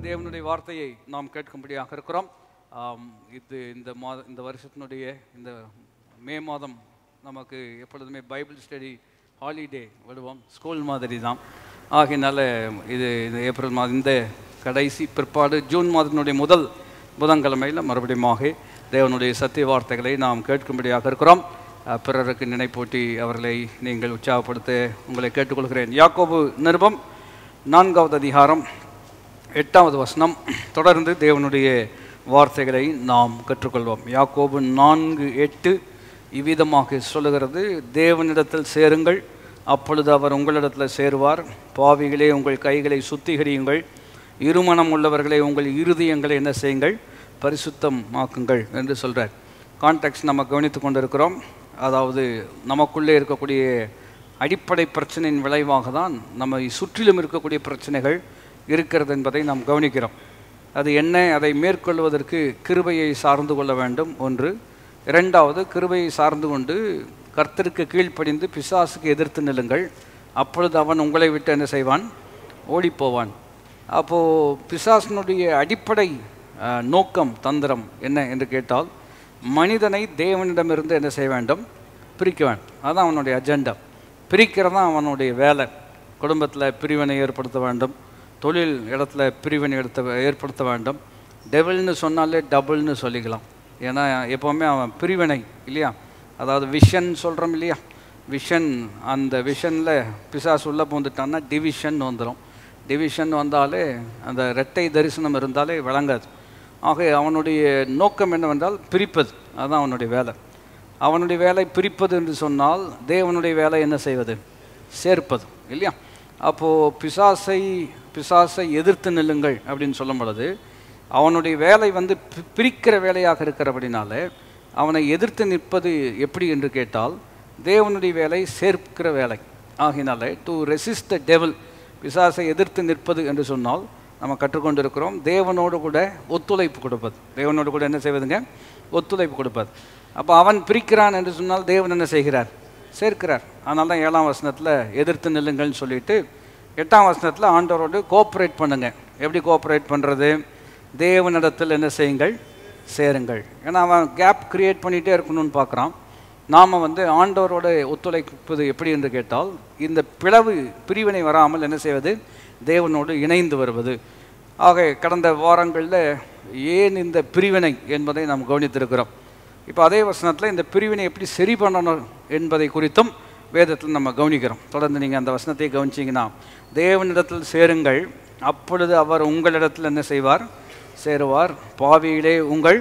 தேவனுடைய வார்த்தையை நாம் கேட்கும்படியாக இருக்கிறோம் ஆம், இது இந்த மாத இந்த வருஷத்தினுடைய இந்த மே மாதம் நமக்கு எப்பொழுதுமே பைபிள் ஸ்டடி ஹாலிடே விடுவோம் ஸ்கூல் மாதிரி தான் ஆகையினால இது இந்த ஏப்ரல் மாதம் இந்த கடைசி பிற்பாடு ஜூன் மாதத்தினுடைய முதல் புதன்கிழமையில் மறுபடியுமாக தேவனுடைய சத்திய வார்த்தைகளை நாம் கேட்கும்படியாக இருக்கிறோம் அஹ், பிறருக்கு நினைப்பூட்டி அவர்களை நீங்கள் உற்சாகப்படுத்த உங்களை கேட்டுக்கொள்கிறேன் யாக்கோபு நிருபம் நான்காவது அதிகாரம் எட்டாவது வசனம் தொடர்ந்து தேவனுடைய வார்த்தைகளை நாம் கற்றுக்கொள்வோம் யாக்கோபு நான்கு எட்டு இவ்விதமாக சொல்லுகிறது தேவனிடத்தில் சேருங்கள் அப்பொழுது அவர் உங்களிடத்தில் சேருவார் பாவிகளே உங்கள் கைகளை சுத்திகரியுங்கள் இருமனம் உள்ளவர்களே உங்கள் இருதயங்களை என்ன செய்யுங்கள் பரிசுத்தமாக்குங்கள் என்று சொல்கிறார் கான்டெக்ட் நம்ம கவனித்து கொண்டிருக்கிறோம் அதாவது நமக்குள்ளே இருக்கக்கூடிய அடிப்படை பிரச்சனையின் விளைவாக தான் நம்மை சுற்றிலும் இருக்கக்கூடிய பிரச்சனைகள் இருக்கிறது என்பதை நாம் கவனிக்கிறோம் அது என்ன அதை மேற்கொள்வதற்கு கிருபையை சார்ந்து கொள்ள வேண்டும் ஒன்று இரண்டாவது கிருபையை சார்ந்து கொண்டு கர்த்தருக்கு கீழ்ப்படிந்து பிசாசுக்கு எதிர்த்து நில்லுங்கள் அப்பொழுது அவன் உங்களை விட்டு என்ன செய்வான் ஓடிப்போவான் அப்போது பிசாசனுடைய அடிப்படை அஹ், நோக்கம் தந்திரம் என்ன என்று கேட்டால் மனிதனை தேவனிடமிருந்து என்ன செய்ய வேண்டும் பிரிக்க வேண்டும் அதுதான் அவனுடைய அஜெண்டா பிரிக்கிறது தான் அவனுடைய வேலை குடும்பத்தில் பிரிவினை ஏற்படுத்த வேண்டும் தொழில் இடத்துல பிரிவினை எடுத்த ஏற்படுத்த வேண்டும் டெவில்னு சொன்னாலே டபுள்னு சொல்லிக்கலாம் ஏன்னா எப்போவுமே அவன் பிரிவினை இல்லையா அதாவது விஷன் சொல்கிறோம் இல்லையா விஷன் அந்த விஷனில் பிசாசு உள்ளே பூந்துட்டான்னா டிவிஷன் வந்துடும் டிவிஷன் வந்தாலே அந்த இரட்டை தரிசனம் இருந்தாலே விளங்காது ஆக அவனுடைய நோக்கம் என்னவென்றால் பிரிப்பது அதுதான் அவனுடைய வேலை அவனுடைய வேலை பிரிப்பது என்று சொன்னால் தேவனுடைய வேலை என்ன செய்வது சேர்ப்பது இல்லையா அப்போது பிசாசை பிசாசை எதிர்த்து நில்லுங்கள் அப்படின்னு சொல்லும் பொழுது அவனுடைய வேலை வந்து பி- பிரிக்கிற வேலையாக இருக்கிறபடினால அவனை எதிர்த்து நிற்பது எப்படி என்று கேட்டால் தேவனுடைய வேலை சேர்க்கிற வேலை ஆகினால டு ரெசிஸ்ட் த டெவல் பிசாசை எதிர்த்து நிற்பது என்று சொன்னால் நம்ம கற்றுக்கொண்டிருக்கிறோம் தேவனோடு கூட ஒத்துழைப்பு கொடுப்பது தேவனோடு கூட என்ன செய்வதுங்க ஒத்துழைப்பு கொடுப்பது அப்போ அவன் பிரிக்கிறான் என்று சொன்னால் தேவன் என்ன செய்கிறார் சேர்க்கிறார் அதனால தான் ஏழாம் வசனத்தில் எதிர்த்து நில்லுங்கள்னு சொல்லிட்டு எட்டாம் வசனத்தில் ஆண்டவரோடு கோஆப்ரேட் பண்ணுங்க எப்படி கோஆப்ரேட் பண்ணுறது தேவனிடத்தில் என்ன செய்யுங்கள் சேருங்கள் ஏன்னா அவன் கேப் கிரியேட் பண்ணிகிட்டே இருக்கணும்னு பார்க்குறான் நாம் வந்து ஆண்டவரோட ஒத்துழைப்பது எப்படி என்று கேட்டால் இந்த பிளவு பிரிவினை வராமல் என்ன செய்வது தேவனோடு இணைந்து வருவது ஆக கடந்த வாரங்களில் ஏன் இந்த பிரிவினை என்பதை நாம் கவனித்திருக்கிறோம் இப்போ அதே வசனத்தில் இந்த பிரிவினை எப்படி சரி பண்ணணும் என்பதை குறித்தும் வேதத்தில் நம்ம கவனிக்கிறோம் தொடர்ந்து நீங்கள் அந்த வசனத்தை கவனிச்சிங்கன்னா தேவனிடத்தில் சேருங்கள் அப்பொழுது அவர் உங்களிடத்தில் என்ன செய்வார் சேருவார் பாவியிலே உங்கள்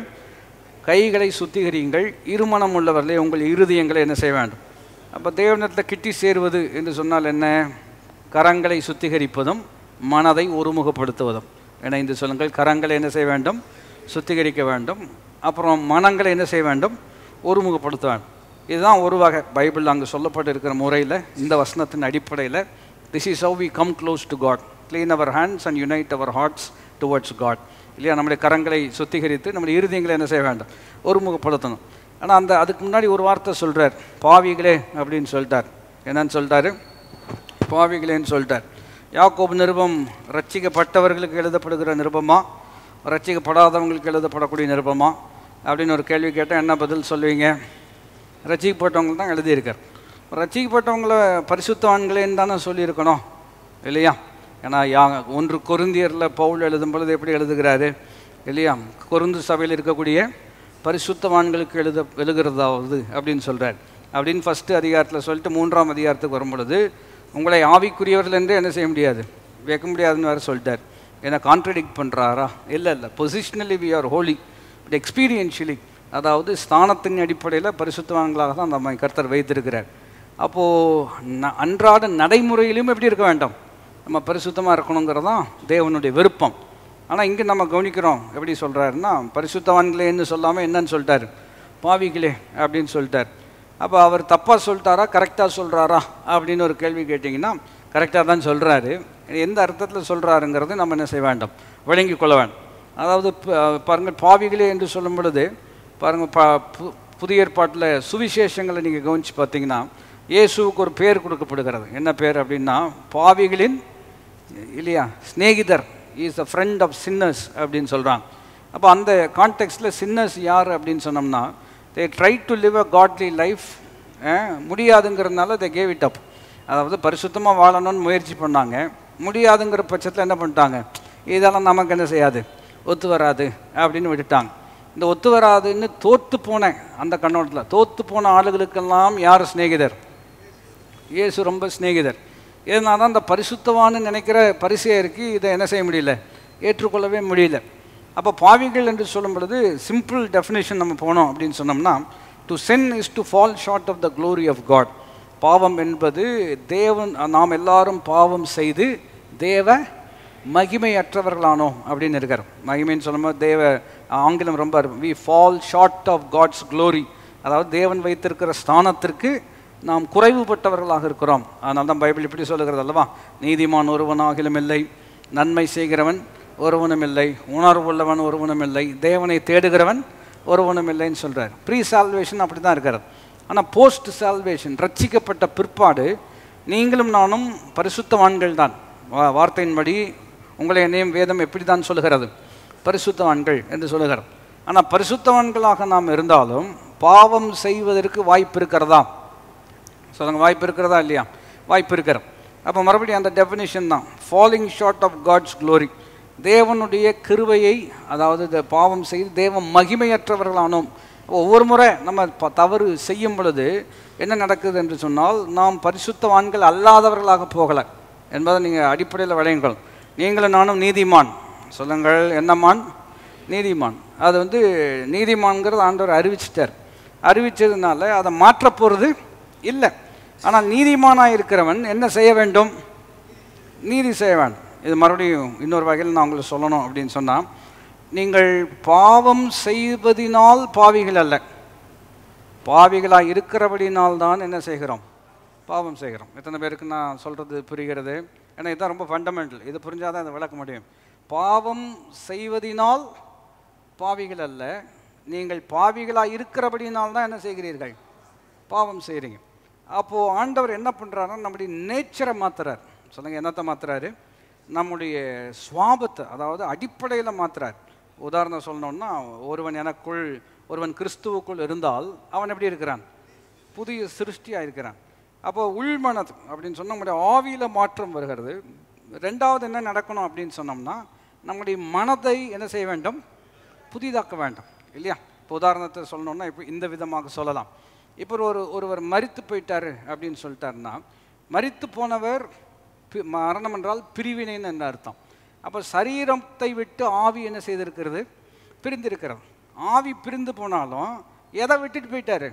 கைகளை சுத்திகரியுங்கள் இருமனம் உள்ளவர்களே உங்கள் இருதயங்களை என்ன செய்ய வேண்டும் அப்போ தேவனிடத்தில் கிட்டி சேருவது என்று சொன்னால் என்ன கரங்களை சுத்திகரிப்பதும் மனதை ஒருமுகப்படுத்துவதும் இணைந்து சொல்லுங்கள் கரங்களை என்ன செய்ய வேண்டும் சுத்திகரிக்க வேண்டும் அப்புறம் மனங்களை என்ன செய்ய வேண்டும் ஒருமுகப்படுத்த வேண்டும் இதுதான் ஒரு வகை பைபிள் அங்கே சொல்லப்பட்டிருக்கிற முறையில் இந்த வசனத்தின் அடிப்படையில் this is how we come close to God clean our hands and unite our hearts towards God இல்லையா நம்முடைய கரங்களை சுத்திகரித்து நம்முடைய இருதயங்களை என்ன செய்ய வேண்டும் ஒருமுகப்படுத்தணும் ஆனால் அந்த அதுக்கு முன்னாடி ஒரு வார்த்தை சொல்கிறார் பாவிகளே அப்படின்னு சொல்லிட்டார் என்னன்னு சொல்லிட்டாரு பாவிகளேன்னு சொல்லிட்டார் யாக்கோபு நிருபம் ரட்சிக்கப்பட்டவர்களுக்கு எழுதப்படுகிற நிருபமா ரட்சிக்கப்படாதவங்களுக்கு எழுதப்படக்கூடிய நிருபமா அப்படின்னு ஒரு கேள்வி கேட்டால் என்ன பதில் சொல்லுவீங்க ரட்சிக்கப்பட்டவங்க தான் எழுதியிருக்கார் ரட்சிக்கப்பட்டவங்கள பரிசுத்தவான்களேன்னு தானே சொல்லியிருக்கணும் இல்லையா ஏன்னா யா ஒன்று கொருந்தியரில் பவுல் எழுதும் பொழுது எப்படி எழுதுகிறாரு இல்லையா கொருந்து சபையில் இருக்கக்கூடிய பரிசுத்தவான்களுக்கு எழுத எழுதுகிறதாவது அப்படின்னு சொல்கிறார் அப்படின்னு ஃபஸ்ட்டு அதிகாரத்தில் சொல்லிட்டு மூன்றாம் அதிகாரத்துக்கு வரும் பொழுது உங்களை ஆவிக்குரியவர்கள் என்று என்ன செய்ய முடியாது வைக்க முடியாதுன்னு வேறு சொல்லிட்டார் ஏன்னா கான்ட்ரடிக்ட் பண்ணுறாரா இல்லை இல்லை positionally we are holy but experientially அதாவது ஸ்தானத்தின் அடிப்படையில் பரிசுத்தவான்களாக தான் நம்ம கர்த்தர் வைத்திருக்கிறார் அப்போது ந அன்றாட நடைமுறையிலும் எப்படி இருக்க வேண்டாம் நம்ம பரிசுத்தமாக இருக்கணுங்கிறது தான் தேவனுடைய விருப்பம் ஆனால் இங்கே நம்ம கவனிக்கிறோம் எப்படி சொல்கிறாருன்னா பரிசுத்தவான்களேன்னு சொல்லாமல் என்னன்னு சொல்லிட்டாரு பாவிகளே அப்படின்னு சொல்லிட்டார் அப்போ அவர் தப்பாக சொல்லிட்டாரா கரெக்டாக சொல்கிறாரா அப்படின்னு ஒரு கேள்வி கேட்டிங்கன்னா கரெக்டாக தான் சொல்கிறாரு எந்த அர்த்தத்தில் சொல்கிறாருங்கிறது நம்ம என்ன செய்ய வேண்டாம் விளங்கி கொள்ள வேண்டும் அதாவது ப- பாருங்கள் பாவிகளே என்று சொல்லும் பொழுது பாருங்கள் ப பு- புதிய ஏற்பாட்டில் சுவிசேஷங்களை நீங்கள் கவனித்து பார்த்தீங்கன்னா இயேசுவுக்கு ஒரு பேர் கொடுக்கப்படுகிறது என்ன பேர் அப்படின்னா பாவிகளின் இல்லையா சிநேகிதர் is a friend of sinners அப்படின்னு சொல்கிறாங்க அப்போ அந்த கான்டெக்ஸ்டில் சின்னர்ஸ் யார் அப்படின்னு சொன்னோம்னா they try to live a godly life முடியாதுங்கிறதுனால தே கேவ் இட் அப் அதாவது பரிசுத்தமாக வாழணும்னு முயற்சி பண்ணாங்க முடியாதுங்கிற பட்சத்தில் என்ன பண்ணிட்டாங்க இதெல்லாம் நமக்கு என்ன செய்யாது ஒத்து வராது அப்படின்னு விட்டுட்டாங்க இந்த ஒத்து வராதுன்னு தோத்து போன அந்த கண்ணோட்டத்தில் தோத்து போன ஆளுகளுக்கெல்லாம் யார் சிநேகிதர் இயேசு ரொம்ப சிநேகிதர் இதனால தான் இந்த பரிசுத்தவான்னு நினைக்கிற பரிசெயருக்கு இதை என்ன செய்ய முடியல ஏற்றுக்கொள்ளவே முடியல அப்போ பாவிகள் என்று சொல்லும் பொழுது சிம்பிள் டெஃபினேஷன் நம்ம போனோம் அப்படின்னு சொன்னோம்னா to sin is to fall short of the glory of God பாவம் என்பது தேவன் நாம் எல்லாரும் பாவம் செய்து தேவ மகிமையற்றவர்களானோம் அப்படின்னு இருக்கார் மகிமைன்னு சொல்லும்போது தேவ ஆங்கிலம் ரொம்ப we fall short of God's glory அதாவது தேவன் வைத்திருக்கிற ஸ்தானத்திற்கு நாம் குறைவுபட்டவர்களாக இருக்கிறோம் அதனால தான் பைபிள் இப்படி சொல்லுகிறது அல்லவா நீதிமான் ஒருவனாகிலும் இல்லை நன்மை செய்கிறவன் ஒருவனும் இல்லை உணர்வுள்ளவன் ஒருவனும் இல்லை தேவனை தேடுகிறவன் ஒருவனும் இல்லைன்னு சொல்கிறார் ப்ரீ சால்வேஷன் அப்படி தான் இருக்கிறது ஆனால் போஸ்ட் சால்வேஷன் ரட்சிக்கப்பட்ட பிற்பாடு நீங்களும் நானும் பரிசுத்தவான்கள் தான் வா- வார்த்தையின்படி உங்களை என்னையும் வேதம் எப்படி தான் சொல்லுகிறது பரிசுத்தவான்கள் என்று சொல்லுகிறது ஆனால் பரிசுத்தவான்களாக நாம் இருந்தாலும் பாவம் செய்வதற்கு வாய்ப்பு இருக்கிறதா சொல்லுங்க வாய்ப்பு இருக்கிறதா இல்லையா வாய்ப்பு இருக்கிறது அப்போ மறுபடியும் அந்த டெஃபினிஷன் தான் falling short of God's glory தேவனுடைய கிருபையை அதாவது இந்த பாவம் செய்து தேவ மகிமையற்றவர்களானோம் ஒவ்வொரு முறை நம்ம ப- தவறு செய்யும் பொழுது என்ன நடக்குது என்று சொன்னால் நாம் பரிசுத்தவான்கள் அல்லாதவர்களாக போகலை என்பதை நீங்கள் அடிப்படையில் விளையுங்கள் நீங்களும் நானும் நீதிமான் சொல்லுங்கள் என்னமான் நீதிமான் அது வந்து நீதிமான்கிறது ஆண்டவர் அறிவிச்சிட்டார் அறிவிச்சதுனால அதை மாற்றப் போகிறது இல்லை ஆனால் நீதிமானாக இருக்கிறவன் என்ன செய்ய வேண்டும் நீதி செய்ய வேண்டும் இது மறுபடியும் இன்னொரு வகையில் நான் உங்களுக்கு சொல்லணும் அப்படின்னு சொன்னால் நீங்கள் பாவம் செய்வதினால் பாவிகள் அல்ல பாவிகளாக இருக்கிறபடினால் தான் என்ன செய்கிறோம் பாவம் செய்கிறோம் எத்தனை பேருக்கு நான் சொல்கிறது புரிகிறது ஏன்னா இதுதான் ரொம்ப ஃபண்டமெண்டல் இது புரிஞ்சால் தான் இதை விளக்க முடியும் பாவம் செய்வதினால் பாவிகள் அல்ல நீங்கள் பாவிகளாக இருக்கிறபடினால் தான் என்ன செய்கிறீர்கள் பாவம் செய்கிறீங்க அப்போது ஆண்டவர் என்ன பண்ணுறாருன்னா நம்முடைய நேச்சரை மாத்துறார் சொல்லுங்க என்னத்தை மாத்துறாரு நம்முடைய சுவாபத்தை அதாவது அடிப்படையில் மாத்துறார் உதாரணம் சொல்லணும்னா ஒருவன் எனக்குள் ஒருவன் கிறிஸ்துவுக்குள் இருந்தால் அவன் எப்படி இருக்கிறான் புதிய சிருஷ்டியாக இருக்கிறான் அப்போ உள்மனது அப்படின்னு சொன்னால் நம்முடைய ஆவியில் மாற்றம் வருகிறது ரெண்டாவது என்ன நடக்கணும் அப்படின்னு சொன்னோம்னா நம்முடைய மனதை என்ன செய்ய வேண்டும் புதிதாக்க வேண்டும் இல்லையா இப்போ உதாரணத்தை சொல்லணும்னா இப்போ இந்த விதமாக சொல்லலாம் இப்போ ஒரு ஒருவர் மரித்து போயிட்டாரு அப்படின்னு சொல்லிட்டாருன்னா மரித்து போனவர் பி- மரணம் என்றால் பிரிவினைன்னு என்ன அர்த்தம் அப்போ சரீரத்தை விட்டு ஆவி என்ன செய்திருக்கிறது பிரிந்திருக்கிறது ஆவி பிரிந்து போனாலும் எதை விட்டுட்டு போயிட்டாரு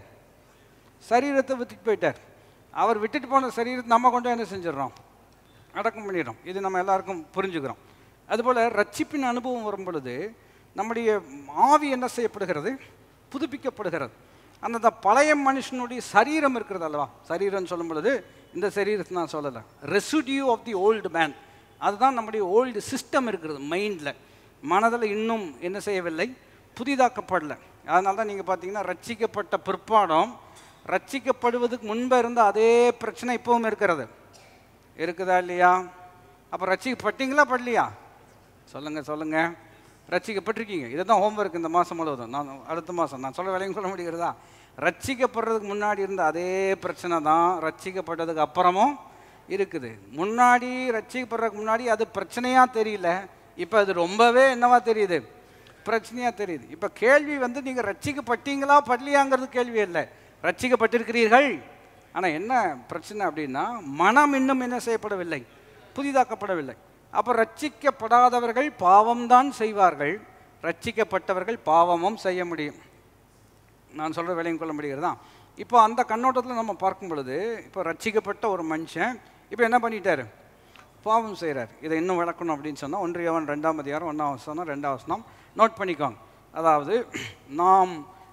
சரீரத்தை விட்டுட்டு போயிட்டார் அவர் விட்டுட்டு போன சரீரத்தை நம்ம கொண்டு என்ன செஞ்சிடறோம் அடக்கம் பண்ணிடுறோம் இது நம்ம எல்லாருக்கும் புரிஞ்சுக்கிறோம் அதுபோல் ரட்சிப்பின் அனுபவம் வரும் பொழுது நம்முடைய ஆவி என்ன செய்யப்படுகிறது புதுப்பிக்கப்படுகிறது அந்த பழைய மனுஷனுடைய சரீரம் இருக்கிறது அல்லவா சரீரம்னு சொல்லும் பொழுது இந்த சரீரத்தை நான் சொல்லலை residue of the old man அதுதான் நம்முடைய ஓல்டு சிஸ்டம் இருக்கிறது மைண்டில் மனதில் இன்னும் என்ன செய்யவில்லை புதிதாக்கப்படல அதனால தான் நீங்கள் பார்த்தீங்கன்னா ரட்சிக்கப்பட்ட பிற்பாடும் ரட்சிக்கப்படுவதுக்கு முன்பு இருந்த அதே பிரச்சனை இப்பவும் இருக்கிறது இருக்குதா இல்லையா அப்போ ரட்சிக்கப்பட்டீங்களா படலையா சொல்லுங்க சொல்லுங்க ரட்சிக்கப்பட்டிருக்கீங்க இதுதான் ஹோம்ஒர்க் இந்த மாதம் முழுவதும் நான் அடுத்த மாதம் நான் சொல்ல வேலையும் சொல்ல முடிகிறதா ரட்சிக்கப்படுறதுக்கு முன்னாடி இருந்த அதே பிரச்சனை தான் ரட்சிக்கப்பட்டதுக்கு அப்புறமும் இருக்குது முன்னாடி ரட்சிக்கப்படுறதுக்கு முன்னாடி அது பிரச்சனையாக தெரியல இப்போ அது ரொம்பவே என்னவா தெரியுது பிரச்சனையாக தெரியுது இப்போ கேள்வி வந்து நீங்கள் ரட்சிக்கப்பட்டீங்களா படலையாங்கிறது கேள்வி இல்லை ரட்சிக்கப்பட்டிருக்கிறீர்கள் ஆனால் என்ன பிரச்சனை அப்படின்னா மனம் இன்னும் என்ன செய்யப்படவில்லை புதிதாக்கப்படவில்லை அப்போ ரட்சிக்கப்படாதவர்கள் பாவம்தான் செய்வார்கள் ரட்சிக்கப்பட்டவர்கள் பாவமும் செய்ய முடியும் நான் சொல்கிற விலையும் கொள்ள முடிகிறதா இப்போ அந்த கண்ணோட்டத்தில் நம்ம பார்க்கும் பொழுது இப்போ ரட்சிக்கப்பட்ட ஒரு மனுஷன் இப்போ என்ன பண்ணிட்டாரு பாவம் செய்கிறார் இதை இன்னும் விளக்கணும் அப்படின்னு சொன்னால் ஒன்றியவன் ரெண்டாம் அதிகாரம் ஒன்றாம் வசனம் ரெண்டாம் வசனம் நோட் பண்ணிக்கோங்க அதாவது நாம்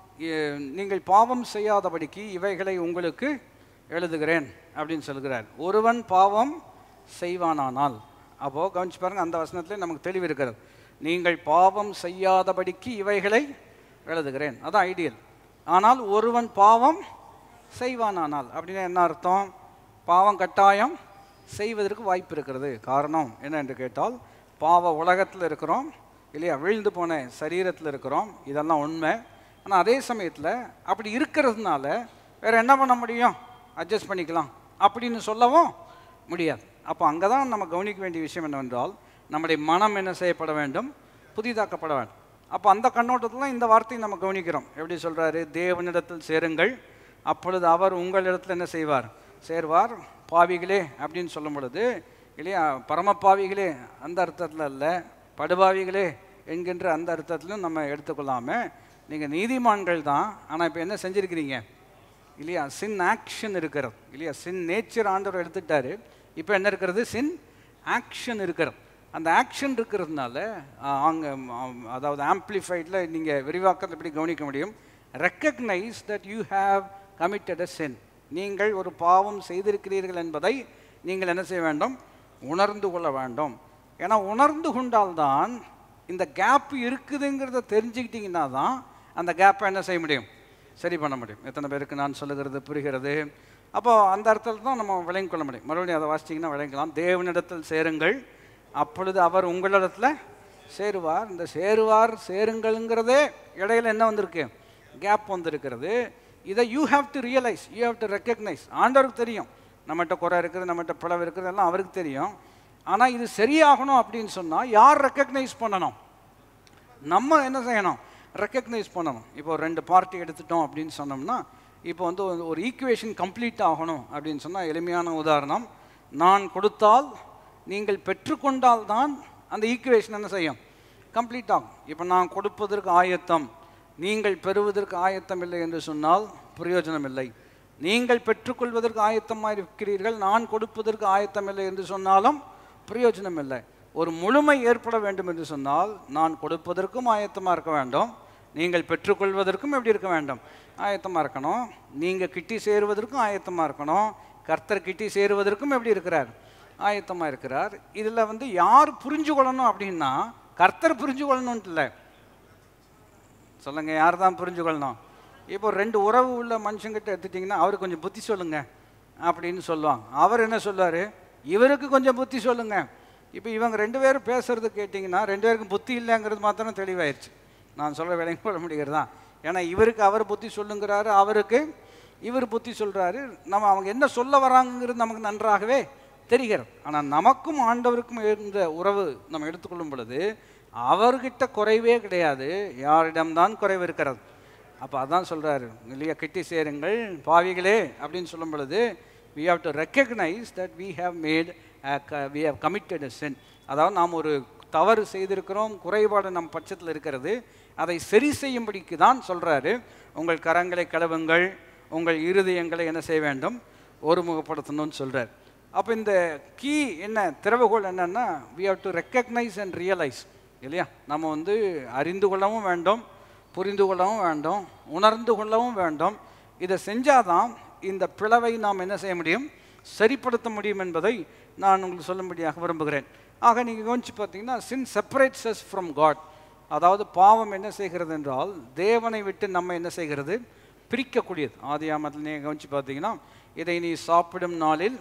எ- நீங்கள் பாவம் செய்யாதபடிக்கு இவைகளை உங்களுக்கு எழுதுகிறேன் அப்படின்னு சொல்கிறார் ஒருவன் பாவம் செய்வானானால் அப்போது கவனிச்சு பாருங்க அந்த வசனத்திலே நமக்கு தெளிவு இருக்கிறது நீங்கள் பாவம் செய்யாதபடிக்கு இவைகளை எழுதுகிறேன் அதான் ஐடியல் ஆனால் ஒருவன் பாவம் செய்வானானால் அப்படின்னா என்ன அர்த்தம் பாவம் கட்டாயம் செய்வதற்கு வாய்ப்பு இருக்கிறது காரணம் என்ன என்று கேட்டால் பாவ உலகத்தில் இருக்கிறோம் இல்லையா விழுந்து போன சரீரத்தில் இருக்கிறோம் இதெல்லாம் உண்மை ஆனால் அதே சமயத்தில் அப்படி இருக்கிறதுனால வேற என்ன பண்ண முடியும் அட்ஜஸ்ட் பண்ணிக்கலாம் அப்படின்னு சொல்லவும் முடியாது அப்போ அங்கே தான் நம்ம கவனிக்க வேண்டிய விஷயம் என்னவென்றால் நம்முடைய மனம் என்ன செய்யப்பட வேண்டும் புதிதாக்கப்பட வேண்டும் அப்போ அந்த கண்ணோட்டத்தில் இந்த வார்த்தையை நம்ம கவனிக்கிறோம் எப்படி சொல்றாரு தேவனிடத்தில் சேருங்கள் அப்பொழுது அவர் உங்களிடத்தில் என்ன செய்வார் சேர்வார் பாவிகளே அப்படின்னு சொல்லும் பொழுது இல்லையா பரம பாவிகளே அந்த அர்த்தத்தில் அல்ல படுபாவிகளே என்கின்ற அந்த அர்த்தத்திலும் நம்ம எடுத்துக்கொள்ளாம நீங்கள் நீதிமான்கள் தான் ஆனால் இப்போ என்ன செஞ்சுருக்கிறீங்க இல்லையா சின் ஆக்ஷன் இருக்கிறது இல்லையா சின் நேச்சர் ஆண்டவர் எடுத்துட்டாரு இப்போ என்ன இருக்கிறது சின் ஆக்ஷன் இருக்கிறது அந்த ஆக்ஷன் இருக்கிறதுனால அங்கே அதாவது ஆம்ப்ளிஃபைடில் நீங்கள் விரிவாக்கத்தை எப்படி கவனிக்க முடியும் recognise that you have committed a sin நீங்கள் ஒரு பாவம் செய்திருக்கிறீர்கள் என்பதை நீங்கள் என்ன செய்ய வேண்டும் உணர்ந்து கொள்ள வேண்டும் ஏன்னா உணர்ந்து கொண்டால்தான் இந்த கேப் இருக்குதுங்கிறத தெரிஞ்சுக்கிட்டீங்கன்னா தான் அந்த கேப்பை என்ன செய்ய முடியும் சரி பண்ண முடியும் எத்தனை பேருக்கு நான் சொல்லுகிறது புரிகிறது அப்போ அந்த அர்த்தத்தில் தான் நம்ம விளங்கிக் கொள்ள முடியும் மறுபடியும் அதை வாசிச்சிங்கன்னா விளங்கலாம் தேவனிடத்தில் சேருங்கள் அப்பொழுது அவர் உங்களிடத்தில் சேருவார் இந்த சேருவார் சேருங்கள்ங்கிறதே இடையில என்ன வந்திருக்கு கேப் வந்திருக்கிறது இதை you have to realise you have to recognise ஆண்டவருக்கு தெரியும் நம்மகிட்ட குறை இருக்குது நம்மகிட்ட பிளவு இருக்குது எல்லாம் அவருக்கு தெரியும் ஆனால் இது சரியாகணும் அப்படின்னு சொன்னால் யார் ரெக்கக்னைஸ் பண்ணணும் நம்ம என்ன செய்யணும் ரெக்கக்னைஸ் பண்ணணும் இப்போ ஒரு ரெண்டு பார்ட்டி எடுத்துட்டோம் அப்படின்னு சொன்னோம்னா இப்போ வந்து ஒரு- ஒரு ஈக்குவேஷன் கம்ப்ளீட் ஆகணும் அப்படின்னு சொன்னால் எளிமையான உதாரணம் நான் கொடுத்தால் நீங்கள் பெற்றுக்கொண்டால் தான் அந்த ஈக்குவேஷன் என்ன செய்யும் கம்ப்ளீட் ஆகும் இப்போ நான் கொடுப்பதற்கு ஆயத்தம் நீங்கள் பெறுவதற்கு ஆயத்தம் இல்லை என்று சொன்னால் பிரயோஜனம் இல்லை நீங்கள் பெற்றுக்கொள்வதற்கு ஆயத்தமாக இருக்கிறீர்கள் நான் கொடுப்பதற்கு ஆயத்தம் இல்லை என்று சொன்னாலும் பிரயோஜனம் இல்லை ஒரு முழுமை ஏற்பட வேண்டும் என்று சொன்னால் நான் கொடுப்பதற்கும் ஆயத்தமாக இருக்க வேண்டும் நீங்கள் பெற்றுக்கொள்வதற்கும் எப்படி இருக்க வேண்டும் ஆயத்தமாக இருக்கணும் நீங்கள் கிட்டி சேருவதற்கும் ஆயத்தமாக இருக்கணும் கர்த்தர் கிட்டி சேருவதற்கும் எப்படி இருக்கிறார் ஆயத்தமாக இருக்கிறார் இதில் வந்து யார் புரிஞ்சு கொள்ளணும் அப்படின்னா கர்த்தர் புரிஞ்சு கொள்ளணும்னு இல்லை சொல்லுங்க யார் தான் புரிஞ்சு கொள்ளணும் இப்போ ரெண்டு உறவு உள்ள மனுஷங்கிட்ட எடுத்துட்டிங்கன்னா அவருக்கு கொஞ்சம் புத்தி சொல்லுங்க அப்படின்னு சொல்லுவாங்க அவர் என்ன சொல்லுவார் இவருக்கு கொஞ்சம் புத்தி சொல்லுங்க இப்போ இவங்க ரெண்டு பேரும் பேசுறது கேட்டிங்கன்னா ரெண்டு பேருக்கும் புத்தி இல்லைங்கிறது மாத்திரம் தெளிவாயிருச்சு நான் சொல்ல விளங்கி கொள்ள முடிகிறதா ஏன்னா இவருக்கு அவர் புத்தி சொல்லுங்கிறாரு அவருக்கு இவர் புத்தி சொல்றாரு நம்ம அவங்க என்ன சொல்ல வராங்கங்கிறது நமக்கு நன்றாகவே தெரிகிறது ஆனால் நமக்கும் ஆண்டவருக்கும் இருந்த உறவு நம்ம எடுத்துக்கொள்ளும் பொழுது அவர்கிட்ட குறைவே கிடையாது யாரிடம்தான் குறைவு இருக்கிறது அப்போ அதான் சொல்றாரு இல்லையா கிட்டி சேருங்கள் பாவிகளே அப்படின்னு சொல்லும் பொழுது we have to recognize that we have made a, co- we have committed a sin அதாவது நாம் ஒரு தவறு செய்திருக்கிறோம் குறைபாடு நம் பட்சத்தில் இருக்கிறது அதை சரி செய்யும்படிக்கு தான் சொல்றாரு உங்கள் கரங்களை கழுவுங்கள் உங்கள் இருதயங்களை என்ன செய்ய வேண்டும் ஒருமுகப்படுத்தணும்னு சொல்றார் அப்போ இந்த கீ என்ன திறவுகோல் என்னன்னா we have to recognize and realize இல்லையா நம்ம வந்து அறிந்து கொள்ளவும் வேண்டும் புரிந்து கொள்ளவும் வேண்டும் உணர்ந்து கொள்ளவும் வேண்டும் இதை செஞ்சாதான் இந்த பிளவை நாம் என்ன செய்ய முடியும் சரிப்படுத்த முடியும் என்பதை நான் உங்களுக்கு சொல்லும்படியாக விரும்புகிறேன் ஆக நீங்கள் கவனிச்சு பார்த்தீங்கன்னா sin separates us from God அதாவது பாவம் என்ன செய்கிறது என்றால் தேவனை விட்டு நம்ம என்ன செய்கிறது பிரிக்கக்கூடியது ஆதி ஆமத்தில் நீங்கள் கவனிச்சு பார்த்தீங்கன்னா இதை நீ சாப்பிடும் நாளில்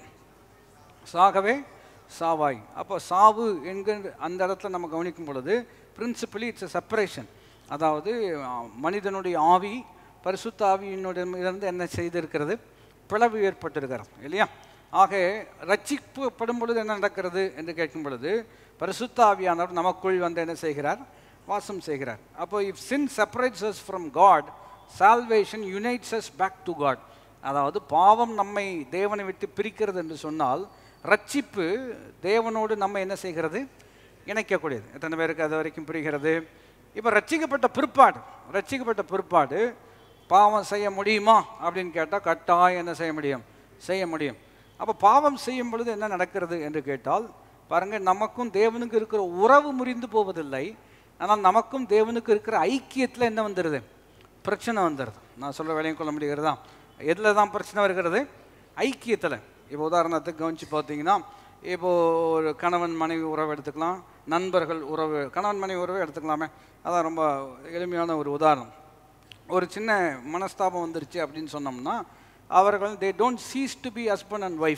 சாகவே சாவாய் அப்போ சாவு என்கிற அந்த இடத்துல நம்ம கவனிக்கும் பொழுது பிரின்சிபலி இட்ஸ் செப்பரேஷன் அதாவது ஆ, மனிதனுடைய ஆவி பரிசுத்த ஆவியினுடைய இருந்து என்ன செய்திருக்கிறது பிளவு ஏற்பட்டிருக்கிறது இல்லையா ஆக ரட்சிக்கப்படும் பொழுது என்ன நடக்கிறது என்று கேட்கும் பொழுது பரிசுத்த ஆவியானவர் நமக்குள் வந்து என்ன செய்கிறார் வாசம் செய்கிறார் அப்போ if sin separates us from God salvation unites us back to God அதாவது பாவம் நம்மை தேவனை விட்டு பிரிக்கிறது என்று சொன்னால் ரட்சிப்பு தேவனோடு நம்ம என்ன செய்கிறது இணைக்கக்கூடியது எத்தனை பேருக்கு அது வரைக்கும் புரிகிறது இப்போ ரட்சிக்கப்பட்ட பிற்பாடு ரட்சிக்கப்பட்ட பிற்பாடு பாவம் செய்ய முடியுமா அப்படின்னு கேட்டால் கட்டாயம் என்ன செய்ய முடியும் செய்ய முடியும் அப்போ பாவம் செய்யும் பொழுது என்ன நடக்கிறது என்று கேட்டால் பாருங்க நமக்கும் தேவனுக்கு இருக்கிற உறவு முறிந்து போவதில்லை ஆனால் நமக்கும் தேவனுக்கு இருக்கிற ஐக்கியத்தில் என்ன வந்துடுது பிரச்சனை வந்துடுது நான் சொல்ல விளையும் கொள்ள முடிகிறதா எதில் தான் பிரச்சனை வருகிறது ஐக்கியத்தில் இப்போ உதாரணத்துக்கு கவனிச்சு பார்த்தீங்கன்னா இப்போ ஒரு கணவன் மனைவி உறவு எடுத்துக்கலாம் நண்பர்கள் உறவு கணவன் மனைவி உறவு எடுத்துக்கலாமே அதான் ரொம்ப எளிமையான ஒரு உதாரணம் ஒரு சின்ன மனஸ்தாபம் வந்துருச்சு அப்படின்னு சொன்னோம்னா அவர்கள் they don't cease to be husband and wife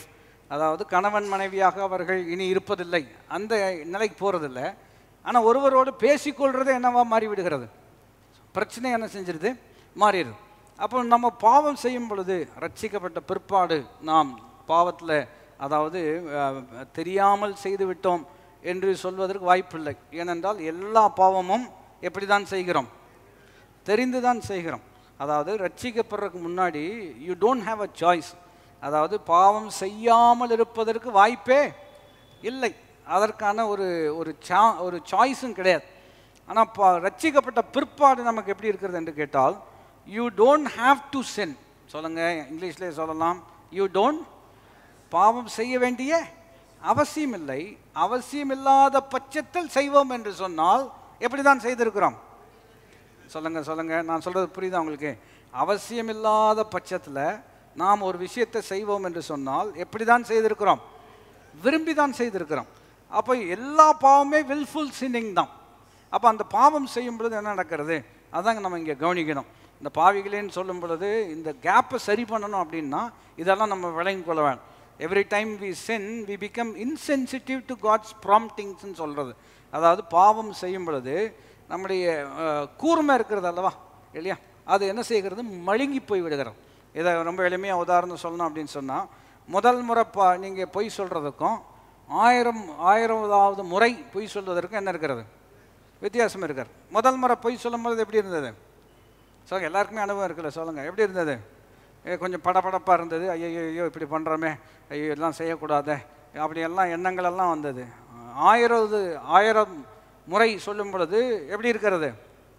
அதாவது கணவன் மனைவியாக அவர்கள் இனி இருப்பதில்லை அந்த நிலைக்கு போகிறதில்ல ஆனால் ஒருவரோடு பேசிக்கொள்றது என்னவா மாறி விடுகிறது பிரச்சனை என்ன செஞ்சிருது மாறிடுது அப்போ நம்ம பாவம் செய்யும் பொழுது ரட்சிக்கப்பட்ட பிற்பாடு நாம் பாவத்தில் அதாவது அஹ், தெரியாமல் செய்து விட்டோம் என்று சொல்வதற்கு வாய்ப்பில்லை ஏனென்றால் எல்லா பாவமும் எப்படி தான் செய்கிறோம் தெரிந்து தான் செய்கிறோம் அதாவது ரட்சிக்கப்படுறதுக்கு முன்னாடி you don't have a choice அதாவது பாவம் செய்யாமல் இருப்பதற்கு வாய்ப்பே இல்லை அதற்கான ஒரு ஒரு சா ஒரு சாய்ஸும் கிடையாது ஆனால் பா ரட்சிக்கப்பட்ட பிற்பாடு நமக்கு எப்படி இருக்கிறது என்று கேட்டால் you don't have to sin சொல்லுங்க இங்கிலீஷ்லேயே சொல்லலாம் யூ டோன்ட் பாவம் செய்ய வேண்டிய அவசியம் இல்லை அவசியம் இல்லாத பட்சத்தில் செய்வோம் என்று சொன்னால் எப்படி தான் செய்திருக்கிறோம் சொல்லுங்க சொல்லுங்க நான் சொல்றது புரியுதா உங்களுக்கு அவசியம் இல்லாத பட்சத்தில் நாம் ஒரு விஷயத்தை செய்வோம் என்று சொன்னால் எப்படி தான் செய்திருக்கிறோம் விரும்பி தான் செய்திருக்கிறோம் அப்போ எல்லா பாவமே வில்ஃபுல் சின்னிங் தான் அப்போ அந்த பாவம் செய்யும் பொழுது என்ன நடக்கிறது அதாங்க நம்ம இங்கே கவனிக்கணும் இந்த பாவிகளேன்னு சொல்லும் பொழுது இந்த கேப்பை சரி பண்ணணும் அப்படின்னா இதெல்லாம் நம்ம விளங்கி கொள்ள வேணும் every time we sin we become insensitive to God's ப்ராம்ப்டிங்ஸ்னு சொல்கிறது அதாவது பாவம் செய்யும் பொழுது நம்முடைய அஹ், கூர்மை இருக்கிறது அல்லவா இல்லையா அது என்ன செய்கிறது மழுங்கி போய் விடுகிறோம் இதை ரொம்ப எளிமையாக உதாரணம் சொல்லணும் அப்படின்னு சொன்னால் முதல் முறை பா நீங்கள் பொய் சொல்கிறதுக்கும் ஆயிரம் ஆயிரமாவது முறை பொய் சொல்வதற்கும் என்ன இருக்கிறது வித்தியாசம் இருக்கிறது முதல் முறை பொய் சொல்லும்போது எப்படி இருந்தது சொல்லுங்க எல்லாருக்குமே அனுபவம் இருக்குல்ல சொல்லுங்க எப்படி இருந்தது ஏ, கொஞ்சம் படபடப்பாக இருந்தது ஐயோ ஐயோ இப்படி பண்ணுறோமே ஐயோ எல்லாம் செய்யக்கூடாதே அப்படி எல்லாம் எண்ணங்கள் எல்லாம் வந்தது ஆயிரது ஆயிரம் முறை சொல்லும் பொழுது எப்படி இருக்கிறது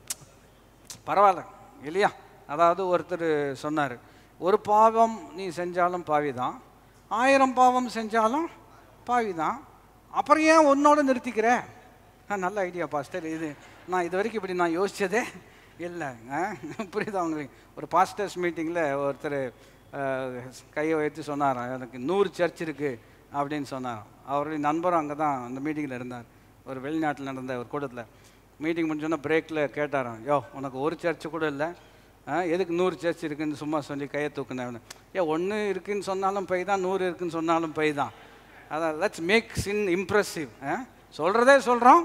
பரவாயில்ல இல்லையா அதாவது ஒருத்தர் சொன்னார் ஒரு பாவம் நீ செஞ்சாலும் பாவி தான் ஆயிரம் பாவம் செஞ்சாலும் பாவி தான் அப்புறம் ஏன் உன்னோட நிறுத்திக்கிற ஆ, நல்ல ஐடியா பாஸ்டர் இது நான் இது வரைக்கும் இப்படி நான் யோசிச்சதே இல்லை ஆ, புரியுதா உங்களுக்கு ஒரு பாஸ்டர்ஸ் மீட்டிங்கில் ஒருத்தர் கையை வைத்து சொன்னாராம் எனக்கு நூறு சர்ச் இருக்குது அப்படின்னு சொன்னாராம் அவருடைய நண்பரும் அங்கே தான் அந்த மீட்டிங்கில் இருந்தார் ஒரு வெளிநாட்டில் நடந்த ஒரு கூட்டத்தில் மீட்டிங் முடிஞ்சோன்னா பிரேக்கில் கேட்டாராம் யோ உனக்கு ஒரு சர்ச்சு கூட இல்லை ஆ, எதுக்கு நூறு சர்ச் இருக்குன்னு சும்மா சொல்லி கையை தூக்குனேன் ஏ ஒன்று இருக்குன்னு சொன்னாலும் பை தான் நூறு இருக்குன்னு சொன்னாலும் பை தான் அதான் லெட்ஸ் மேக் சின் இம்ப்ரெசிவ் சொல்கிறதே சொல்கிறோம்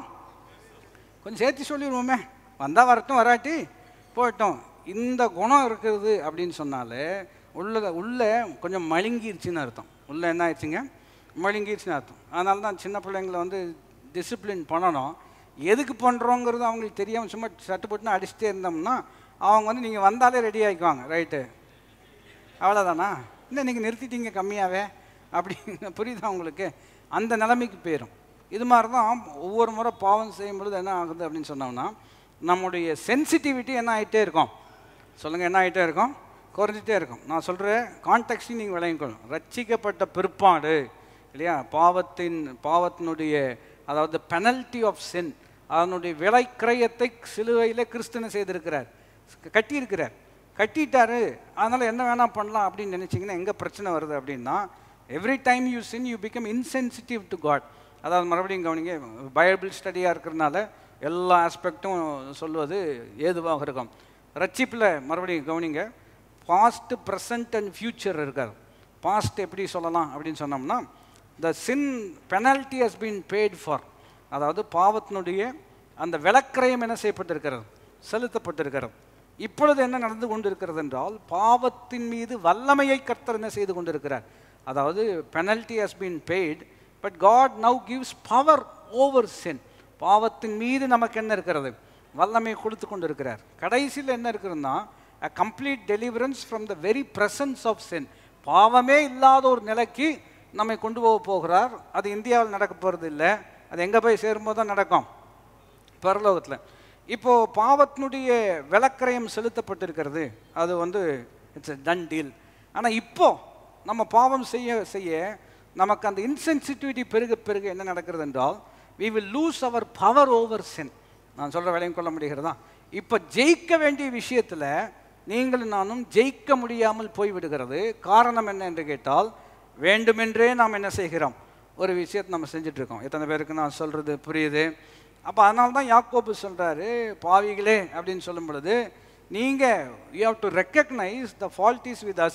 கொஞ்சம் சேர்த்து சொல்லிடுவோமே வந்தால் வரட்டும் வராட்டி போயிட்டோம் இந்த குணம் இருக்கிறது அப்படின்னு சொன்னாலே உள்ள உள்ள கொஞ்சம் மழுங்கிருச்சுன்னு அர்த்தம் உள்ள என்ன ஆயிடுச்சுங்க மழுங்கிருச்சுன்னு அர்த்தம் அதனால தான் சின்ன பிள்ளைங்களை வந்து டிசிப்ளின் பண்ணணும் எதுக்கு பண்ணுறோங்கிறது அவங்களுக்கு தெரியாமல் சும்மா சட்டு போட்டுன்னு அடிச்சுட்டே இருந்தோம்னா அவங்க வந்து நீங்கள் வந்தாலே ரெடி ஆகிக்குவாங்க ரைட்டு அவ்வளோதானா இல்லை நீங்கள் நிறுத்திட்டீங்க கம்மியாகவே அப்படி புரியுதா உங்களுக்கு அந்த நிலைமைக்கு போயிடும் இது மாதிரி தான் ஒவ்வொரு முறை பாவம் செய்யும் பொழுது என்ன ஆகுது அப்படின்னு சொன்னோம்னா நம்முடைய சென்சிட்டிவிட்டி என்ன ஆகிட்டே இருக்கும் சொல்லுங்கள் என்ன ஆகிட்டே இருக்கும் குறைஞ்சிட்டே இருக்கும் நான் சொல்கிற கான்டெக்ட்டையும் நீங்கள் விளங்கிக்கணும் ரட்சிக்கப்பட்ட பிற்பாடு இல்லையா பாவத்தின் பாவத்தினுடைய அதாவது பெனல்ட்டி ஆஃப் சின் அதனுடைய விலை கிரயத்தை சிலுவையில் கிறிஸ்தனை செய்திருக்கிறார் கட்டியிருக்கிறார் கட்டிட்டாரு அதனால் என்ன வேணால் பண்ணலாம் அப்படின்னு நினச்சிங்கன்னா எங்கே பிரச்சனை வருது அப்படின்னா every time you sin you become insensitive to God அதாவது மறுபடியும் கவனிங்க பைபிள் ஸ்டடியாக இருக்கிறதுனால எல்லா ஆஸ்பெக்டும் சொல்வது ஏதுவாக இருக்கும் ரட்சிப்பில் மறுபடியும் கவனிங்க பாஸ்ட் ப்ரெசன்ட் அண்ட் ஃப்யூச்சர் இருக்காது பாஸ்ட் எப்படி சொல்லலாம் அப்படின்னு சொன்னோம்னா the sin penalty has been paid for அதாவது பாவத்தினுடைய அந்த விளக்கிரயம் என்ன செய்யப்பட்டிருக்கிறது செலுத்தப்பட்டிருக்கிறது இப்பொழுது என்ன நடந்து கொண்டிருக்கிறது என்றால் பாவத்தின் மீது வல்லமையை கர்த்தர் என்ன செய்து கொண்டிருக்கிறார் அதாவது penalty has been paid but God now gives power over sin பாவத்தின் மீது நமக்கு என்ன இருக்கிறது வல்லமை கொடுத்து கொண்டிருக்கிறார் கடைசியில் என்ன இருக்குதுன்னா a complete deliverance from the very presence of sin பாவமே இல்லாத ஒரு நிலைக்கு நம்மை கொண்டு போக போகிறார் அது இந்தியாவில் நடக்க போகிறது இல்லை அது எங்கே போய் சேரும்போது தான் நடக்கும் பரலோகத்தில் இப்போ பாவத்தினுடைய விளக்கரையும் செலுத்தப்பட்டிருக்கிறது அது வந்து இட்ஸ் டன் டீல் ஆனால் இப்போ நம்ம பாவம் செய்ய செய்ய நமக்கு அந்த இன்சென்சிட்டிவிட்டி பெருக பெருக என்ன நடக்கிறது என்றால் we will lose our power over sin நான் சொல்கிற விலையும் கொள்ள முடிகிறதா இப்போ ஜெயிக்க வேண்டிய விஷயத்தில் நீங்களும் நானும் ஜெயிக்க முடியாமல் போய்விடுகிறது காரணம் என்ன என்று கேட்டால் வேண்டுமென்றே நாம் என்ன செய்கிறோம் ஒரு விஷயத்தை நம்ம செஞ்சுட்டு இருக்கோம் எத்தனை பேருக்கு நான் சொல்கிறது புரியுது அப்போ அதனால தான் யாக்கோபு சொல்கிறாரு பாவிகளே அப்படின்னு சொல்லும் பொழுது நீங்கள் you have to recognise the fault is with us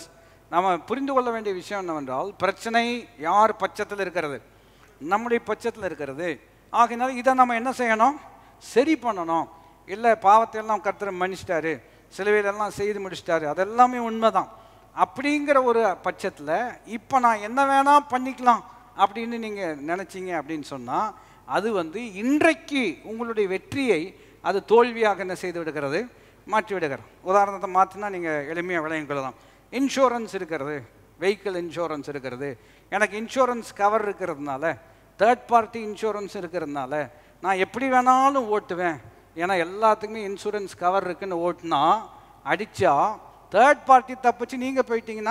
நம்ம புரிந்து கொள்ள வேண்டிய விஷயம் என்னவென்றால் பிரச்சனை யார் பட்சத்தில் இருக்கிறது நம்முடைய பட்சத்தில் இருக்கிறது ஆகையினால இதை நம்ம என்ன செய்யணும் சரி பண்ணணும் இல்லை பாவத்தை எல்லாம் கர்த்தர் மன்னிச்சிட்டாரு சிலுவையிலெல்லாம் செய்து முடிச்சிட்டாரு அதெல்லாமே உண்மைதான் அப்படிங்கிற ஒரு பட்சத்தில் இப்போ நான் என்ன வேணா பண்ணிக்கலாம் அப்படின்னு நீங்கள் நினச்சிங்க அப்படின்னு சொன்னால் அது வந்து இன்றைக்கு உங்களுடைய வெற்றியை அது தோல்வியாக என்ன செய்து விடுகிறது மாற்றி விடுகிறது உதாரணத்தை மாற்றினா நீங்கள் எளிமையாக விளையும் கொள்ளலாம் இன்சூரன்ஸ் இருக்கிறது வெஹிக்கிள் இன்சூரன்ஸ் இருக்கிறது எனக்கு இன்சூரன்ஸ் கவர் இருக்கிறதுனால தேர்ட் பார்ட்டி இன்சூரன்ஸ் இருக்கிறதுனால நான் எப்படி வேணாலும் ஓட்டுவேன் ஏன்னா எல்லாத்துக்குமே இன்சூரன்ஸ் கவர் இருக்குன்னு ஓட்டுனா அடித்தா தேர்ட் பார்ட்டி தப்பிச்சு நீங்கள் போயிட்டீங்கன்னா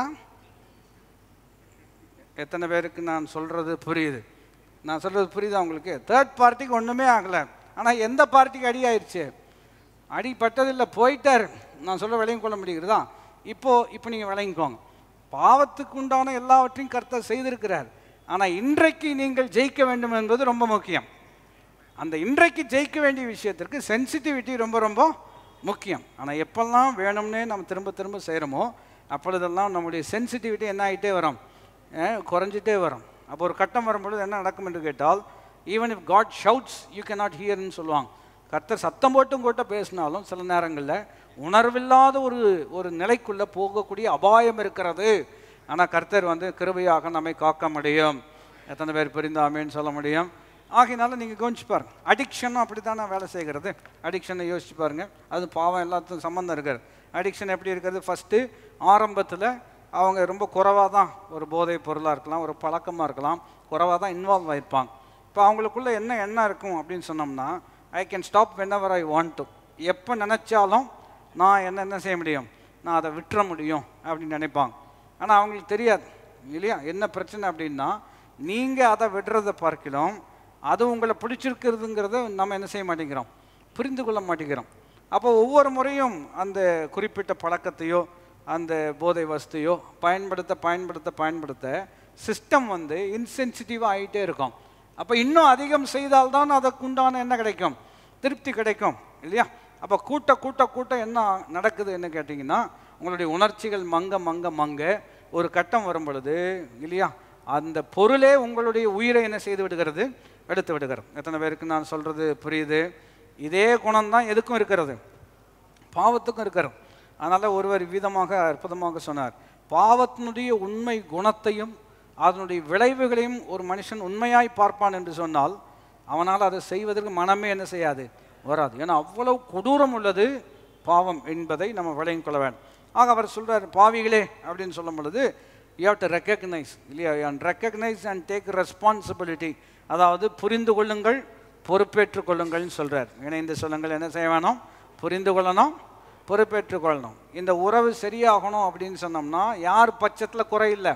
எத்தனை பேருக்கு நான் சொல்கிறது புரியுது நான் சொல்கிறது புரியுதா உங்களுக்கு தேர்ட் பார்ட்டிக்கு ஒன்றுமே ஆகலை ஆனால் எந்த பார்ட்டிக்கு அடி ஆயிடுச்சு அடிப்பட்டதில்லை போயிட்டார் நான் சொல்ல விளையும் கொள்ள முடிகிறதா இப்போ இப்போ நீங்கள் விளங்கிக்கோங்க பாவத்துக்கு உண்டான எல்லாவற்றையும் கர்த்தர் செய்திருக்கிறார் ஆனால் இன்றைக்கு நீங்கள் ஜெயிக்க வேண்டும் என்பது ரொம்ப முக்கியம் அந்த இன்றைக்கு ஜெயிக்க வேண்டிய விஷயத்திற்கு சென்சிட்டிவிட்டி ரொம்ப ரொம்ப முக்கியம் ஆனால் எப்பெல்லாம் வேணும்னே நம்ம திரும்ப திரும்ப செய்கிறோமோ அப்பொழுதெல்லாம் நம்முடைய சென்சிட்டிவிட்டி என்ன ஆகிட்டே வரும் அஹ், குறைஞ்சிட்டே வரும் அப்போ ஒரு கட்டம் வரும்பொழுது என்ன நடக்கும் என்று கேட்டால் even if God shouts you cannot ஹியர்னு சொல்லுவாங்க கர்த்தர் சத்தம் போட்டும் கூட பேசினாலும் சில நேரங்களில் உணர்வில்லாத ஒரு ஒரு நிலைக்குள்ளே போகக்கூடிய அபாயம் இருக்கிறது ஆனால் கர்த்தர் வந்து கிருபையாக நம்மை காக்க முடியும் எத்தனை பேர் புரிந்தாமேன்னு சொல்ல முடியும் ஆகையினால நீங்கள் கவனிச்சு பாருங்க அடிக்ஷனும் அப்படி தானே வேலை செய்கிறது அடிக்ஷனை யோசிச்சு பாருங்க அது பாவம் எல்லாத்துக்கும் சம்மந்தம் இருக்கிறது அடிக்ஷன் எப்படி இருக்கிறது ஃபஸ்ட்டு ஆரம்பத்தில் அவங்க ரொம்ப குறைவாக தான் ஒரு போதை பொருளாக இருக்கலாம் ஒரு பழக்கமாக இருக்கலாம் குறைவாக தான் இன்வால்வ் ஆயிருப்பாங்க இப்போ அவங்களுக்குள்ள என்ன எண்ணம் இருக்கும் அப்படின்னு சொன்னோம்னா I can stop whenever I want to எப்போ நினச்சாலும் நான் என்ன என்ன செய்ய முடியும் நான் அதை விட்டுற முடியும் அப்படின்னு நினைப்பாங்க ஆனால் அவங்களுக்கு தெரியாது இல்லையா என்ன பிரச்சனை அப்படின்னா நீங்கள் அதை விடுறதை பார்க்கலாம் அது உங்களை பிடிச்சிருக்கிறதுங்கிறத நம்ம என்ன செய்ய மாட்டேங்கிறோம் புரிந்து கொள்ள மாட்டேங்கிறோம் அப்போ ஒவ்வொரு முறையும் அந்த குறிப்பிட்ட பழக்கத்தையோ அந்த போதை வஸ்தையோ பயன்படுத்த பயன்படுத்த பயன்படுத்த சிஸ்டம் வந்து இன்சென்சிட்டிவாக ஆகிட்டே இருக்கும் அப்போ இன்னும் அதிகம் செய்தால்தான் அதற்குண்டான என்ன கிடைக்கும் திருப்தி கிடைக்கும் இல்லையா அப்போ கூட்ட கூட்ட கூட்ட என்ன நடக்குது என்ன கேட்டிங்கன்னா உங்களுடைய உணர்ச்சிகள் மங்க மங்க மங்க ஒரு கட்டம் வரும் பொழுது இல்லையா அந்த பொருளே உங்களுடைய உயிரை என்ன செய்து விடுகிறது எடுத்து விடுகிறது எத்தனை பேருக்கு நான் சொல்கிறது புரியுது இதே குணம்தான் எதுக்கும் இருக்கிறது பாவத்துக்கும் இருக்கிறது அதனால் ஒருவர் விதமாக அற்புதமாக சொன்னார் பாவத்தினுடைய உண்மை குணத்தையும் அதனுடைய விளைவுகளையும் ஒரு மனுஷன் உண்மையாய் பார்ப்பான் என்று சொன்னால் அவனால் அதை செய்வதற்கு மனமே என்ன செய்யாது வராது ஏன்னா அவ்வளவு கொடூரம் உள்ளது பாவம் என்பதை நம்ம விளையும் கொள்ள வேண்டும் ஆக அவர் சொல்றார் பாவிகளே அப்படின்னு சொல்லும் பொழுது யூ ஹவ் டு ரெக்கக்னைஸ் இல்லையா and recognise and take responsibility அதாவது புரிந்து கொள்ளுங்கள் பொறுப்பேற்றுக் கொள்ளுங்கள்னு சொல்றார் இணைந்து சொல்லுங்கள் என்ன செய்ய வேணும் புரிந்து கொள்ளணும் பொறுப்பேற்றுக் கொள்ளணும் இந்த உறவு சரியாகணும் அப்படின்னு சொன்னோம்னா யார் பட்சத்தில் குறை இல்லை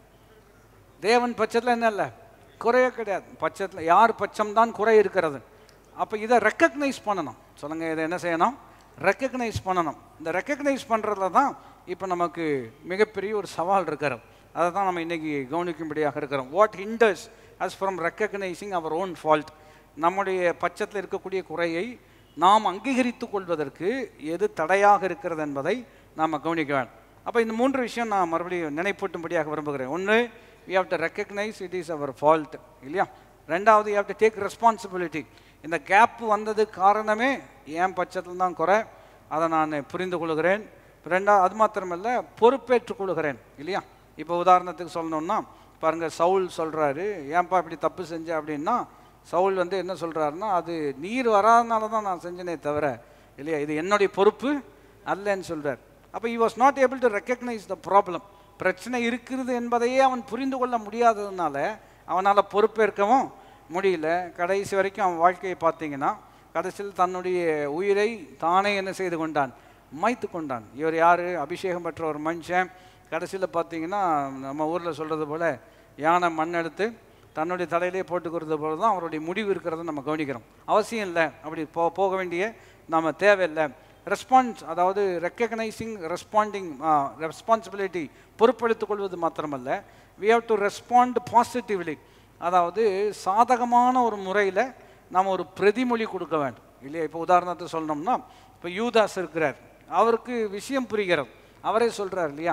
தேவன் பட்சத்தில் என்ன இல்லை குறையே கிடையாது பட்சத்தில் யார் பட்சம்தான் குறை இருக்கிறது அப்போ இதை ரெக்கக்னைஸ் பண்ணணும் சொல்லுங்கள் இதை என்ன செய்யணும் ரெக்கக்னைஸ் பண்ணணும் இந்த ரெக்கக்னைஸ் பண்ணுறதுல தான் இப்போ நமக்கு மிகப்பெரிய ஒரு சவால் இருக்கிறது அதை தான் நம்ம இன்றைக்கி கவனிக்கும்படியாக இருக்கிறோம் what hinders us from recognising our own fault நம்முடைய பட்சத்தில் இருக்கக்கூடிய குறையை நாம் அங்கீகரித்து கொள்வதற்கு எது தடையாக இருக்கிறது என்பதை நாம் கவனிக்க வேண்டும் அப்போ இந்த மூன்று விஷயம் நான் மறுபடியும் நினைப்பூட்டும்படியாக விரும்புகிறேன் ஒன்று we have to recognise it is our fault இல்லையா ரெண்டாவது you have to take responsibility இந்த கேப் வந்தது காரணமே என் பட்சத்தில் தான் குறை அதை நான் புரிந்து கொள்கிறேன் ரெண்டா அது மாத்திரமல்ல பொறுப்பேற்றுக் கொள்கிறேன் இல்லையா இப்போ உதாரணத்துக்கு சொல்லணும்னா பாருங்க சவுல் சொல்றாரு ஏன்பா இப்படி தப்பு செஞ்ச அப்படின்னா சவுல் வந்து என்ன சொல்றாருன்னா அது நீர் வராதனால தான் நான் செஞ்சனே தவிர இல்லையா இது என்னுடைய பொறுப்பு அல்லன்னு சொல்றார் அப்போ he was not able to recognise the problem பிரச்சனை இருக்கிறது என்பதையே அவன் புரிந்து கொள்ள முடியாததுனால அவனால் பொறுப்பேற்கவும் முடியல கடைசி வரைக்கும் அவன் வாழ்க்கையை பார்த்தீங்கன்னா கடைசியில் தன்னுடைய உயிரை தானே என்ன செய்து கொண்டான் மாய்த்து கொண்டான் இவர் யார் அபிஷேகம் பெற்ற ஒரு மனுஷன் கடைசியில் பார்த்தீங்கன்னா நம்ம ஊரில் சொல்கிறது போல் யானை மண் எடுத்து தன்னுடைய தலையிலே போட்டுக்கிறது போல தான் அவருடைய முடிவு இருக்கிறத நம்ம கவனிக்கிறோம் அவசியம் இல்லை அப்படி போ போக வேண்டிய நம்ம தேவையில்லை ரெஸ்பான்ஸ் அதாவது ரெக்கக்னைசிங் ரெஸ்பாண்டிங் ரெஸ்பான்சிபிலிட்டி பொறுப்பெடுத்துக் கொள்வது மாத்திரமல்ல we have to respond positively அதாவது சாதகமான ஒரு முறையில் நாம் ஒரு பிரதிமொழி கொடுக்க வேண்டும் இல்லையா இப்போ உதாரணத்தை சொல்லணும்னா இப்போ யூதாஸ் இருக்கிறார் அவருக்கு விஷயம் புரிகிறது அவரே சொல்றார் இல்லையா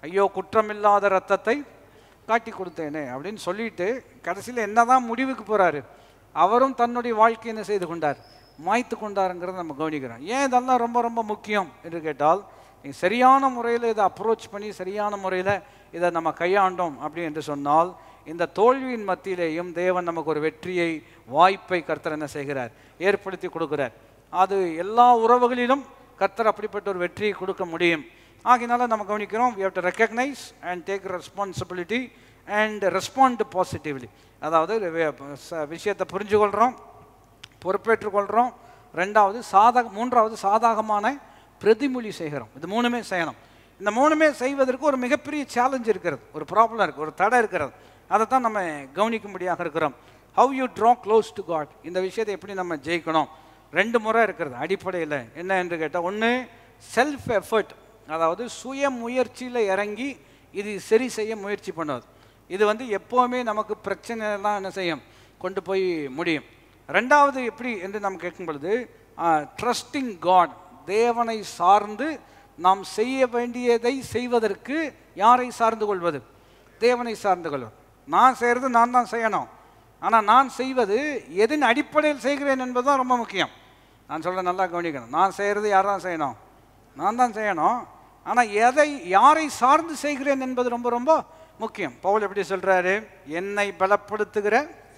ஐயோ குற்றமில்லாத ரத்தத்தை காட்டி கொடுத்தேனே அப்படின்னு சொல்லிட்டு கடைசியில் என்னதான் முடிவுக்கு போறாரு அவரும் தன்னுடைய வாழ்க்கை என்ன செய்து கொண்டார் மாய்த்து கொண்டாருங்கிறத நம்ம கவனிக்கிறோம் ஏன் இதெல்லாம் ரொம்ப ரொம்ப முக்கியம் என்று கேட்டால் நீ சரியான முறையில் இதை அப்ரோச் பண்ணி சரியான முறையில் இதை நம்ம கையாண்டோம் அப்படி என்று சொன்னால் இந்த தோல்வியின் மத்தியிலேயும் தேவன் நமக்கு ஒரு வெற்றியை வாய்ப்பை கர்த்தர் என்ன செய்கிறார் ஏற்படுத்தி கொடுக்கிறார் அது எல்லா உறவுகளிலும் கர்த்தர் அப்படிப்பட்ட ஒரு வெற்றியை கொடுக்க முடியும் ஆகினால நம்ம கவனிக்கிறோம் we have to recognize and take responsibility and respond positively அதாவது வே- ச- விஷயத்தை புரிஞ்சுக்கொள்கிறோம் பொறுப்பேற்றுக்கொள்கிறோம் ரெண்டாவது சாதக மூன்றாவது சாதகமான பிரதிமொழி செய்கிறோம் இது மூணுமே செய்யணும் இந்த மூணுமே செய்வதற்கு ஒரு மிகப்பெரிய சேலஞ்ச் இருக்கிறது ஒரு ப்ராப்ளம் இருக்குது ஒரு தடை இருக்கிறது அதை தான் நம்ம கவனிக்கும்படியாக இருக்கிறோம் how you draw close to God இந்த விஷயத்தை எப்படி நம்ம ஜெயிக்கணும் ரெண்டு முறை இருக்கிறது அடிப்படையில் என்ன என்று கேட்டால் ஒன்று செல்ஃப் எஃபர்ட் அதாவது சுய முயற்சியில் இறங்கி இது சரி செய்ய முயற்சி பண்ணுவது இது வந்து எப்போவுமே நமக்கு பிரச்சனைலாம் என்ன செய்யும் கொண்டு போய் முடியும் ரெண்டாவது எப்படி என்று நாம் கேட்கும் பொழுது ட்ரஸ்டிங் காட் தேவனை சார்ந்து நாம் செய்ய வேண்டியதை செய்வதற்கு யாரை சார்ந்து கொள்வது தேவனை சார்ந்து கொள்வது நான் செய்கிறது நான் தான் செய்யணும் ஆனால் நான் செய்வது எதன் அடிப்படையில் செய்கிறேன் என்பது தான் ரொம்ப முக்கியம் நான் சொல்ல நல்லா கவனிக்கணும் நான் செய்கிறது யார் தான் செய்யணும் நான் தான் செய்யணும் ஆனால் எதை யாரை சார்ந்து செய்கிறேன் என்பது ரொம்ப ரொம்ப முக்கியம் பவுல் எப்படி சொல்றாரு என்னை பலப்படுத்துகிற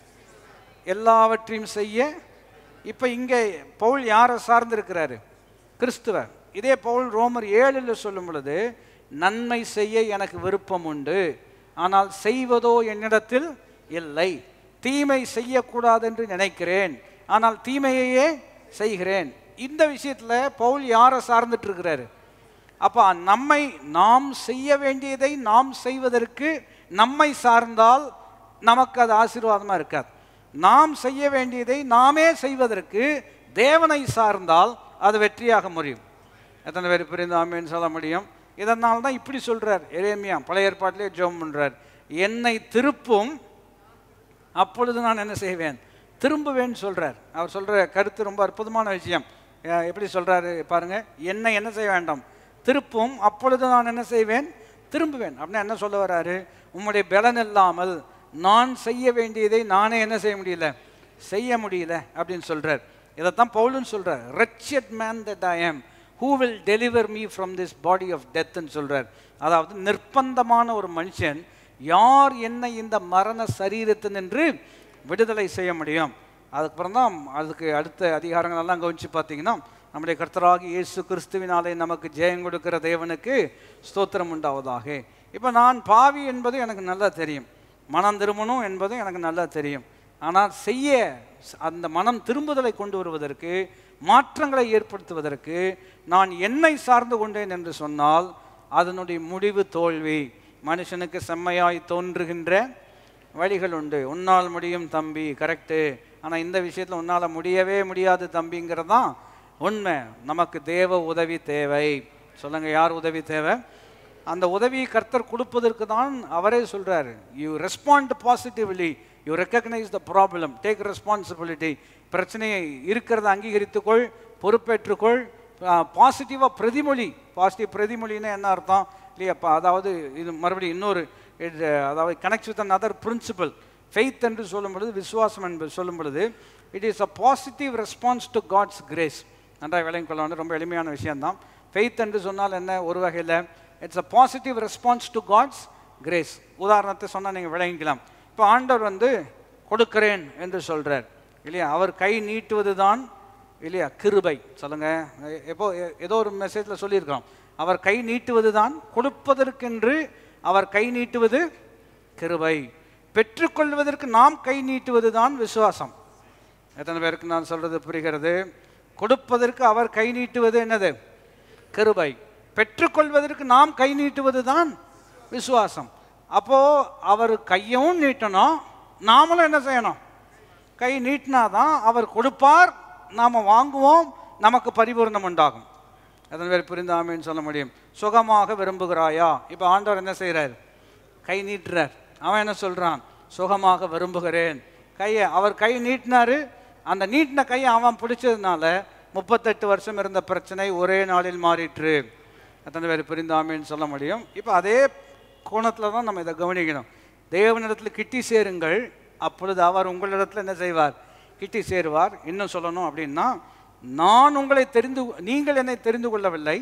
எல்லாவற்றையும் செய்ய இப்போ இங்கே பவுல் யாரை சார்ந்து இருக்கிறாரு கிறிஸ்துவர் இதே பவுல் ரோமர் ஏழில் சொல்லும் பொழுது நன்மை செய்ய எனக்கு விருப்பம் உண்டு ஆனால் செய்வதோ என்னிடத்தில் இல்லை தீமை செய்யக்கூடாது என்று நினைக்கிறேன் ஆனால் தீமையையே செய்கிறேன் இந்த விஷயத்தில் பவுல் யாரை சார்ந்துட்டு இருக்கிறாரு அப்போ நம்மை நாம் செய்ய வேண்டியதை நாம் செய்வதற்கு நம்மை சார்ந்தால் நமக்கு அது ஆசீர்வாதமாக இருக்காது நாம் செய்ய வேண்டியதை நாமே செய்வதற்கு தேவனை சார்ந்தால் அது வெற்றியாக முடியும் எத்தனை பேர் புரிந்து ஆமேன்னு சொல்ல முடியும் இதனால தான் இப்படி சொல்றார் எரேமியா பழைய ஏற்பாட்டிலே ஜெபம் பண்றார் என்னை திருப்பும் அப்பொழுது நான் என்ன செய்வேன் திரும்புவேன்னு சொல்றார் அவர் சொல்ற கருத்து ரொம்ப அற்புதமான விஷயம் அஹ் எப்படி சொல்றாரு பாருங்க என்னை என்ன செய்ய வேண்டாம் திருப்பும் அப்பொழுது நான் என்ன செய்வேன் திரும்புவேன் அப்படின்னா என்ன சொல்ல வராரு உம்முடைய பலன் இல்லாமல் நான் செய்ய வேண்டியதை நானே என்ன செய்ய முடியல செய்ய முடியல அப்படின்னு சொல்றார் இதைத்தான் பவுலுன்னு சொல்றார் wretched man that I am who will deliver me from this body of death ன்னு சொல்றார் அதாவது நிர்பந்தமான ஒரு மனுஷன் யார் என்னை இந்த மரண சரீரத்தினின்று விடுதலை செய்ய முடியும் அதுக்கப்புறம் தான் அதுக்கு அடுத்த அதிகாரங்கள் எல்லாம் கவனிச்சு பார்த்தீங்கன்னா நம்முடைய கர்த்தராகி இயேசு கிறிஸ்துவினாலே நமக்கு ஜெயம் கொடுக்கிற தேவனுக்கு ஸ்தோத்திரம் உண்டாவதாக இப்போ நான் பாவி என்பது எனக்கு நல்லா தெரியும் மனம் திரும்பணும் என்பதும் எனக்கு நல்லா தெரியும் ஆனால் செய்ய அந்த மனம் திரும்புதலை கொண்டு வருவதற்கு மாற்றங்களை ஏற்படுத்துவதற்கு நான் என்னை சார்ந்து கொண்டேன் என்று சொன்னால் அதனுடைய முடிவு தோல்வி மனுஷனுக்கு செம்மையாய் தோன்றுகின்ற வழிகள் உண்டு உன்னால் முடியும் தம்பி கரெக்டு ஆனால் இந்த விஷயத்தில் உன்னால் முடியவே முடியாது தம்பிங்கிறது தான் உண்மை நமக்கு தேவ உதவி தேவை சொல்லுங்க யார் உதவி தேவை அந்த உதவியை கர்த்தர் கொடுப்பதற்கு தான் அவரே சொல்றாரு you respond positively you recognise the problem take responsibility பிரச்சனையை இருக்கிறத அங்கீகரித்துக்கொள் பொறுப்பேற்றுக்கொள் பாசிட்டிவாக பிரதிமொழி பாசிட்டிவ் பிரதிமொழின்னா என்ன அர்த்தம் இல்லையாப்பா அதாவது இது மறுபடியும் இன்னொரு இது, அதாவது connect with another principle faith என்று சொல்லும் பொழுது விசுவாசம் என்பது சொல்லும் பொழுது it is a positive response to God's grace நன்றாக விளங்கிக் கொள்ள வேண்டும் ரொம்ப எளிமையான விஷயம்தான் ஃபெய்த் என்று சொன்னால் என்ன ஒரு வகையில் it's a positive response to God's grace உதாரணத்தை சொன்னால் நீங்கள் விளங்கிக்கலாம் இப்போ ஆண்டவர் வந்து கொடுக்கிறேன் என்று சொல்றார் இல்லையா அவர் கை நீட்டுவது தான் இல்லையா கிருபை சொல்லுங்க எ- எப்போ எ- ஏதோ ஒரு மெசேஜில் சொல்லியிருக்கிறோம் அவர் கை நீட்டுவது தான் கொடுப்பதற்கென்று அவர் கை நீட்டுவது கிருபை பெற்றுக்கொள்வதற்கு நாம் கை நீட்டுவது தான் விசுவாசம் எத்தனை பேருக்கு நான் சொல்றது புரிகிறது கொடுப்பதற்கு அவர் கை நீட்டுவது என்னது கிருபை பெற்றுக்கொள்வதற்கு நாம் கை நீட்டுவது தான் விசுவாசம் அப்போ அவர் கையும் நீட்டணும் நாமளும் என்ன செய்யணும் கை நீட்டினாதான் அவர் கொடுப்பார் நாம் வாங்குவோம் நமக்கு பரிபூர்ணம் உண்டாகும் எத்தனை பேர் புரிந்தாமேன்னு சொல்ல முடியும் சுகமாக விரும்புகிறாயா இப்போ ஆண்டவர் என்ன செய்கிறார் கை நீட்டுறார் அவன் என்ன சொல்றான் சுகமாக விரும்புகிறேன் கையை அவர் கை நீட்டினாரு அந்த நீட்டின கையை அவன் பிடிச்சதுனால முப்பத்தெட்டு வருஷம் இருந்த பிரச்சனை ஒரே நாளில் மாறிற்று எத்தனை பேர் புரிந்தாமேன்னு சொல்ல முடியும் இப்போ அதே கோணத்தில் தான் நம்ம இதை கவனிக்கணும் தேவனிடத்தில் கிட்டி சேருங்கள் அப்பொழுது அவர் உங்களிடத்தில் என்ன செய்வார் கிட்டி சேருவார் இன்னும் சொல்லணும் அப்படின்னா நான் உங்களை தெரிந்து நீங்கள் என்னை தெரிந்து கொள்ளவில்லை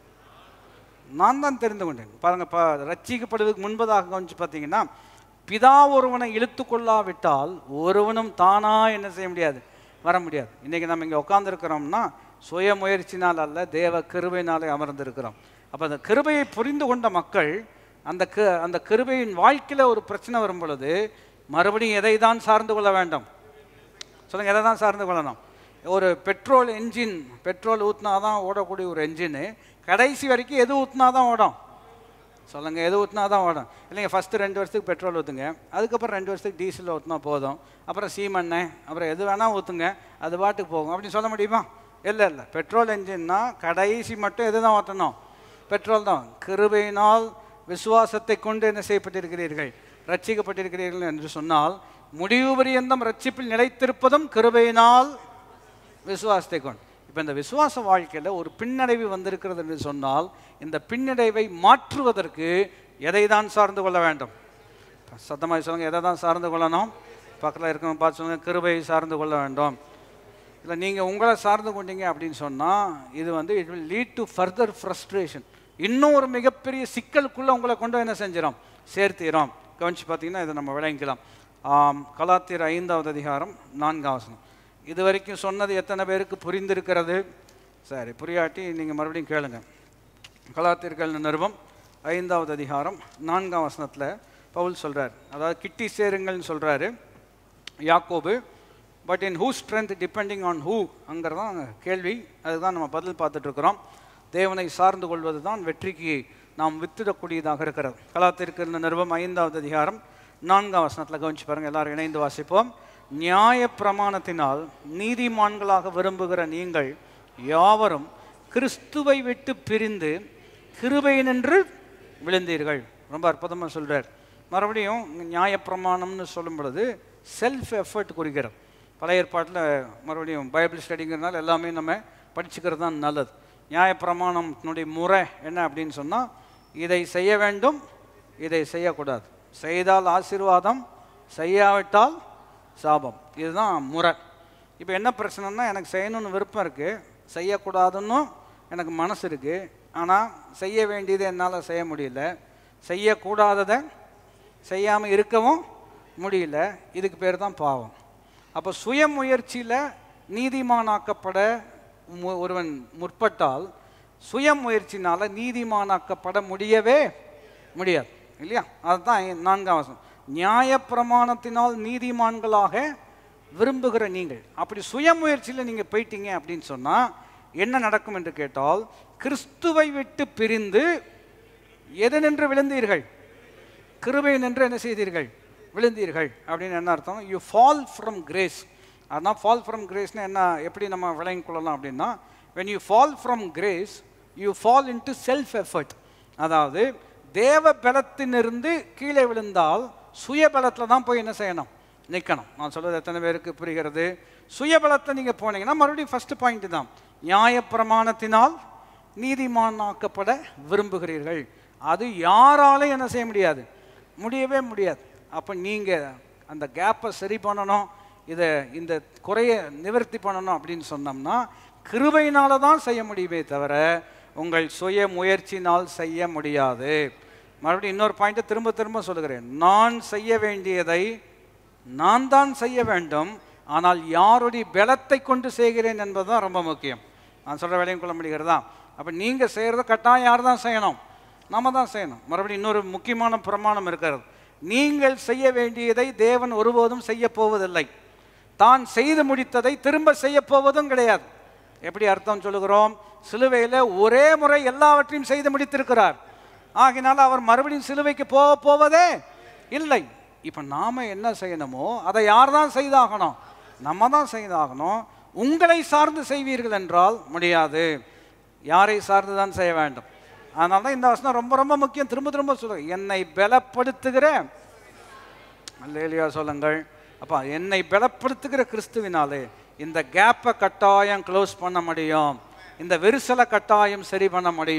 நான் தான் தெரிந்து கொண்டேன் பாருங்க இப்போ ரட்சிக்கப்படுவதற்கு முன்பதாக கவனிச்சு பார்த்தீங்கன்னா பிதா ஒருவனை இழுத்து கொள்ளாவிட்டால் ஒருவனும் தானா என்ன செய்ய முடியாது வர முடியாது இன்னைக்கு நம்ம இங்கே உட்காந்துருக்கிறோம்னா சுய முயற்சினால் அல்ல தேவ கிருபையினாலே அமர்ந்திருக்கிறோம் அப்போ அந்த கிருபையை புரிந்து கொண்ட மக்கள் அந்த க அந்த கிருபையின் வாழ்க்கையில் ஒரு பிரச்சனை வரும் பொழுது மறுபடியும் எதை தான் சார்ந்து கொள்ள வேண்டும் சொல்லுங்க எதை தான் சார்ந்து கொள்ளணும் ஒரு பெட்ரோல் என்ஜின் பெட்ரோல் ஊற்றினா தான் ஓடக்கூடிய ஒரு என்ஜின் கடைசி வரைக்கும் எது ஊற்றினா தான் ஓடும் சொல்லுங்க எது ஊற்றினா தான் ஓடும் இல்லைங்க ஃபஸ்ட்டு ரெண்டு வருஷத்துக்கு பெட்ரோல் ஊற்றுங்க அதுக்கப்புறம் ரெண்டு வருஷத்துக்கு டீசல் ஊற்றினா போதும் அப்புறம் சீமெண்ணெய் அப்புறம் எது வேணால் ஊற்றுங்க அது பாட்டுக்கு போகும் அப்படின்னு சொல்ல முடியுமா இல்லை இல்லை பெட்ரோல் என்ஜின்னா கடைசி மட்டும் எது தான் ஊற்றணும் பெட்ரோல் தான் கிருபையினால் விசுவாசத்தை கொண்டு என்ன செய்யப்பட்டிருக்கிறீர்கள் ரட்சிக்கப்பட்டிருக்கிறீர்கள் என்று சொன்னால் முடிவு பரியந்தம் ரட்சிப்பில் நிலைத்திருப்பதும் கிருபையினால் விசுவாசத்தை கொண்டு இப்போ இந்த விசுவாச வாழ்க்கையில் ஒரு பின்னடைவு வந்திருக்கிறது என்று சொன்னால் இந்த பின்னடைவை மாற்றுவதற்கு எதை தான் சார்ந்து கொள்ள வேண்டும் சத்தமாக சொல்லுங்க எதை தான் சார்ந்து கொள்ளணும் பக்கத்தில் இருக்கவங்க பார்த்து சொல்லுங்க கிருபையை சார்ந்து கொள்ள வேண்டும் இல்லை நீங்கள் உங்களை சார்ந்து கொண்டீங்க அப்படின்னு சொன்னால் இது வந்து it will lead to further frustration இன்னும் ஒரு மிகப்பெரிய சிக்கலுக்குள்ளே உங்களை கொண்டு என்ன செஞ்சிடும் சேர்த்திடும் கவனிச்சு பார்த்தீங்கன்னா இதை நம்ம விளங்கிக்கலாம் ஆம், கலாத்தியர் ஐந்தாவது அதிகாரம் நான்காம் வசனம் இது வரைக்கும் சொன்னது எத்தனை பேருக்கு புரிந்திருக்கிறது சரி புரியாட்டி நீங்கள் மறுபடியும் கேளுங்க கலாத்தியர்கள் நிருபம் ஐந்தாவது அதிகாரம் நான்காம் வசனத்தில் பவுல் சொல்றார் அதாவது கிட்டி சேருங்கள்னு சொல்றாரு யாக்கோபு but in who strength depending on who அங்கிறதான் கேள்வி அதுதான் நம்ம பதில் பார்த்துட்டு இருக்கிறோம் தேவனை சார்ந்து கொள்வது தான் வெற்றிக்கு நாம் வித்திடக்கூடியதாக இருக்கிறது கலாத்திற்கு நிருபம் ஐந்தாவது அதிகாரம் நான்காம் வசனத்தில் கவனிச்சு பாருங்க எல்லாரும் இணைந்து வாசிப்போம் நியாய பிரமாணத்தினால் நீதிமான்களாக விரும்புகிற நீங்கள் யாவரும் கிறிஸ்துவை விட்டு பிரிந்து கிருபை நின்று விழுந்தீர்கள் ரொம்ப அற்புதமாக சொல்றார் மறுபடியும் நியாயப்பிரமாணம்னு சொல்லும் பொழுது செல்ஃப் எஃபர்ட் குறிக்கிறது பழைய ஏற்பாட்டில் மறுபடியும் பைபிள் ஸ்டடிங்கிறதுனால எல்லாமே நம்ம படிச்சுக்கிறது தான் நல்லது நியாயப்பிரமாணத்தினுடைய முறை என்ன அப்படின்னு சொன்னால் இதை செய்ய வேண்டும் இதை செய்யக்கூடாது செய்தால் ஆசீர்வாதம் செய்யாவிட்டால் சாபம் இதுதான் முறை இப்போ என்ன பிரச்சனைனா எனக்கு செய்யணும்னு விருப்பம் இருக்குது செய்யக்கூடாதுன்னு எனக்கு மனசு இருக்குது ஆனால் செய்ய வேண்டியதை என்னால் செய்ய முடியல செய்யக்கூடாததை செய்யாமல் இருக்கவும் முடியல இதுக்கு பேர் தான் பாவம் அப்போ சுய முயற்சியில் நீதிமானாக்கப்பட மு- ஒருவன் முற்பட்டால் சுய முயற்சினால் நீதிமானாக்கப்பட முடியவே முடியாது இல்லையா அதுதான் நான்காம் வசனம் நியாயப்பிரமாணத்தினால் நீதிமான்களாக விரும்புகிற நீங்கள் அப்படி சுய முயற்சியில் நீங்கள் போயிட்டீங்க அப்படின்னு சொன்னால் என்ன நடக்கும் என்று கேட்டால் கிறிஸ்துவை விட்டு பிரிந்து எது நின்று விழுந்தீர்கள் கிருபை நின்று என்ன செய்தீர்கள் விழுந்தீர்கள் அப்படின்னு என்ன அர்த்தம் யூ ஃபால் ஃப்ரம் கிரேஸ் அதான் ஃபால் ஃப்ரம் கிரேஸ்னு என்ன எப்படி நம்ம விளங்கிக் கொள்ளலாம் அப்படின்னா when you fall from grace you fall into self effort அதாவது தேவ பலத்தினிருந்து கீழே விழுந்தால் சுய பலத்தில் தான் போய் என்ன செய்யணும் நிற்கணும் நான் சொல்றது எத்தனை பேருக்கு புரிகிறது சுய பலத்தை நீங்கள் போனீங்கன்னா மறுபடியும் ஃபர்ஸ்ட் பாயிண்ட் தான் நியாயப்பிரமாணத்தினால் நீதிமானாக்கப்பட விரும்புகிறீர்கள் அது யாராலும் என்ன செய்ய முடியாது முடியவே முடியாது அப்போ நீங்கள் அந்த கேப்பை சரி பண்ணணும் இதை இந்த குறைய நிவர்த்தி பண்ணணும் அப்படின்னு சொன்னோம்னா கிருபையினால தான் செய்ய முடியுமே தவிர உங்கள் சுய முயற்சினால் செய்ய முடியாது மறுபடியும் இன்னொரு பாயிண்ட்டை திரும்ப திரும்ப சொல்லுகிறேன் நான் செய்ய வேண்டியதை நான் தான் செய்ய வேண்டும் ஆனால் யாருடைய பலத்தை கொண்டு செய்கிறேன் என்பது தான் ரொம்ப முக்கியம் நான் சொல்கிற வேலையும் கொள்ள முடிகிறதா அப்போ நீங்கள் செய்கிறத கட்டாயம் யார் தான் செய்யணும் நாம தான் செய்யணும் மறுபடியும் இன்னொரு முக்கியமான பிரமாணம் இருக்கிறது நீங்கள் செய்ய வேண்டியதை தேவன் ஒருபோதும் செய்ய போவதில்லை தான் செய்து முடித்ததை திரும்ப செய்ய போவதும் கிடையாது எப்படி அர்த்தம் சொல்லுகிறோம் சிலுவையில் ஒரே முறை எல்லாவற்றையும் செய்து முடித்திருக்கிறார் ஆகினால அவர் மறுபடியும் சிலுவைக்கு போக போவதே இல்லை இப்போ நாம என்ன செய்யணுமோ அதை யார் தான் செய்தாகணும் நம்ம தான் செய்தாகணும் உங்களை சார்ந்து செய்வீர்கள் என்றால் முடியாது யாரை சார்ந்து தான் செய்ய வேண்டும் அதனால தான் இந்த வசனம் ரொம்ப ரொம்ப முக்கியம் திரும்ப திரும்ப சொல்லுங்க என்னை பலப்படுத்துகிற அல்லேலியா சொல்லுங்கள் அப்பா என்னை பலப்படுத்துகிற கிறிஸ்துவினாலே இந்த கேப்பை கட்டாயம் க்ளோஸ் பண்ண முடியும் இந்த விரிசலை கட்டாயம் சரி பண்ண முடியும்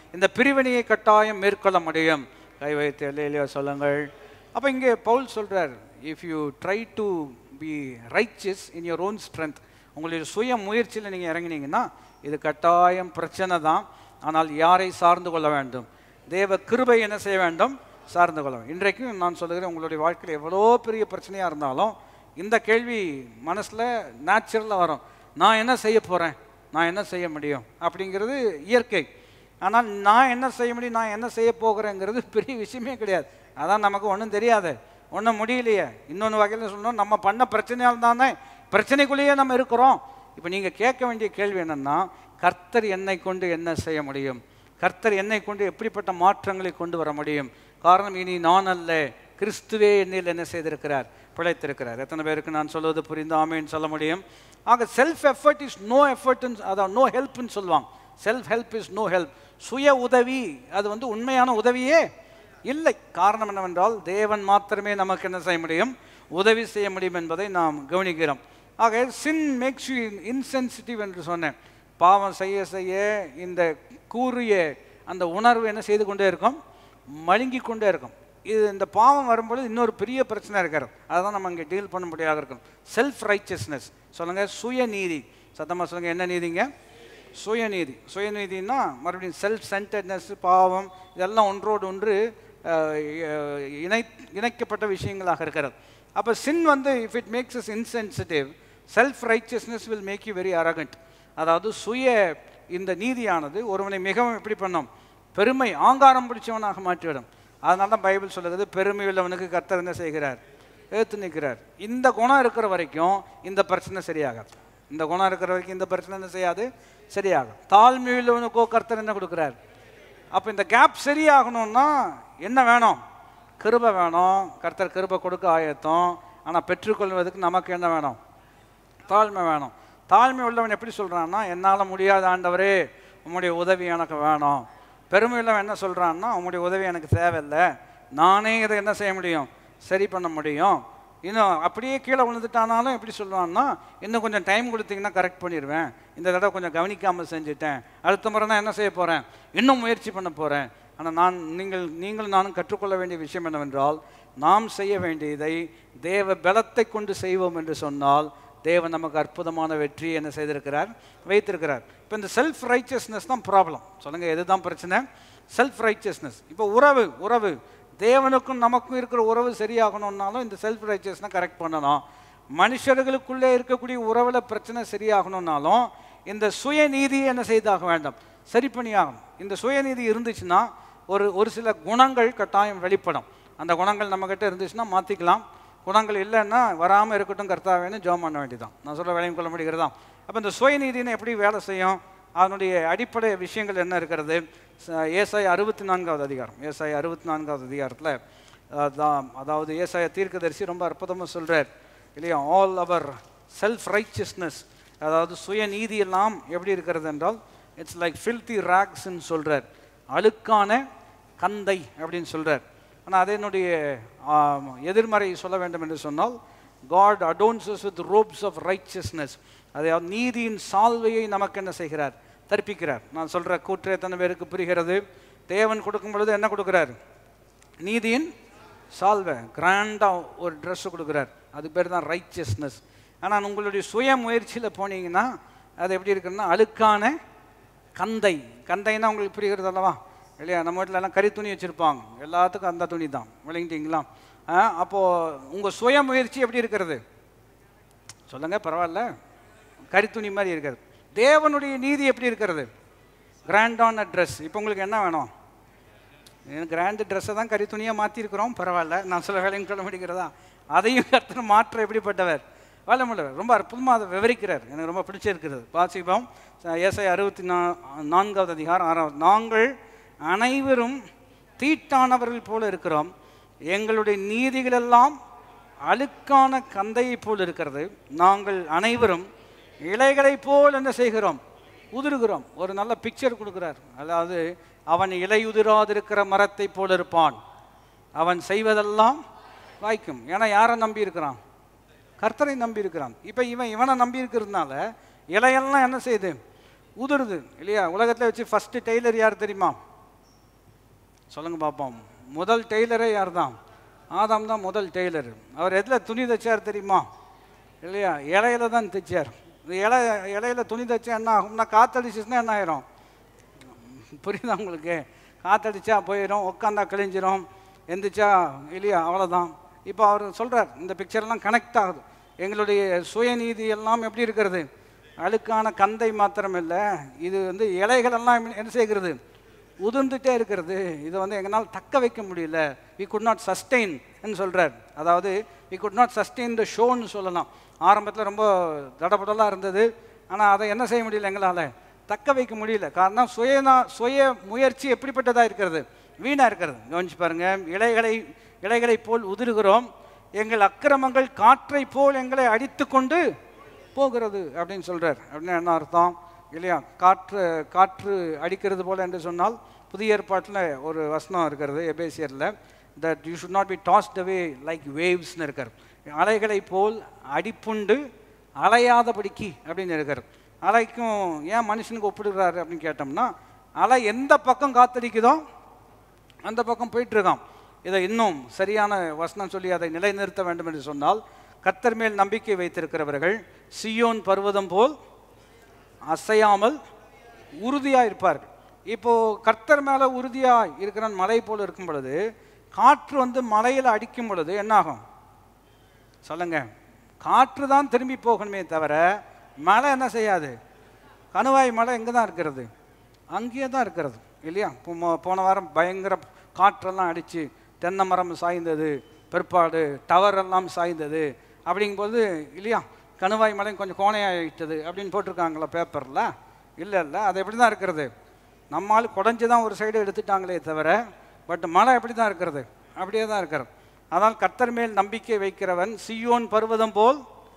இந்த பிரிவினையை கட்டாயம் மேற்கொள்ள முடியும் கை வைத்து இல்லையா சொல்லுங்கள் அப்போ இங்கே பவுல் சொல்றார் if you try to be righteous in your own strength உங்களுடைய சுய முயற்சியில் நீங்கள் இறங்கினீங்கன்னா இது கட்டாயம் பிரச்சனை தான் ஆனால் யாரை சார்ந்து கொள்ள வேண்டும் தேவ கிருபை என்ன செய்ய வேண்டும் சார்ந்து கொள்ள வேண்டும் இன்றைக்கும் நான் சொல்லுகிறேன் உங்களுடைய வாழ்க்கையில் எவ்வளோ பெரிய பிரச்சனையாக இருந்தாலும் இந்த கேள்வி மனசில் நேச்சுரலாக வரும் நான் என்ன செய்ய போகிறேன் நான் என்ன செய்ய முடியும் அப்படிங்கிறது இயற்கை ஆனால் நான் என்ன செய்ய முடியும் நான் என்ன செய்ய போகிறேங்கிறது பெரிய விஷயமே கிடையாது அதான் நமக்கு ஒன்றும் தெரியாது ஒன்றும் முடியலையே இன்னொன்று வகையில் சொன்னோம் நம்ம பண்ண பிரச்சனையால் தானே பிரச்சனைக்குள்ளேயே நம்ம இருக்கிறோம் இப்போ நீங்கள் கேட்க வேண்டிய கேள்வி என்னென்னா கர்த்தர் என்னை கொண்டு என்ன செய்ய முடியும் கர்த்தர் என்னை கொண்டு எப்படிப்பட்ட மாற்றங்களை கொண்டு வர முடியும் காரணம் இனி நான் அல்ல கிறிஸ்துவே என்னில் என்ன செய்திருக்கிறார் பிழைத்திருக்கிறார் எத்தனை பேருக்கு நான் சொல்வது புரிந்து ஆமேன்னு சொல்ல முடியும் ஆக செல்ஃப் எஃபர்ட் இஸ் நோ எஃபர்ட்னு அதான் நோ ஹெல்ப்னு சொல்லுவாங்க self help is no help சுய உதவி அது வந்து உண்மையான உதவியே இல்லை காரணம் என்னவென்றால் தேவன் மாத்திரமே நமக்கு என்ன செய்ய முடியும் உதவி செய்ய முடியும் என்பதை நாம் கவனிக்கிறோம் ஆக சின் மேக்ஸ் யூ இன்சென்சிட்டிவ் என்று சொன்னேன் பாவம் செய்ய செய்ய இந்த கூறிய அந்த உணர்வு என்ன செய்து கொண்டே இருக்கும் மழுங்கி கொண்டே இருக்கும் இது இந்த பாவம் வரும்பொழுது இன்னொரு பெரிய பிரச்சனை இருக்கிறது அதுதான் நம்ம இங்கே டீல் பண்ண முடியாது இருக்கும் செல்ஃப் ரைச்சஸ்னஸ் சொல்லுங்க சுயநீதி சத்தமாக சொல்லுங்க என்ன நீதிங்க சுயநீதி சுயநீதினா மறுபடியும் செல்ஃப் சென்டர்னஸ் பாவம் இதெல்லாம் ஒன்றோடு ஒன்று அஹ், அஹ், இணை இணைக்கப்பட்ட விஷயங்களாக இருக்கிறது அப்போ சின் வந்து if it makes us insensitive self righteousness will make you very arrogant அதாவது சுய இந்த நீதியானது ஒருவனை மிகவும் எப்படி பண்ணும் பெருமை ஆங்காரம் பிடிச்சவனாக மாற்றிவிடும் அதனால தான் பைபிள் சொல்லுகிறது பெருமை உள்ளவனுக்கு கர்த்தர் என்ன செய்கிறார் ஏத்து நிற்கிறார் இந்த குணம் இருக்கிற வரைக்கும் இந்த பிரச்சனை சரியாகாது இந்த குணம் இருக்கிற வரைக்கும் இந்த பிரச்சனை என்ன செய்யாது சரியாகும் தாழ்மை உள்ளவனுக்கோ கர்த்தர் என்ன கொடுக்குறார் அப்போ இந்த கேப் சரியாகணும்னா என்ன வேணும் கிருபை வேணும் கர்த்தர் கிருபை கொடுக்க ஆயத்தம் ஆனால் பெற்றுக்கொள்வதற்கு நமக்கு என்ன வேணும் தாழ்மை வேணும் தாழ்மை உள்ளவன் எப்படி சொல்கிறான்னா என்னால் முடியாத ஆண்டவரே உம்முடைய உதவி எனக்கு வேணும் பெருமை உள்ளவன் என்ன சொல்கிறான்னா உம்முடைய உதவி எனக்கு தேவையில்லை நானே இதை என்ன செய்ய முடியும் சரி பண்ண முடியும் இன்னும் அப்படியே கீழே விழுந்துட்டானாலும் எப்படி சொல்லுவான்னா இன்னும் கொஞ்சம் டைம் கொடுத்தீங்கன்னா கரெக்ட் பண்ணிடுவேன் இந்த தடவை கொஞ்சம் கவனிக்காமல் செஞ்சுட்டேன் அடுத்த முறை நான் என்ன செய்ய போகிறேன் இன்னும் முயற்சி பண்ண போகிறேன் ஆனால் நான் நீங்கள் நீங்கள் நானும் கற்றுக்கொள்ள வேண்டிய விஷயம் என்னவென்றால் நாம் செய்ய வேண்டியதை தேவ பலத்தை கொண்டு செய்வோம் என்று சொன்னால் தேவன் நமக்கு அற்புதமான வெற்றி என்ன செய்திருக்கிறார் வைத்திருக்கிறார் இப்போ இந்த செல்ஃப் ரைச்சியஸ்னஸ் தான் ப்ராப்ளம் சொல்லுங்க எதுதான் பிரச்சனை செல்ஃப் ரைச்சியஸ்னஸ் இப்போ உறவு உறவு தேவனுக்கும் நமக்கும் இருக்கிற உறவு சரியாகணும்னாலும் இந்த செல்ஃப் ரைச்சியஸ்னை கரெக்ட் பண்ணணும் மனுஷர்களுக்குள்ளே இருக்கக்கூடிய உறவில் பிரச்சனை சரியாகணும்னாலும் இந்த சுயநீதியை என்ன செய்தாக வேண்டும் சரி பண்ணியாகணும் இந்த சுயநீதி இருந்துச்சுன்னா ஒரு ஒரு சில குணங்கள் கட்டாயம் வெளிப்படும் அந்த குணங்கள் நம்மக்கிட்ட இருந்துச்சுன்னா மாற்றிக்கலாம் குணங்கள் இல்லைன்னா வராமல் இருக்கட்டும் கர்த்தாவேன்னு ஜெபம் பண்ண வேண்டியதான் நான் சொல்ல வேலையும் கொள்ள முடிகிறதா அப்போ இந்த சுயநீதின்னு எப்படி வேலை செய்யும் அதனுடைய அடிப்படை விஷயங்கள் என்ன இருக்கிறது ச- ஏசாயா அறுபத்தி நான்காவது அதிகாரம் ஏசாயா அறுபத்தி நான்காவது அதிகாரத்தில் அதாவது ஏசாயா தீர்க்கதரிசி ரொம்ப அற்புதமாக சொல்றார் இல்லையா ஆல் அவர் செல்ஃப் ரைச்சியஸ்னஸ் அதாவது சுயநீதி எல்லாம் எப்படி இருக்கிறது என்றால் இட்ஸ் லைக் ஃபில்தி ராக்ஸ்ன்னு சொல்றார் அழுக்கான கந்தை அப்படின்னு சொல்றார் ஆனால் அதனுடைய ஆம், எதிர்மறை சொல்ல வேண்டும் என்று சொன்னால் God adorns us with robes of righteousness அதாவது நீதியின் சால்வையை நமக்கு என்ன செய்கிறார் தற்பிக்கிறார் நான் சொல்ற கூற்று எத்தனை பேருக்கு புரிகிறது தேவன் கொடுக்கும் பொழுது என்ன கொடுக்குறார் நீதியின் சால்வை கிராண்டாக ஒரு Dress கொடுக்குறார் அது பேர் தான் ரைச்சியஸ்னஸ் ஆனால் உங்களுடைய சுய முயற்சியில் போனீங்கன்னா அது எப்படி இருக்குன்னா அழுக்கான கந்தை கந்தைன்னா உங்களுக்கு புரிகிறது அல்லவா இல்லையா நம்ம வீட்டில் எல்லாம் கறி துணி வச்சுருப்பாங்க எல்லாத்துக்கும் அந்த துணி தான் விளங்கிட்டீங்களா ஆ, அப்போ உங்கள் சுய முயற்சி எப்படி இருக்கிறது சொல்லுங்க பரவாயில்ல கரித்துணி மாதிரி இருக்கிறது தேவனுடைய நீதி எப்படி இருக்கிறது கிராண்டான ட்ரெஸ் இப்போ உங்களுக்கு என்ன வேணும் கிராண்டு ட்ரெஸ்ஸை தான் கறி துணியாக மாற்றிருக்கிறோம் பரவாயில்ல நான் சொல்ல வேலையும் சொல்ல முடிகிறதா அதையும் கர்த்தர் மாற்ற எப்படிப்பட்டவர் வேலை முடியவர் ரொம்ப அற்புதமாக அதை விவரிக்கிறார் எனக்கு ரொம்ப பிடிச்சிருக்கிறது வாசிப்போம் ஏசை அறுபத்தி நா நான்காவது அதிகாரம் ஆறாவது நாங்கள் அனைவரும் தீட்டானவர்கள் போல இருக்கிறோம் எங்களுடைய நீதிகளெல்லாம் அழுக்கான கந்தையைப் போல் இருக்கிறது நாங்கள் அனைவரும் இலைகளைப் போல் என்ன செய்கிறோம் உதிருகிறோம் ஒரு நல்ல பிக்சர் கொடுக்குறார் அதாவது அவன் இலையுதிராதிருக்கிற மரத்தைப் போல இருப்பான் அவன் செய்வதெல்லாம் வாய்க்கும் ஏன்னா யாரை நம்பி இருக்கிறான் கர்த்தரை நம்பி இருக்கிறான் இப்போ இவன் இவனை நம்பி இருக்கிறதுனால இலையெல்லாம் என்ன செய்யுது உதிருது இல்லையா உலகத்தில் வச்சு ஃபஸ்ட்டு டெய்லர் யார் தெரியுமா சொல்லுங்க பார்ப்போம் முதல் டெய்லரே யார் தான் ஆதாம் தான் முதல் டெய்லர் அவர் எதில் துணி தைச்சார் தெரியுமா இல்லையா இலையில தான் தைச்சார் இந்த இலை இலையில துணி தைச்சா என்ன ஆகும்னா காத்தடிச்சுன்னா என்ன ஆயிரும் புரியுதா உங்களுக்கு காத்தடிச்சா போயிடும் உட்காந்தா கிழிஞ்சிரும் எந்திரிச்சா இல்லையா அவ்வளோதான் இப்போ அவர் சொல்கிறார் இந்த பிக்சர்லாம் கனெக்ட் ஆகுது எங்களுடைய சுயநீதி எல்லாம் எப்படி இருக்கிறது அழுக்கான கந்தை மாத்திரம் இல்லை இது வந்து இலைகள் எல்லாம் என்ன செய்கிறது உதிர்ந்துட்டே இருக்கிறது இதை வந்து எங்களால் தக்க வைக்க முடியல வி குட் நாட் சஸ்டெயின் சொல்கிறார் அதாவது we could not sustain the ஷோன்னு சொல்லலாம் ஆரம்பத்தில் ரொம்ப தடபடலாக இருந்தது ஆனால் அதை என்ன செய்ய முடியல எங்களால் தக்க வைக்க முடியல காரணம் சுயநா சுய முயற்சி எப்படிப்பட்டதாக இருக்கிறது வீணாக இருக்கிறது கவனிச்சு பாருங்க இலைகளை இலைகளை போல் உதிர்கிறோம் எங்கள் அக்கிரமங்கள் காற்றை போல் எங்களை அடித்து கொண்டு போகிறது அப்படின்னு சொல்றார் அப்படின்னு என்ன அர்த்தம் இல்லையா காற்று காற்று அடிக்கிறது போல என்று சொன்னால் புதிய ஏற்பாட்டில் ஒரு வசனம் இருக்கிறது எபேசியரில் that you should not be tossed away like வேவ்ஸ்னு இருக்கார் அலைகளை போல் அடிப்புண்டு அலையாதபடிக்கு அப்படின்னு இருக்கார் அலைக்கும் ஏன் மனுஷனுக்கு ஒப்பிடுறாரு அப்படின்னு கேட்டோம்னா அலை எந்த பக்கம் காத்தடிக்குதோ அந்த பக்கம் போயிட்டு இருக்கான் இதை இன்னும் சரியான வசனம் சொல்லி அதை நிலைநிறுத்த வேண்டும் என்று சொன்னால் கர்த்தர் மேல் நம்பிக்கை வைத்திருக்கிறவர்கள் சியோன் பர்வதம் போல் அசையாமல் உறுதியாக இருப்பார்கள் இப்போ கர்த்தர் மேலே உறுதியாக இருக்கிற மலை போல் இருக்கும் பொழுது காற்று வந்து மலையில் அடிக்கும் பொழுது என்னாகும் சொல்லுங்க காற்று தான் திரும்பி போகணுமே தவிர மழை என்ன செய்யாது கணுவாய் மலை எங்கே தான் இருக்கிறது அங்கேயே தான் இருக்கிறது இல்லையா இப்போ மோ- போன வாரம் பயங்கர காற்றெல்லாம் அடித்து தென்னை மரம் சாய்ந்தது பிற்பாடு டவர் எல்லாம் சாய்ந்தது அப்படிங்கும்போது இல்லையா கணுவாய் மலை கொஞ்சம் கோணையாயிட்டது அப்படின்னு போட்டிருக்காங்களா பேப்பரில் இல்லை இல்லை அது எப்படி தான் இருக்கிறது நம்மால் குடஞ்சி தான் ஒரு சைடு எடுத்துட்டாங்களே தவிர பட் மழை எப்படி தான் இருக்கிறது அப்படியே தான் இருக்கிறது அதனால் கர்த்தர் மேல் நம்பிக்கை வைக்கிறவன் சியோன் பர்வதம் போல்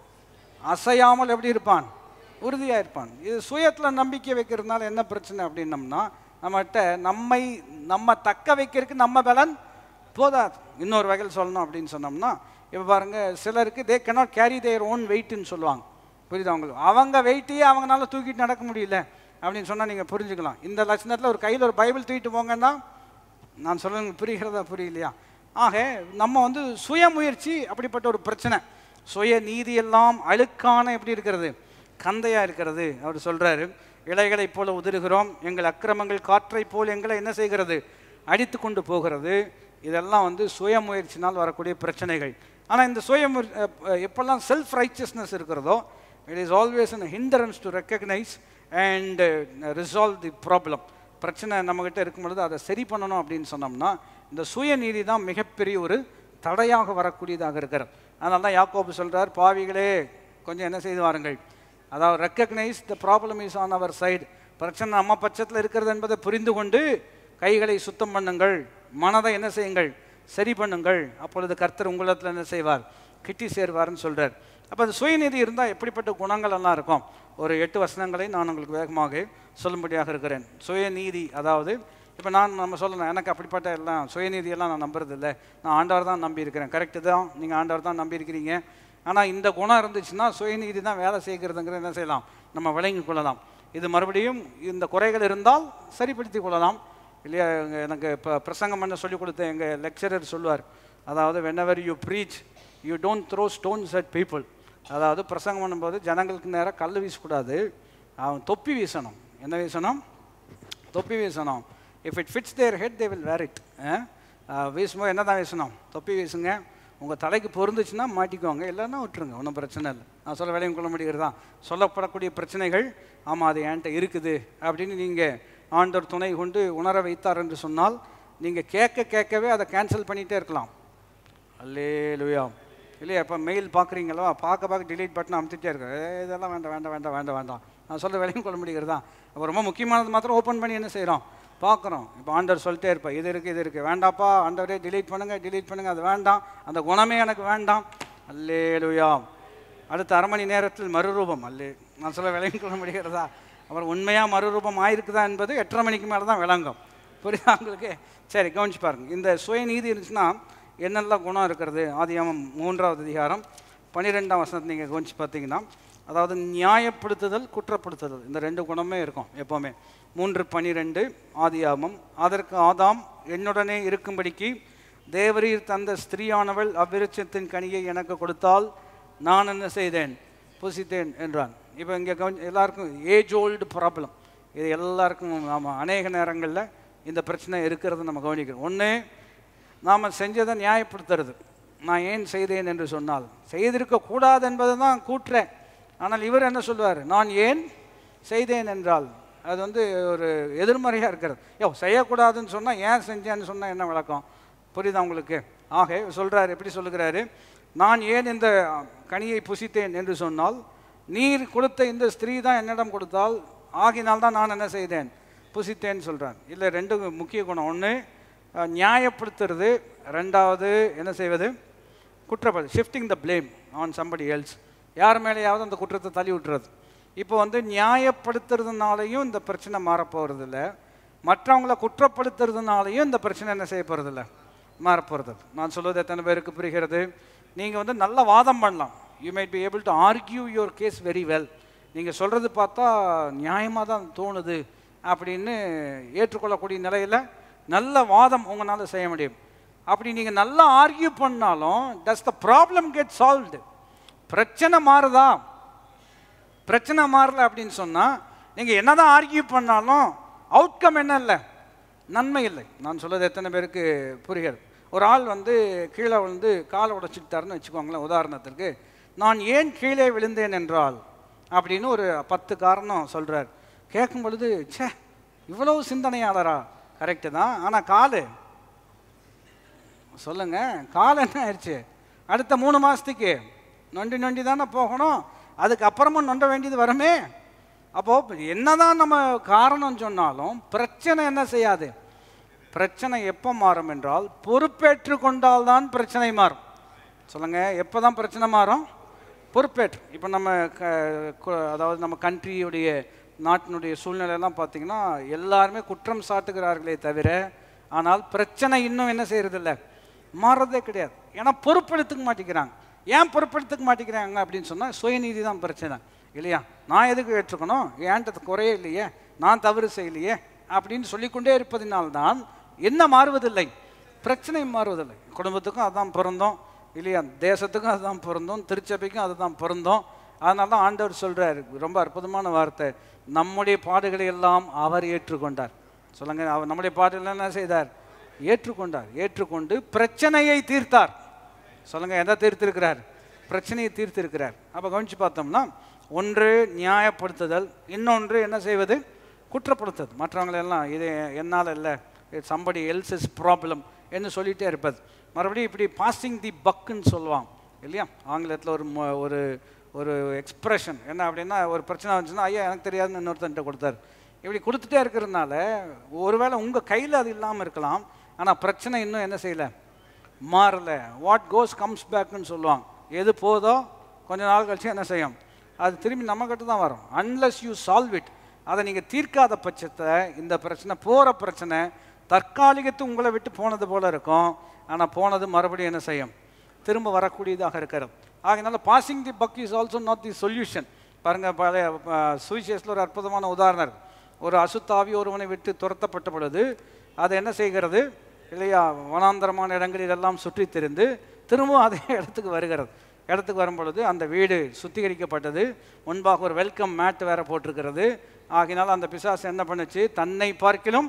அசையாமல் எப்படி இருப்பான் உறுதியாக இருப்பான் இது சுயத்தில் நம்பிக்கை வைக்கிறதுனால என்ன பிரச்சனை அப்படின்னம்னா நம்மகிட்ட நம்மை நம்ம தக்க வைக்கிறதுக்கு நம்ம பலன் போதாது இன்னொரு வகையில் சொல்லணும் அப்படின்னு சொன்னோம்னா இப்போ பாருங்க சிலருக்கு they cannot carry their own வெயிட்னு சொல்லுவாங்க புரியுதா உங்களுக்கு அவங்க வெயிட்டையே அவங்களால தூக்கிட்டு நடக்க முடியல அப்படின்னு சொன்னால் நீங்கள் புரிஞ்சுக்கலாம் இந்த லட்சணத்தில் ஒரு கையில் ஒரு பைபிள் தூக்கிட்டு போங்கன்னா நான் சொல்லுங்க புரிகிறதா புரியலையா ஆக நம்ம வந்து சுயமுயற்சி அப்படிப்பட்ட ஒரு பிரச்சனை சுய நீதி எல்லாம் அழுக்கான எப்படி இருக்கிறது கந்தையா இருக்கிறது அவர் சொல்றாரு இலைகளைப் போல உதிருகிறோம் எங்கள் அக்கிரமங்கள் காற்றைப் போல் எங்களை என்ன செய்கிறது அடித்து கொண்டு போகிறது இதெல்லாம் வந்து சுயமுயற்சினால் வரக்கூடிய பிரச்சனைகள் ஆனால் இந்த சுய எப்பெல்லாம் செல்ஃப் ரைச்சஸ்னஸ் இருக்கிறதோ it is always an hindrance to recognise and resolve the problem பிரச்சனை நம்மக்கிட்ட இருக்கும் பொழுது அதை சரி பண்ணணும் அப்படின்னு சொன்னோம்னா இந்த சுயநீதி தான் மிகப்பெரிய ஒரு தடையாக வரக்கூடியதாக இருக்கிறது அதனால தான் யாக்கோபு சொல்றார் பாவிகளே கொஞ்சம் என்ன செய்து வாருங்கள் அதாவது recognise the problem is on our side பிரச்சனை நம்ம பட்சத்தில் இருக்கிறது என்பதை புரிந்து கொண்டு கைகளை சுத்தம் பண்ணுங்கள் மனதை என்ன செய்யுங்கள் சரி பண்ணுங்கள் அப்பொழுது கர்த்தர் உங்களிடத்தில் என்ன செய்வார் கிட்டி சேர்வார்னு சொல்றார் அப்போ அந்த சுயநீதி இருந்தால் எப்படிப்பட்ட குணங்கள் எல்லாம் இருக்கும் ஒரு எட்டு வசனங்களை நான் உங்களுக்கு வேகமாக சொல்லும்படியாக இருக்கிறேன் சுயநீதி அதாவது இப்போ நான் நம்ம சொல்லலாம் எனக்கு அப்படிப்பட்ட எல்லாம் சுயநீதியெல்லாம் நான் நம்புறது இல்லை நான் ஆண்டவர் தான் நம்பி இருக்கிறேன் கரெக்டு தான் நீங்கள் ஆண்டவர் தான் நம்பி இருக்கிறீங்க ஆனால் இந்த குணம் இருந்துச்சுன்னா சுயநீதி தான் வேலை செய்கிறதுங்கிறத என்ன செய்யலாம் நம்ம விளங்கிக் கொள்ளலாம் இது மறுபடியும் இந்த குறைகள் இருந்தால் சரிப்படுத்திக் கொள்ளலாம் இல்லையா எங்க- எனக்கு இப்போ பிரசங்கம் பண்ண சொல்லிக் கொடுத்த எங்கள் லெக்சரர் சொல்லுவார் அதாவது whenever you preach you don't throw stones at people அதாவது பிரசங்கம் பண்ணும்போது ஜனங்களுக்கு நேராக கல் வீசக்கூடாது அவன் தொப்பி வீசணும் என்ன வீசணும் தொப்பி வீசணும் if it fits their head they will wear it வீசும்போது என்ன தான் வீசணும் தொப்பி வீசுங்க உங்கள் தலைக்கு பொருந்துச்சுன்னா மாட்டிக்குவாங்க இல்லைன்னா விட்டுருங்க ஒன்றும் பிரச்சனை இல்லை நான் சொல்ல வேலையும் கொள்ள முடிகிறதா சொல்லப்படக்கூடிய பிரச்சனைகள் ஆமாம் அது என்கிட்ட இருக்குது அப்படின்னு நீங்கள் ஆண்டவர் துணை கொண்டு உணர வைத்தார் என்று சொன்னால் நீங்கள் கேட்க கேட்கவே அதை கேன்சல் பண்ணிகிட்டே இருக்கலாம் அல்லே லுயா இல்லையா இப்போ மெயில் பார்க்குறீங்களோ பார்க்க பார்க்க delete பட்டன் அமுத்திட்டே இருக்கேன் இதெல்லாம் வேண்டாம் வேண்டாம் வேண்டாம் வேண்டாம் வேண்டாம் நான் சொல்ல விலையும் கொள்ள முடிகிறதா அப்போ ரொம்ப முக்கியமானது மாத்திரம் ஓப்பன் பண்ணி என்ன செய்கிறோம் பார்க்குறோம் இப்போ ஆண்டவர் சொல்லிட்டே இருப்பேன் இது இருக்குது இது இருக்குது வேண்டாப்பா ஆண்டவரே delete பண்ணுங்க delete பண்ணுங்க அது வேண்டாம் அந்த குணமே எனக்கு வேண்டாம் அல்லே லுயா அடுத்த அரை மணி நேரத்தில் மறுரூபம் அல்லே நான் சொல்ல விலையும் கொள்ள முடிகிறதா அப்புறம் உண்மையாக மறுரூபம் ஆயிருக்குதா என்பது எட்டரை மணிக்கு மேலே தான் விளங்கும் புரியுதா உங்களுக்கு சரி கவனிச்சு பாருங்க இந்த சுயநீதி இருந்துச்சுன்னா என்னெல்லாம் குணம் இருக்கிறது ஆதியாமம் மூன்றாவது அதிகாரம் பன்னிரெண்டாம் வசனத்தை நீங்கள் கவனிச்சு பார்த்தீங்கன்னா அதாவது நியாயப்படுத்துதல் குற்றப்படுத்துதல் இந்த ரெண்டு குணமே இருக்கும் எப்போவுமே மூன்று பனிரெண்டு ஆதியாமம் அதற்கு ஆதாம் என்னுடனே இருக்கும்படிக்கு தேவரீர் தந்த ஸ்திரீயானவள் அவ்விருட்சத்தின் கனியை எனக்கு கொடுத்தால் நான் என்ன செய்தேன் புசித்தேன் என்றான் இப்போ இங்கே கவனி எல்லாருக்கும் ஏஜ் ஓல்டு ப்ராப்ளம் இது எல்லாருக்கும் ஆமாம் அநேக நேரங்களில் இந்த பிரச்சனை இருக்கிறது நம்ம கவனிக்கிறோம் ஒன்று நாம் செஞ்சதை நியாயப்படுத்துறது நான் ஏன் செய்தேன் என்று சொன்னால் செய்திருக்க கூடாது என்பதை தான் கூட்டுறேன் ஆனால் இவர் என்ன சொல்வார் நான் ஏன் செய்தேன் என்றால் அது வந்து ஒரு எதிர்மறையாக இருக்கிறது யோ செய்யக்கூடாதுன்னு சொன்னால் ஏன் செஞ்சேன்னு சொன்னால் என்ன விளக்கம் புரியுதா உங்களுக்கு ஆக சொல்கிறார் எப்படி சொல்லுகிறாரு நான் ஏன் இந்த கனியை புசித்தேன் என்று சொன்னால் நீர் கொடுத்த இந்த ஸ்திரீ தான் என்னிடம் கொடுத்தால் ஆகினால் தான் நான் என்ன செய்தேன் புசித்தேன்னு சொல்கிறான் இல்லை ரெண்டு முக்கிய குணம் ஒன்று நியாயப்படுத்துறது ரெண்டாவது என்ன செய்வது குற்றப்படு shifting the blame on somebody else யார் மேலேயாவது அந்த குற்றத்தை தள்ளி விட்டுறது இப்போ வந்து நியாயப்படுத்துறதுனாலையும் இந்த பிரச்சனை மாறப்போகிறது இல்லை மற்றவங்கள குற்றப்படுத்துறதுனாலையும் இந்த பிரச்சனை என்ன செய்ய போகிறதில்ல மாறப்போகிறது நான் சொல்வது எத்தனை பேருக்கு புரிகிறது நீங்கள் வந்து நல்ல வாதம் பண்ணலாம் you might be able to argue your case very well நீங்கள் சொல்கிறது பார்த்தா நியாயமாக தான் தோணுது அப்படின்னு ஏற்றுக்கொள்ளக்கூடிய நிலையில் நல்ல வாதம் உங்களால் செய்ய முடியும் அப்படி நீங்கள் நல்லா ஆர்கியூ பண்ணாலும் does the problem get solved பிரச்சனை மாறுதா பிரச்சனை மாறல அப்படின்னு சொன்னால் நீங்கள் என்னதான் ஆர்கியூ பண்ணாலும் அவுட்கம் என்ன இல்லை நன்மை இல்லை நான் சொல்றது எத்தனை பேருக்கு புரிகிறது ஒரு ஆள் வந்து கீழே விழுந்து காலை உடைச்சிட்டாருன்னு வச்சுக்கோங்களேன் உதாரணத்திற்கு நான் ஏன் கீழே விழுந்தேன் என்றால் அப்படின்னு ஒரு பத்து காரணம் சொல்கிறார் கேட்கும் பொழுது ச்சே இவ்வளவு சிந்தனையாளரா கரெக்டு தான் ஆனால் காலு சொல்லுங்க கால் என்ன ஆயிடுச்சு அடுத்த மூணு மாதத்துக்கு நொண்டி நொண்டி தானே போகணும் அதுக்கப்புறமும் நொண்ட வேண்டியது வருமே அப்போ என்னதான் நம்ம காரணம் சொன்னாலும் பிரச்சனை என்ன செய்யாது பிரச்சனை எப்போ மாறும் என்றால் பொறுப்பேற்று கொண்டால்தான் பிரச்சனை மாறும் சொல்லுங்க எப்போ தான் பிரச்சனை மாறும் பொறுப்பேற்று இப்போ நம்ம க கு- அதாவது நம்ம கண்ட்ரியுடைய நாட்டினுடைய சூழ்நிலையெல்லாம் பார்த்தீங்கன்னா எல்லாருமே குற்றம் சாட்டுகிறார்களே தவிர ஆனால் பிரச்சனை இன்னும் என்ன செய்யறதில்ல மாறுறதே கிடையாது ஏன்னா பொறுப்பெடுத்துக்க மாட்டேங்கிறாங்க ஏன் பொறுப்பெடுத்துக்க மாட்டேங்கிறாங்க அப்படின்னு சொன்னால் சுயநீதி தான் பிரச்சனை இல்லையா நான் எதுக்கு ஏற்றுக்கணும் ஏன்றது குறையே இல்லையே நான் தவறு செய்யலையே அப்படின்னு சொல்லிக்கொண்டே இருப்பதினால்தான் என்ன மாறுவதில்லை பிரச்சனை மாறுவதில்லை குடும்பத்துக்கும் அதான் பிறந்தோம் இல்லையா தேசத்துக்கும் அதுதான் பிறந்தோம் திருச்சபைக்கும் அதுதான் பிறந்தோம் அதனால தான் ஆண்டவர் சொல்றார் ரொம்ப அற்புதமான வார்த்தை நம்முடைய பாடுகளை எல்லாம் அவர் ஏற்றுக்கொண்டார் சொல்லுங்க அவர் நம்முடைய பாடுகளை என்ன செய்தார் ஏற்றுக்கொண்டார் ஏற்றுக்கொண்டு பிரச்சனையை தீர்த்தார் சொல்லுங்க எதை தீர்த்திருக்கிறார் பிரச்சனையை தீர்த்திருக்கிறார் அப்போ கவனிச்சு பார்த்தோம்னா ஒன்று நியாயப்படுத்துதல் இன்னொன்று என்ன செய்வது குற்றப்படுத்துதல் மற்றவங்களை எல்லாம் இது என்னால் இல்லை சம்படி எல்ஸ் இஸ் ப்ராப்ளம் என்று சொல்லிட்டே இருப்பது மறுபடியும் இப்படி பாசிங் தி பக்குன்னு சொல்லுவாங்க இல்லையா ஆங்கிலத்தில் ஒரு மொ- ஒரு ஒரு எக்ஸ்பிரஷன் என்ன அப்படின்னா ஒரு பிரச்சனை வந்துச்சுன்னா ஐயா எனக்கு தெரியாதுன்னு இன்னொருத்தன்ட்ட கொடுத்தாரு இப்படி கொடுத்துட்டே இருக்கிறதுனால ஒருவேளை உங்கள் கையில் அது இல்லாமல் இருக்கலாம் ஆனால் பிரச்சனை இன்னும் என்ன செய்யலை மாறல வாட் கோஸ் கம்ஸ் பேக்னு சொல்லுவாங்க எது போதோ கொஞ்ச நாள் கழிச்சு என்ன செய்யும் அது திரும்பி நம்மக்கிட்ட தான் வரும் அன்லஸ் யூ சால்வ் இட் அதை நீங்கள் தீர்க்காத பட்சத்தை இந்த பிரச்சனை போகிற பிரச்சனை தற்காலிகத்து உங்களை விட்டு போனது போல இருக்கும் ஆனால் போனது மறுபடியும் என்ன செய்யும் திரும்ப வரக்கூடியதாக இருக்கிறது ஆகையினால passing the buck is also not the solution பாருங்க பழைய சுவிசேஷத்தில் ஒரு அற்புதமான உதாரணம் இருக்கு. ஒரு அசுத்தாவி ஒருவனை விட்டு துரத்தப்பட்ட பொழுது அது என்ன செய்கிறது இல்லையா வனாந்தரமான இடங்களில் எல்லாம் சுற்றி திரிந்து திரும்பவும் அதே இடத்துக்கு வருகிறது இடத்துக்கு வரும் பொழுது அந்த வீடு சுத்திகரிக்கப்பட்டது முன்பாக ஒரு வெல்கம் மேட் வேற போட்டிருக்கிறது ஆகினால் அந்த பிசாசு என்ன பண்ணுச்சு தன்னை பார்க்கிலும்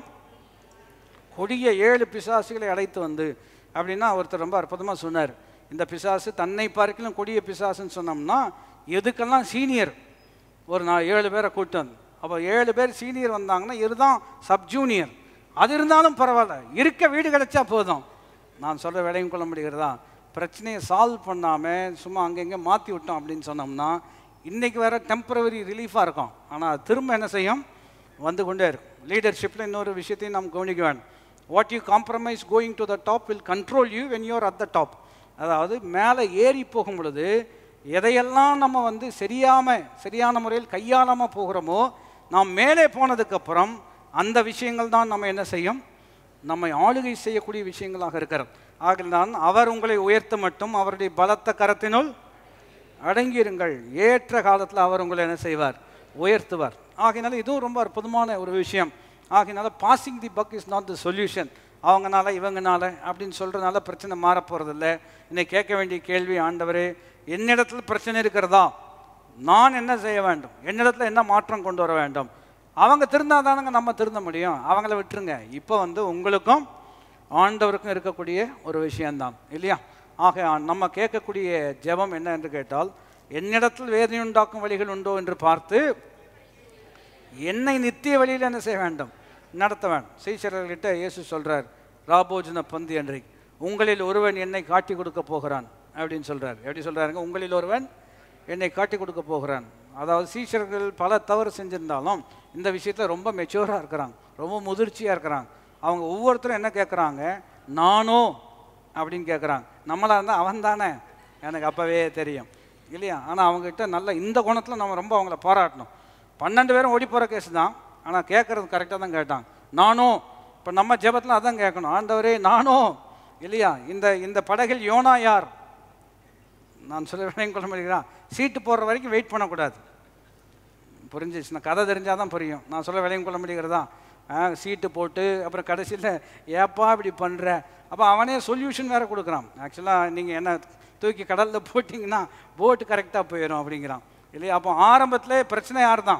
கொடிய ஏழு பிசாசுகளை அழைத்து வந்து அப்படின்னா ஒருத்தர் ரொம்ப அற்புதமாக சொன்னார் இந்த பிசாசு தன்னை பார்க்கிலும் கொடிய பிசாசுன்னு சொன்னோம்னா எதுக்கெல்லாம் சீனியர் ஒரு நான் ஏழு பேரை கூட்டு வந்து அப்போ ஏழு பேர் சீனியர் வந்தாங்கன்னா இதுதான் சப் ஜூனியர் அது இருந்தாலும் பரவாயில்ல இருக்க வீடு கிடைச்சா போதும் நான் சொல்ல விளையும் கொள்ள முடிகிறதா பிரச்சனையை சால்வ் பண்ணாமல் சும்மா அங்கங்கே மாற்றி விட்டோம் அப்படின்னு சொன்னோம்னா இன்றைக்கி வேற டெம்பரவரி ரிலீஃபாக இருக்கும் ஆனால் அது திரும்ப என்ன செய்யும் வந்து கொண்டே இருக்கும் லீடர்ஷிப்பில் இன்னொரு விஷயத்தையும் நாம் கவனிக்க வேண்டும் what you compromise going to the top will control you when you're at the top அதாவது மேலே ஏறி போகும் பொழுது எதையெல்லாம் நம்ம வந்து சரியாம சரியான முறையில் கையாளாமல் போகிறோமோ நாம் மேலே போனதுக்கப்புறம் அந்த விஷயங்கள் தான் நம்ம என்ன செய்யும் நம்மை ஆளுகை செய்யக்கூடிய விஷயங்களாக இருக்கிறது ஆகினால் அவர் உங்களை உயர்த்த மட்டும் அவருடைய பலத்த கரத்தினுள் அடங்கியிருங்கள் ஏற்ற காலத்தில் அவர் உங்களை என்ன செய்வார் உயர்த்துவார் ஆகையினால இதுவும் ரொம்ப அற்புதமான ஒரு விஷயம் ஆகையினால passing the buck is not the solution அவங்கனால இவங்கனால அப்படின்னு சொல்கிறதுனால பிரச்சனை மாறப் போகிறதில்ல இன்னைக்கு கேட்க வேண்டிய கேள்வி ஆண்டவரே என்னிடத்துல பிரச்சனை இருக்கிறதா நான் என்ன செய்ய வேண்டும் என்னிடத்துல என்ன மாற்றம் கொண்டு வர வேண்டும் அவங்க திருந்தாதானுங்க நம்ம திருந்த முடியும் அவங்கள விட்டுருங்க இப்போ வந்து உங்களுக்கும் ஆண்டவருக்கும் இருக்கக்கூடிய ஒரு விஷயம்தான் இல்லையா ஆக நம்ம கேட்கக்கூடிய ஜெபம் என்ன என்று கேட்டால் என்னிடத்தில் வேதனை உண்டாக்கும் வழிகள் உண்டோ என்று பார்த்து என்னை நித்திய வழியில் என்ன செய்ய வேண்டும் நடத்த வேண்டும் சீசர்கள்கிட்ட இயேசு சொல்றார் ராபோஜன பந்தி அன்றை உங்களில் ஒருவன் என்னை காட்டி கொடுக்க போகிறான் அப்படின்னு சொல்றார் எப்படி சொல்றாருங்க உங்களில் ஒருவன் என்னை காட்டி கொடுக்க போகிறான் அதாவது சீஷர்கள் பல தவறு செஞ்சிருந்தாலும் இந்த விஷயத்துல ரொம்ப மெச்சூராக இருக்கிறாங்க ரொம்ப முதிர்ச்சியாக இருக்கிறாங்க அவங்க ஒவ்வொருத்தரும் என்ன கேட்குறாங்க நானோ அப்படின்னு கேட்குறாங்க நம்மளா இருந்தால் அவன் தானே எனக்கு அப்போவே தெரியும் இல்லையா ஆனால் அவங்ககிட்ட நல்ல இந்த குணத்தில் நம்ம ரொம்ப அவங்கள பாராட்டணும் பன்னெண்டு பேரும் ஓடி போகிற கேஸ் தான் ஆனால் கேட்குறது கரெக்டாக தான் கேட்டாங்க நானும் இப்போ நம்ம ஜெபத்தில் அதான் கேட்கணும் ஆண்டவரே நானும் இல்லையா இந்த இந்த படகில் யோனா யார் நான் சொல்ல வேலையும் கொள்ள முடியுங்களா சீட்டு போடுற வரைக்கும் வெயிட் பண்ணக்கூடாது புரிஞ்சிச்சுன்னா கதை தெரிஞ்சால் தான் புரியும் நான் சொல்ல விலையும் கொள்ள முடிகிறதா ஆ, சீட்டு போட்டு அப்புறம் கடைசியில் ஏப்பா இப்படி பண்ணுற அப்போ அவனே சொல்யூஷன் வேறு கொடுக்குறான் ஆக்சுவலாக நீங்கள் என்ன தூக்கி கடலில் போட்டிங்கன்னா போட்டு கரெக்டாக போயிடும் அப்படிங்கிறான் இல்லையா அப்போ ஆரம்பத்திலே பிரச்சனை யார் தான்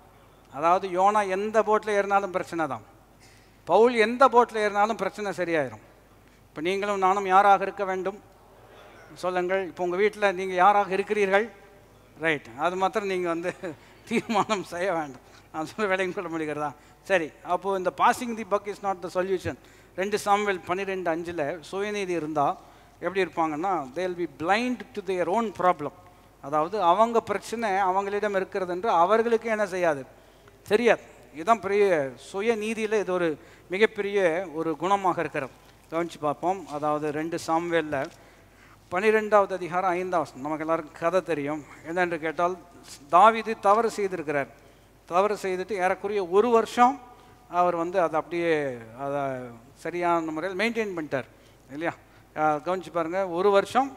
அதாவது யோனா எந்த போட்டில் ஏறினாலும் பிரச்சனை தான் பவுல் எந்த போட்டில் ஏறினாலும் பிரச்சனை சரியாயிரும் இப்போ நீங்களும் நானும் யாராக இருக்க வேண்டும் சொல்லுங்கள் இப்போ உங்கள் வீட்டில் நீங்கள் யாராக இருக்கிறீர்கள் ரைட் அது மாத்திரம் நீங்கள் வந்து தீர்மானம் செய்ய வேண்டாம் நான் சொல்ல விலையும் கொள்ள முடிகிறதா சரி அப்போது இந்த passing the buck is not the solution ரெண்டு சாம்வெல் பன்னிரெண்டு அஞ்சில் சுயநீதி இருந்தால் எப்படி இருப்பாங்கன்னா they'll be blind to their own problem அதாவது அவங்க பிரச்சனை அவங்களிடம் இருக்கிறது என்று அவர்களுக்கு என்ன செய்யாது தெரியாது இதுதான் பெரிய சுயநீதியில் இது ஒரு மிகப்பெரிய ஒரு குணமாக இருக்கிறது கவனிச்சு பார்ப்போம் அதாவது ரெண்டு சாம்வேலில் பனிரெண்டாவது அதிகாரம் ஐந்தாம் வசனம் நமக்கு எல்லாருக்கும் கதை தெரியும் என்னென்று கேட்டால் தாவீது தவறு செய்திருக்கிறார் தவறு செய்துட்டு ஏறக்குறைய ஒரு வருஷம் அவர் வந்து அதை அப்படியே அதை சரியான முறையில் மெயின்டைன் பண்ணிட்டார் இல்லையா அஹ் கவனிச்சு பாருங்கள் ஒரு வருஷம்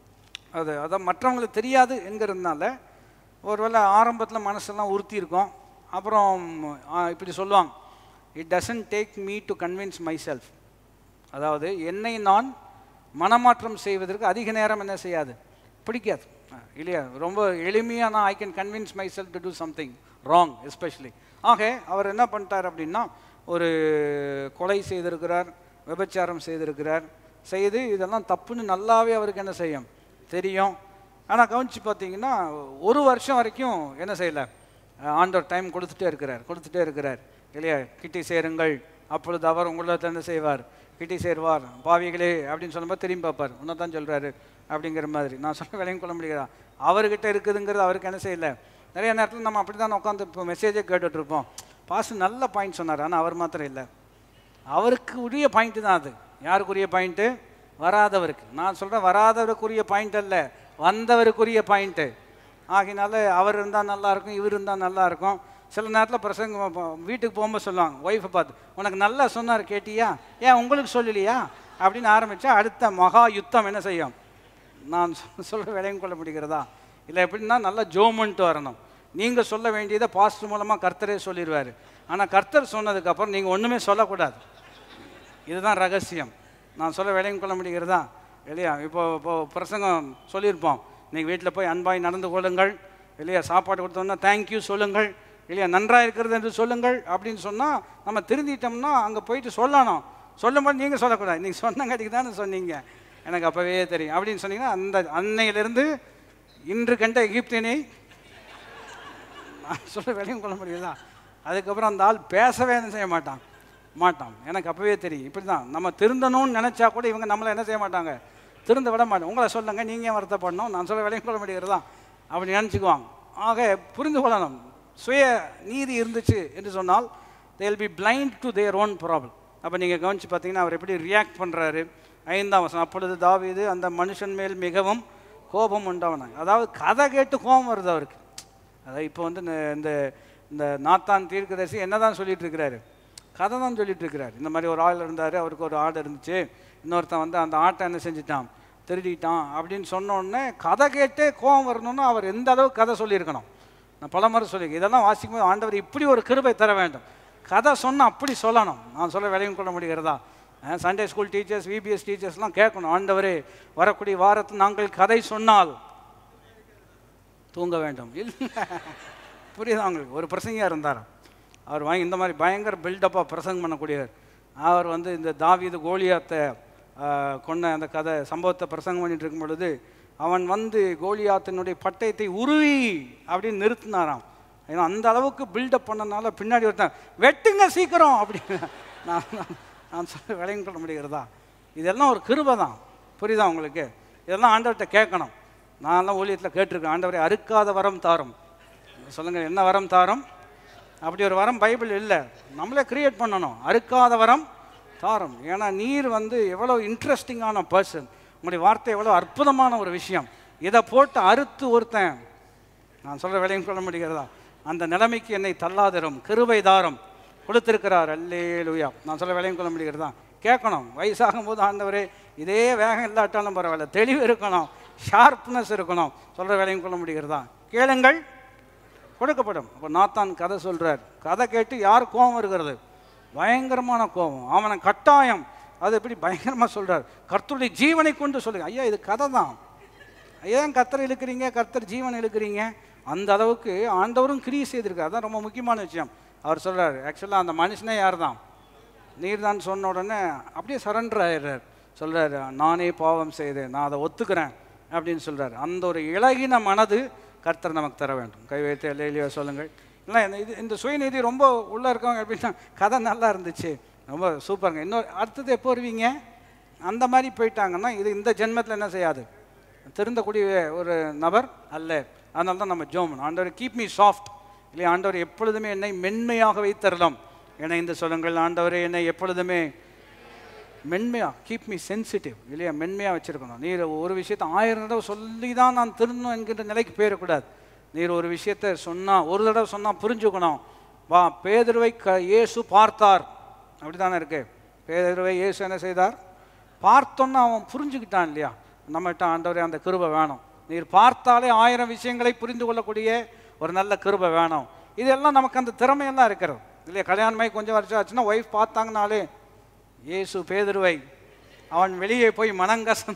அது அதான் மற்றவங்களுக்கு தெரியாது என்கிறதுனால ஒருவேளை ஆரம்பத்தில் மனசெல்லாம் உறுத்தி இருக்கும் அப்புறம் ஆ, இப்படி சொல்லுவாங்க it doesn't take me to convince myself அதாவது என்னை நான் மனமாற்றம் செய்வதற்கு அதிக நேரம் என்ன செய்யாது பிடிக்காது அஹ் இல்லையா ரொம்ப எளிமையாக நான் I can convince myself to do something wrong especially ஆக அவர் என்ன பண்ணிட்டார் அப்படின்னா ஒரு கொலை செய்திருக்கிறார் விபச்சாரம் செய்திருக்கிறார் செய்து இதெல்லாம் தப்புன்னு நல்லாவே அவருக்கு என்ன செய்யும் தெரியும் ஆனால் கவனிச்சு பார்த்தீங்கன்னா ஒரு வருஷம் வரைக்கும் என்ன செய்யலை ஆண்டவர் டைம் கொடுத்துட்டே இருக்கிறார் கொடுத்துட்டே இருக்கிறார் இல்லையா கிட்டி சேருங்கள் அப்பொழுது அவர் உங்களை என்ன செய்வார் கிட்டி சேருவார் பாவிகளே அப்படின்னு சொல்லும்போது திரும்பி பார்ப்பார் உன்னை தான் சொல்கிறாரு அப்படிங்கிற மாதிரி நான் சொல்ல விலையும் கொள்ள முடியாதா அவர்கிட்ட இருக்குதுங்கிறது அவருக்கு என்ன செய்யல நிறைய நேரத்தில் நம்ம அப்படி தான் உட்காந்து இப்போ மெசேஜே கேட்டுட்டு இருப்போம் பாஸ் நல்ல பாயிண்ட் சொன்னார் ஆனால் அவர் மாத்திரம் இல்லை அவருக்கு உரிய பாயிண்ட் தான் அது யாருக்குரிய பாயிண்ட்டு வராதவருக்கு நான் சொல்கிறேன் வராதவருக்குரிய பாயிண்ட் அல்ல வந்தவருக்குரிய பாயிண்ட்டு ஆகினால அவர் இருந்தால் நல்லா இருக்கும் இவர் இருந்தால் நல்லா இருக்கும் சில நேரத்தில் பிரசங்க வீட்டுக்கு போகும்போது சொல்லுவாங்க ஒய்ஃபை பார்த்து உனக்கு நல்லா சொன்னார் கேட்டியா ஏன் உங்களுக்கு சொல்லலையா அப்படின்னு ஆரம்பித்தா அடுத்த மகா யுத்தம் என்ன செய்யும் நான் சொல்கிற விலையும் கொள்ள முடிகிறதா இல்லை எப்படின்னா நல்லா ஜோமன்ட்டு வரணும் நீங்கள் சொல்ல வேண்டியதை பாஸ்டர் மூலமாக கர்த்தரே சொல்லிடுவார் ஆனால் கர்த்தர் சொன்னதுக்கப்புறம் நீங்கள் ஒன்றுமே சொல்லக்கூடாது இதுதான் ரகசியம் நான் சொல்ல விலையும் கொள்ள முடிகிறதா இல்லையா இப்போ இப்போ பிரசங்கம் சொல்லியிருப்போம் நீங்கள் வீட்டில் போய் அன்பாய் நடந்து கொள்ளுங்கள் இல்லையா சாப்பாடு கொடுத்தோன்னா தேங்க்யூ சொல்லுங்கள் இல்லையா நன்றாக இருக்கிறது என்று சொல்லுங்கள் அப்படின்னு சொன்னால் நம்ம திருந்திட்டோம்னா அங்கே போயிட்டு சொல்லணும் சொல்லும்போது நீங்கள் சொல்லக்கூடாது நீங்கள் சொன்னங்காட்டிக்கு தானே சொன்னீங்க எனக்கு அப்போவே தெரியும் அப்படின்னு சொன்னீங்கன்னா அந்த அன்னையிலிருந்து இன்று கண்ட எகிப்தினை நான் சொல்ல விலையும் கொள்ள முடியுதா அதுக்கப்புறம் அந்த ஆள் பேசவே என்ன செய்ய மாட்டான் மாட்டான் எனக்கு அப்போவே தெரியும் இப்படி தான் நம்ம திருந்தணும்னு நினச்சா கூட இவங்க நம்மளை என்ன செய்ய மாட்டாங்க திருந்த விட மாட்டோம் உங்களை சொல்லுங்க நீங்கள் ஏன் வருத்தப்படணும் நான் சொல்ல விலையும் கொள்ள முடிகிறதா அப்படி நினச்சிக்குவாங்க ஆக புரிந்து கொள்ளணும் சுய நீதி இருந்துச்சு என்று சொன்னால் they'll be blind to their own problem அப்போ நீங்கள் கவனித்து பார்த்தீங்கன்னா அவர் எப்படி ரியாக்ட் பண்ணுறாரு ஐந்தாம் வசனம் அப்பொழுது தாவீது அந்த மனுஷன் மேல் மிகவும் கோபம் உண்டாவனாங்க அதாவது கதை கேட்டு கோபம் வருது அவருக்கு அதாவது இப்போ வந்து இந்த இந்த இந்த நாத்தான் தீர்க்கதரிசி என்ன தான் சொல்லிட்டு இருக்கிறாரு கதை தான் சொல்லிட்டு இருக்கிறாரு இந்த மாதிரி ஒரு ஆள் இருந்தார் அவருக்கு ஒரு ஆடு இருந்துச்சு இன்னொருத்தன் வந்து அந்த ஆட்டை என்ன செஞ்சிட்டான் திருடிட்டான் அப்படின்னு சொன்ன உடனே கதை கேட்டே கோவம் வரணும்னா அவர் எந்த அளவுக்கு கதை சொல்லியிருக்கணும் நான் பலமுறை சொல்லியிருக்கேன் இதெல்லாம் வாசிக்கும் போது ஆண்டவர் இப்படி ஒரு கிருபை தர வேண்டும் கதை சொன்னால் அப்படி சொல்லணும் நான் சொல்ல விளையும் கொள்ள முடிகிறதா சண்டே ஸ்கூல் டீச்சர்ஸ் விபிஎஸ் டீச்சர்ஸ்லாம் கேட்கணும் ஆண்டவரே வரக்கூடிய வாரத்தில் நாங்கள் கதை சொன்னால் தூங்க வேண்டும் இல்லை புரியுதா உங்களுக்கு ஒரு பிரசங்கியாக இருந்தார் அவர் வாங்கி இந்த மாதிரி பயங்கர பில்டப்பாக பிரசங்கம் பண்ணக்கூடியவர் அவர் வந்து இந்த தாவீது கோலியாத்தை ஆஹ், கொன்ன அந்த கதை சம்பவத்தை பிரசங்கம் பண்ணிட்டு இருக்கும் பொழுது அவன் வந்து கோலியாத்தினுடைய பட்டயத்தை உருவி அப்படின்னு நிறுத்தினாராம் ஏன்னா அந்த அளவுக்கு பில்டப் பண்ணனால பின்னாடி ஒருத்தன் வெட்டுங்க சீக்கிரம் அப்படின்னு நான் நான் நான் சொல்ல விளையும் கொள்ள முடிகிறதா இதெல்லாம் ஒரு கிருபை தான் புரியுதா உங்களுக்கு இதெல்லாம் ஆண்டவர்கிட்ட கேட்கணும் நான்லாம் ஊழியத்தில் கேட்டிருக்கேன் ஆண்டவரை அறுக்காத வரம் தாரும் சொல்லுங்கள் என்ன வரம் தாரும் அப்படி ஒரு வரம் பைபிள் இல்லை நம்மளே கிரியேட் பண்ணணும் அறுக்காத வரம் தாரும் ஏன்னா நீர் வந்து எவ்வளோ இன்ட்ரெஸ்டிங்கான பர்சன் உங்களுடைய வார்த்தை எவ்வளோ அற்புதமான ஒரு விஷயம் இதை போட்டு அறுத்து ஒருத்தன் நான் சொல்கிற வேலையும் சொல்ல முடிகிறதா அந்த நிலைமைக்கு என்னை தள்ளாதிரும் கிருபை தாரம் கொடுத்திருக்கிறார் அல்லேலூயா நான் சொல்ல வேலையும் சொல்ல முடிகிறதா கேட்கணும் வயசாகும் போது ஆண்டவரே இதே வேகம் இல்லாட்டாலும் பரவாயில்ல தெளிவு இருக்கணும் ஷார்ப்னஸ் இருக்கணும் சொல்கிற வேலையும் சொல்ல முடிகிறதா கேளுங்கள் கொடுக்கப்படும் அப்போ நாத்தான் கதை சொல்றார் கதை கேட்டு யார் கோபம் வருகிறது பயங்கரமான கோபம் அவனை கட்டாயம் அது எப்படி பயங்கரமாக சொல்றார் கர்த்தருடைய ஜீவனை கொண்டு சொல்லுங்க ஐயா இது கதை தான் ஏன் கர்த்தர் இழுக்கிறீங்க கர்த்தர் ஜீவன் இழுக்கிறீங்க அந்த அளவுக்கு ஆண்டவரும் கிரியை செய்திருக்கார் அதான் ரொம்ப முக்கியமான விஷயம் அவர் சொல்றார் ஆக்சுவலாக அந்த மனுஷனே யார் தான் நீர் தான் சொன்ன உடனே அப்படியே சரண்டர் ஆயிடுறார் சொல்றாரு நானே பாவம் செய்தேன் நான் அதை ஒத்துக்கிறேன் அப்படின்னு சொல்றாரு அந்த ஒரு இழகின மனது கர்த்தர் நமக்கு தர வேண்டும் கை வைத்து இல்லையோ சொல்லுங்கள் இல்லை இந்த- இது இந்த சுயநீதி ரொம்ப உள்ளே இருக்கவங்க அப்படின்னா கதை நல்லா இருந்துச்சு ரொம்ப சூப்பருங்க இன்னொரு அடுத்தது எப்போ வருவீங்க அந்த மாதிரி போயிட்டாங்கன்னா இது இந்த ஜென்மத்தில் என்ன செய்யாது திருந்தக்கூடிய ஒரு நபர் அல்ல அதனால தான் நம்ம ஜோம் ஆண்டவர் கீப் மீ சாஃப்ட் இல்லையா ஆண்டவர் எப்பொழுதுமே என்னை மென்மையாக வைத்தரலாம் இணைந்து சொல்லுங்கள் ஆண்டவரே என்னை எப்பொழுதுமே மென்மையாக கீப் மீ சென்சிட்டிவ் இல்லையா மென்மையாக வச்சுருக்கணும் நீர் ஒரு விஷயத்தை ஆயிரம் தடவை சொல்லி தான் நான் திருந்தணும் என்கின்ற நிலைக்கு போயிடக்கூடாது நீர் ஒரு விஷயத்தை சொன்னால் ஒரு தடவை சொன்னால் புரிஞ்சுக்கணும் வா பேதுருவை க இயேசு பார்த்தார் அப்படி தானே இருக்கு பேதுருவை இயேசு என்ன செய்தார் பார்த்தோன்னா அவன் புரிஞ்சுக்கிட்டான் இல்லையா நம்மகிட்ட ஆண்டவரே அந்த கிருபை வேணும் நீர் பார்த்தாலே ஆயிரம் விஷயங்களை புரிந்து கொள்ளக்கூடிய ஒரு நல்ல கிருபை வேணும் இதெல்லாம் நமக்கு அந்த திறமையெல்லாம் இருக்கிறது இல்லையா கல்யாணமாகி கொஞ்சம் வருஷம் ஆச்சுன்னா ஒய்ஃப் பார்த்தாங்கனாலே இயேசு பேதுருவை அவன் வெளியே போய் மனங்கசம்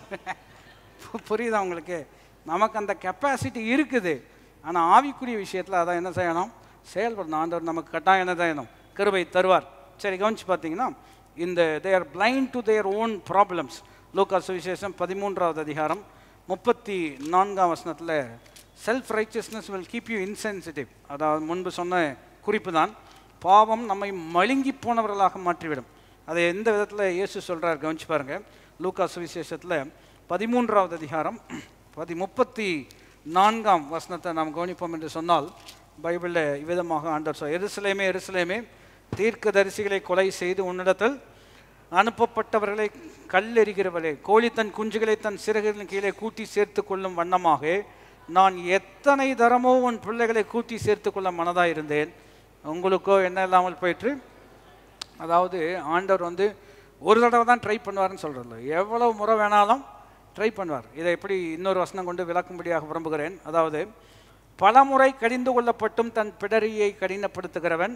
புரியுதா உங்களுக்கு நமக்கு அந்த கெப்பாசிட்டி இருக்குது ஆனால் ஆவிக்குரிய விஷயத்தில் அதான் என்ன செய்யணும் செயல்படணும் ஆண்டவர் நமக்கு கட்டாயம் என்ன செய்யணும் கிருபை தருவார் சரி கவனிச்சு பார்த்தீங்கன்னா இந்த they are blind to their own problems லூக்கா சுவிசேஷம் பதிமூன்றாவது அதிகாரம் முப்பத்தி நான்காம் வசனத்தில் self righteousness will keep you insensitive அதாவது முன்பு சொன்ன குறிப்பு தான் பாவம் நம்மை மழுங்கி போனவர்களாக மாற்றிவிடும் அதை எந்த விதத்தில் இயேசு சொல்றார் கவனிச்சு பாருங்க லூக்கா சுவிசேஷத்தில் பதிமூன்றாவது அதிகாரம் பதி முப்பத்தி நான்காம் வசனத்தை நாம் கவனிப்போம் என்று சொன்னால் பைபிளில் இவ்விதமாக ஆண்டவர் சொல் எருசலேமே எருசலேமே தீர்க்கதரிசிகளை கொலை செய்து உன்னிடத்தில் அனுப்பப்பட்டவர்களை கல்லெறிகிறவளே கோழி தன் குஞ்சுகளை தன் சிறகுகளின் கீழே கூட்டி சேர்த்து கொள்ளும் வண்ணமாக நான் எத்தனை தரமோ உன் பிள்ளைகளை கூட்டி சேர்த்து கொள்ள மனதாக இருந்தேன் உங்களுக்கோ என்ன இல்லாமல் போயிற்று அதாவது ஆண்டவர் வந்து ஒரு தடவை தான் ட்ரை பண்ணுவார்னு சொல்கிறதில்ல எவ்வளவு முறை வேணாலும் ட்ரை பண்ணுவார் இதை எப்படி இன்னொரு வசனம் கொண்டு விளக்கும்படியாக விரும்புகிறேன் அதாவது பலமுறை கடிந்து கொள்ளப்பட்டும் தன் பிடரியை கடினப்படுத்துகிறவன்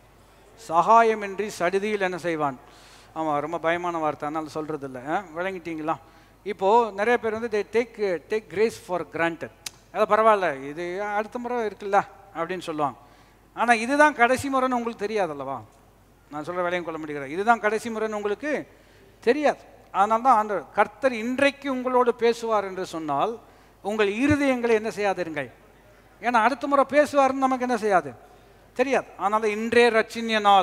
சகாயமின்றி சடுதியில் என்ன செய்வான் ஆமாம் ரொம்ப பயமான வார்த்தை அதனால் சொல்கிறது இல்லை விளங்கிட்டீங்களா இப்போது நிறைய பேர் வந்து they take take grace for granted அது பரவாயில்ல இது அடுத்த முறை இருக்குல்ல அப்படின்னு சொல்லுவாங்க ஆனால் இதுதான் கடைசி முறைன்னு உங்களுக்கு தெரியாதல்லவா நான் சொல்கிற வேலையும் கொள்ள முடிகிறேன் இதுதான் கடைசி முறைன்னு உங்களுக்கு தெரியாது அதனால தான் அந்த கர்த்தர் இன்றைக்கு உங்களோடு பேசுவார் என்று சொன்னால் உங்கள் இருதயங்களை என்ன செய்யாதிருங்கள் ஏன்னா அடுத்த முறை பேசுவார்னு நமக்கு என்ன செய்யாது தெரியாது அதனால இன்றே ரச்சினிய நாள்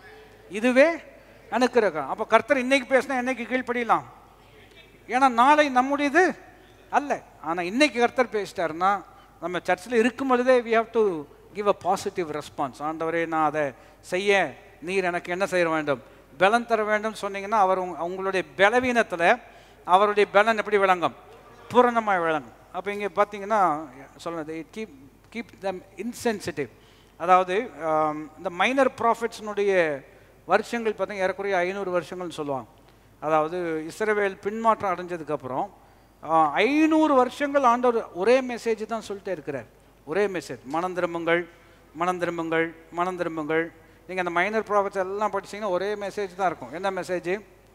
இதுவே அனுக்கிரகம் அப்போ கர்த்தர் இன்னைக்கு பேசினா என்னைக்கு கீழ்ப்படியலாம் ஏன்னா நாளை நம்முடையது அல்ல ஆனால் இன்னைக்கு கர்த்தர் பேசிட்டாருன்னா நம்ம சர்ச்சில் இருக்கும் பொழுதே we have to give a positive response ஆண்டவரே நான் அதை செய்ய நீர் எனக்கு என்ன செய்ய வேண்டும் பலன் தர வேண்டும் சொன்னீங்கன்னா அவர் உங்க- உங்களுடைய பலவீனத்தில் அவருடைய பலன் எப்படி விளங்கும் பூரணமாக விளங்கும் அப்போ இங்கே பார்த்தீங்கன்னா சொல்லுறது கீப் கீப் தம் இன்சென்சிட்டிவ் அதாவது ஆம், இந்த மைனர் ப்ராஃபிட்ஸ்னுடைய வருஷங்கள் பார்த்தீங்கன்னா ஏறக்குறைய ஐநூறு வருஷங்கள்னு சொல்லுவாங்க அதாவது இஸ்ரவேல் பின்மாற்றம் அடைஞ்சதுக்கப்புறம் ஆஹ், ஐநூறு வருஷங்கள் ஆண்டவர் ஒரே மெசேஜ் தான் சொல்லிட்டே இருக்கிறார் ஒரே மெசேஜ் மனம் திரும்புங்கள் மனம் திரும்புங்கள் மனம் திரும்புங்கள் நீங்கள் அந்த மைனர் ப்ராஃபிட்ஸ் எல்லாம் படிச்சீங்கன்னா ஒரே மெசேஜ் தான் இருக்கும் என்ன மெசேஜ்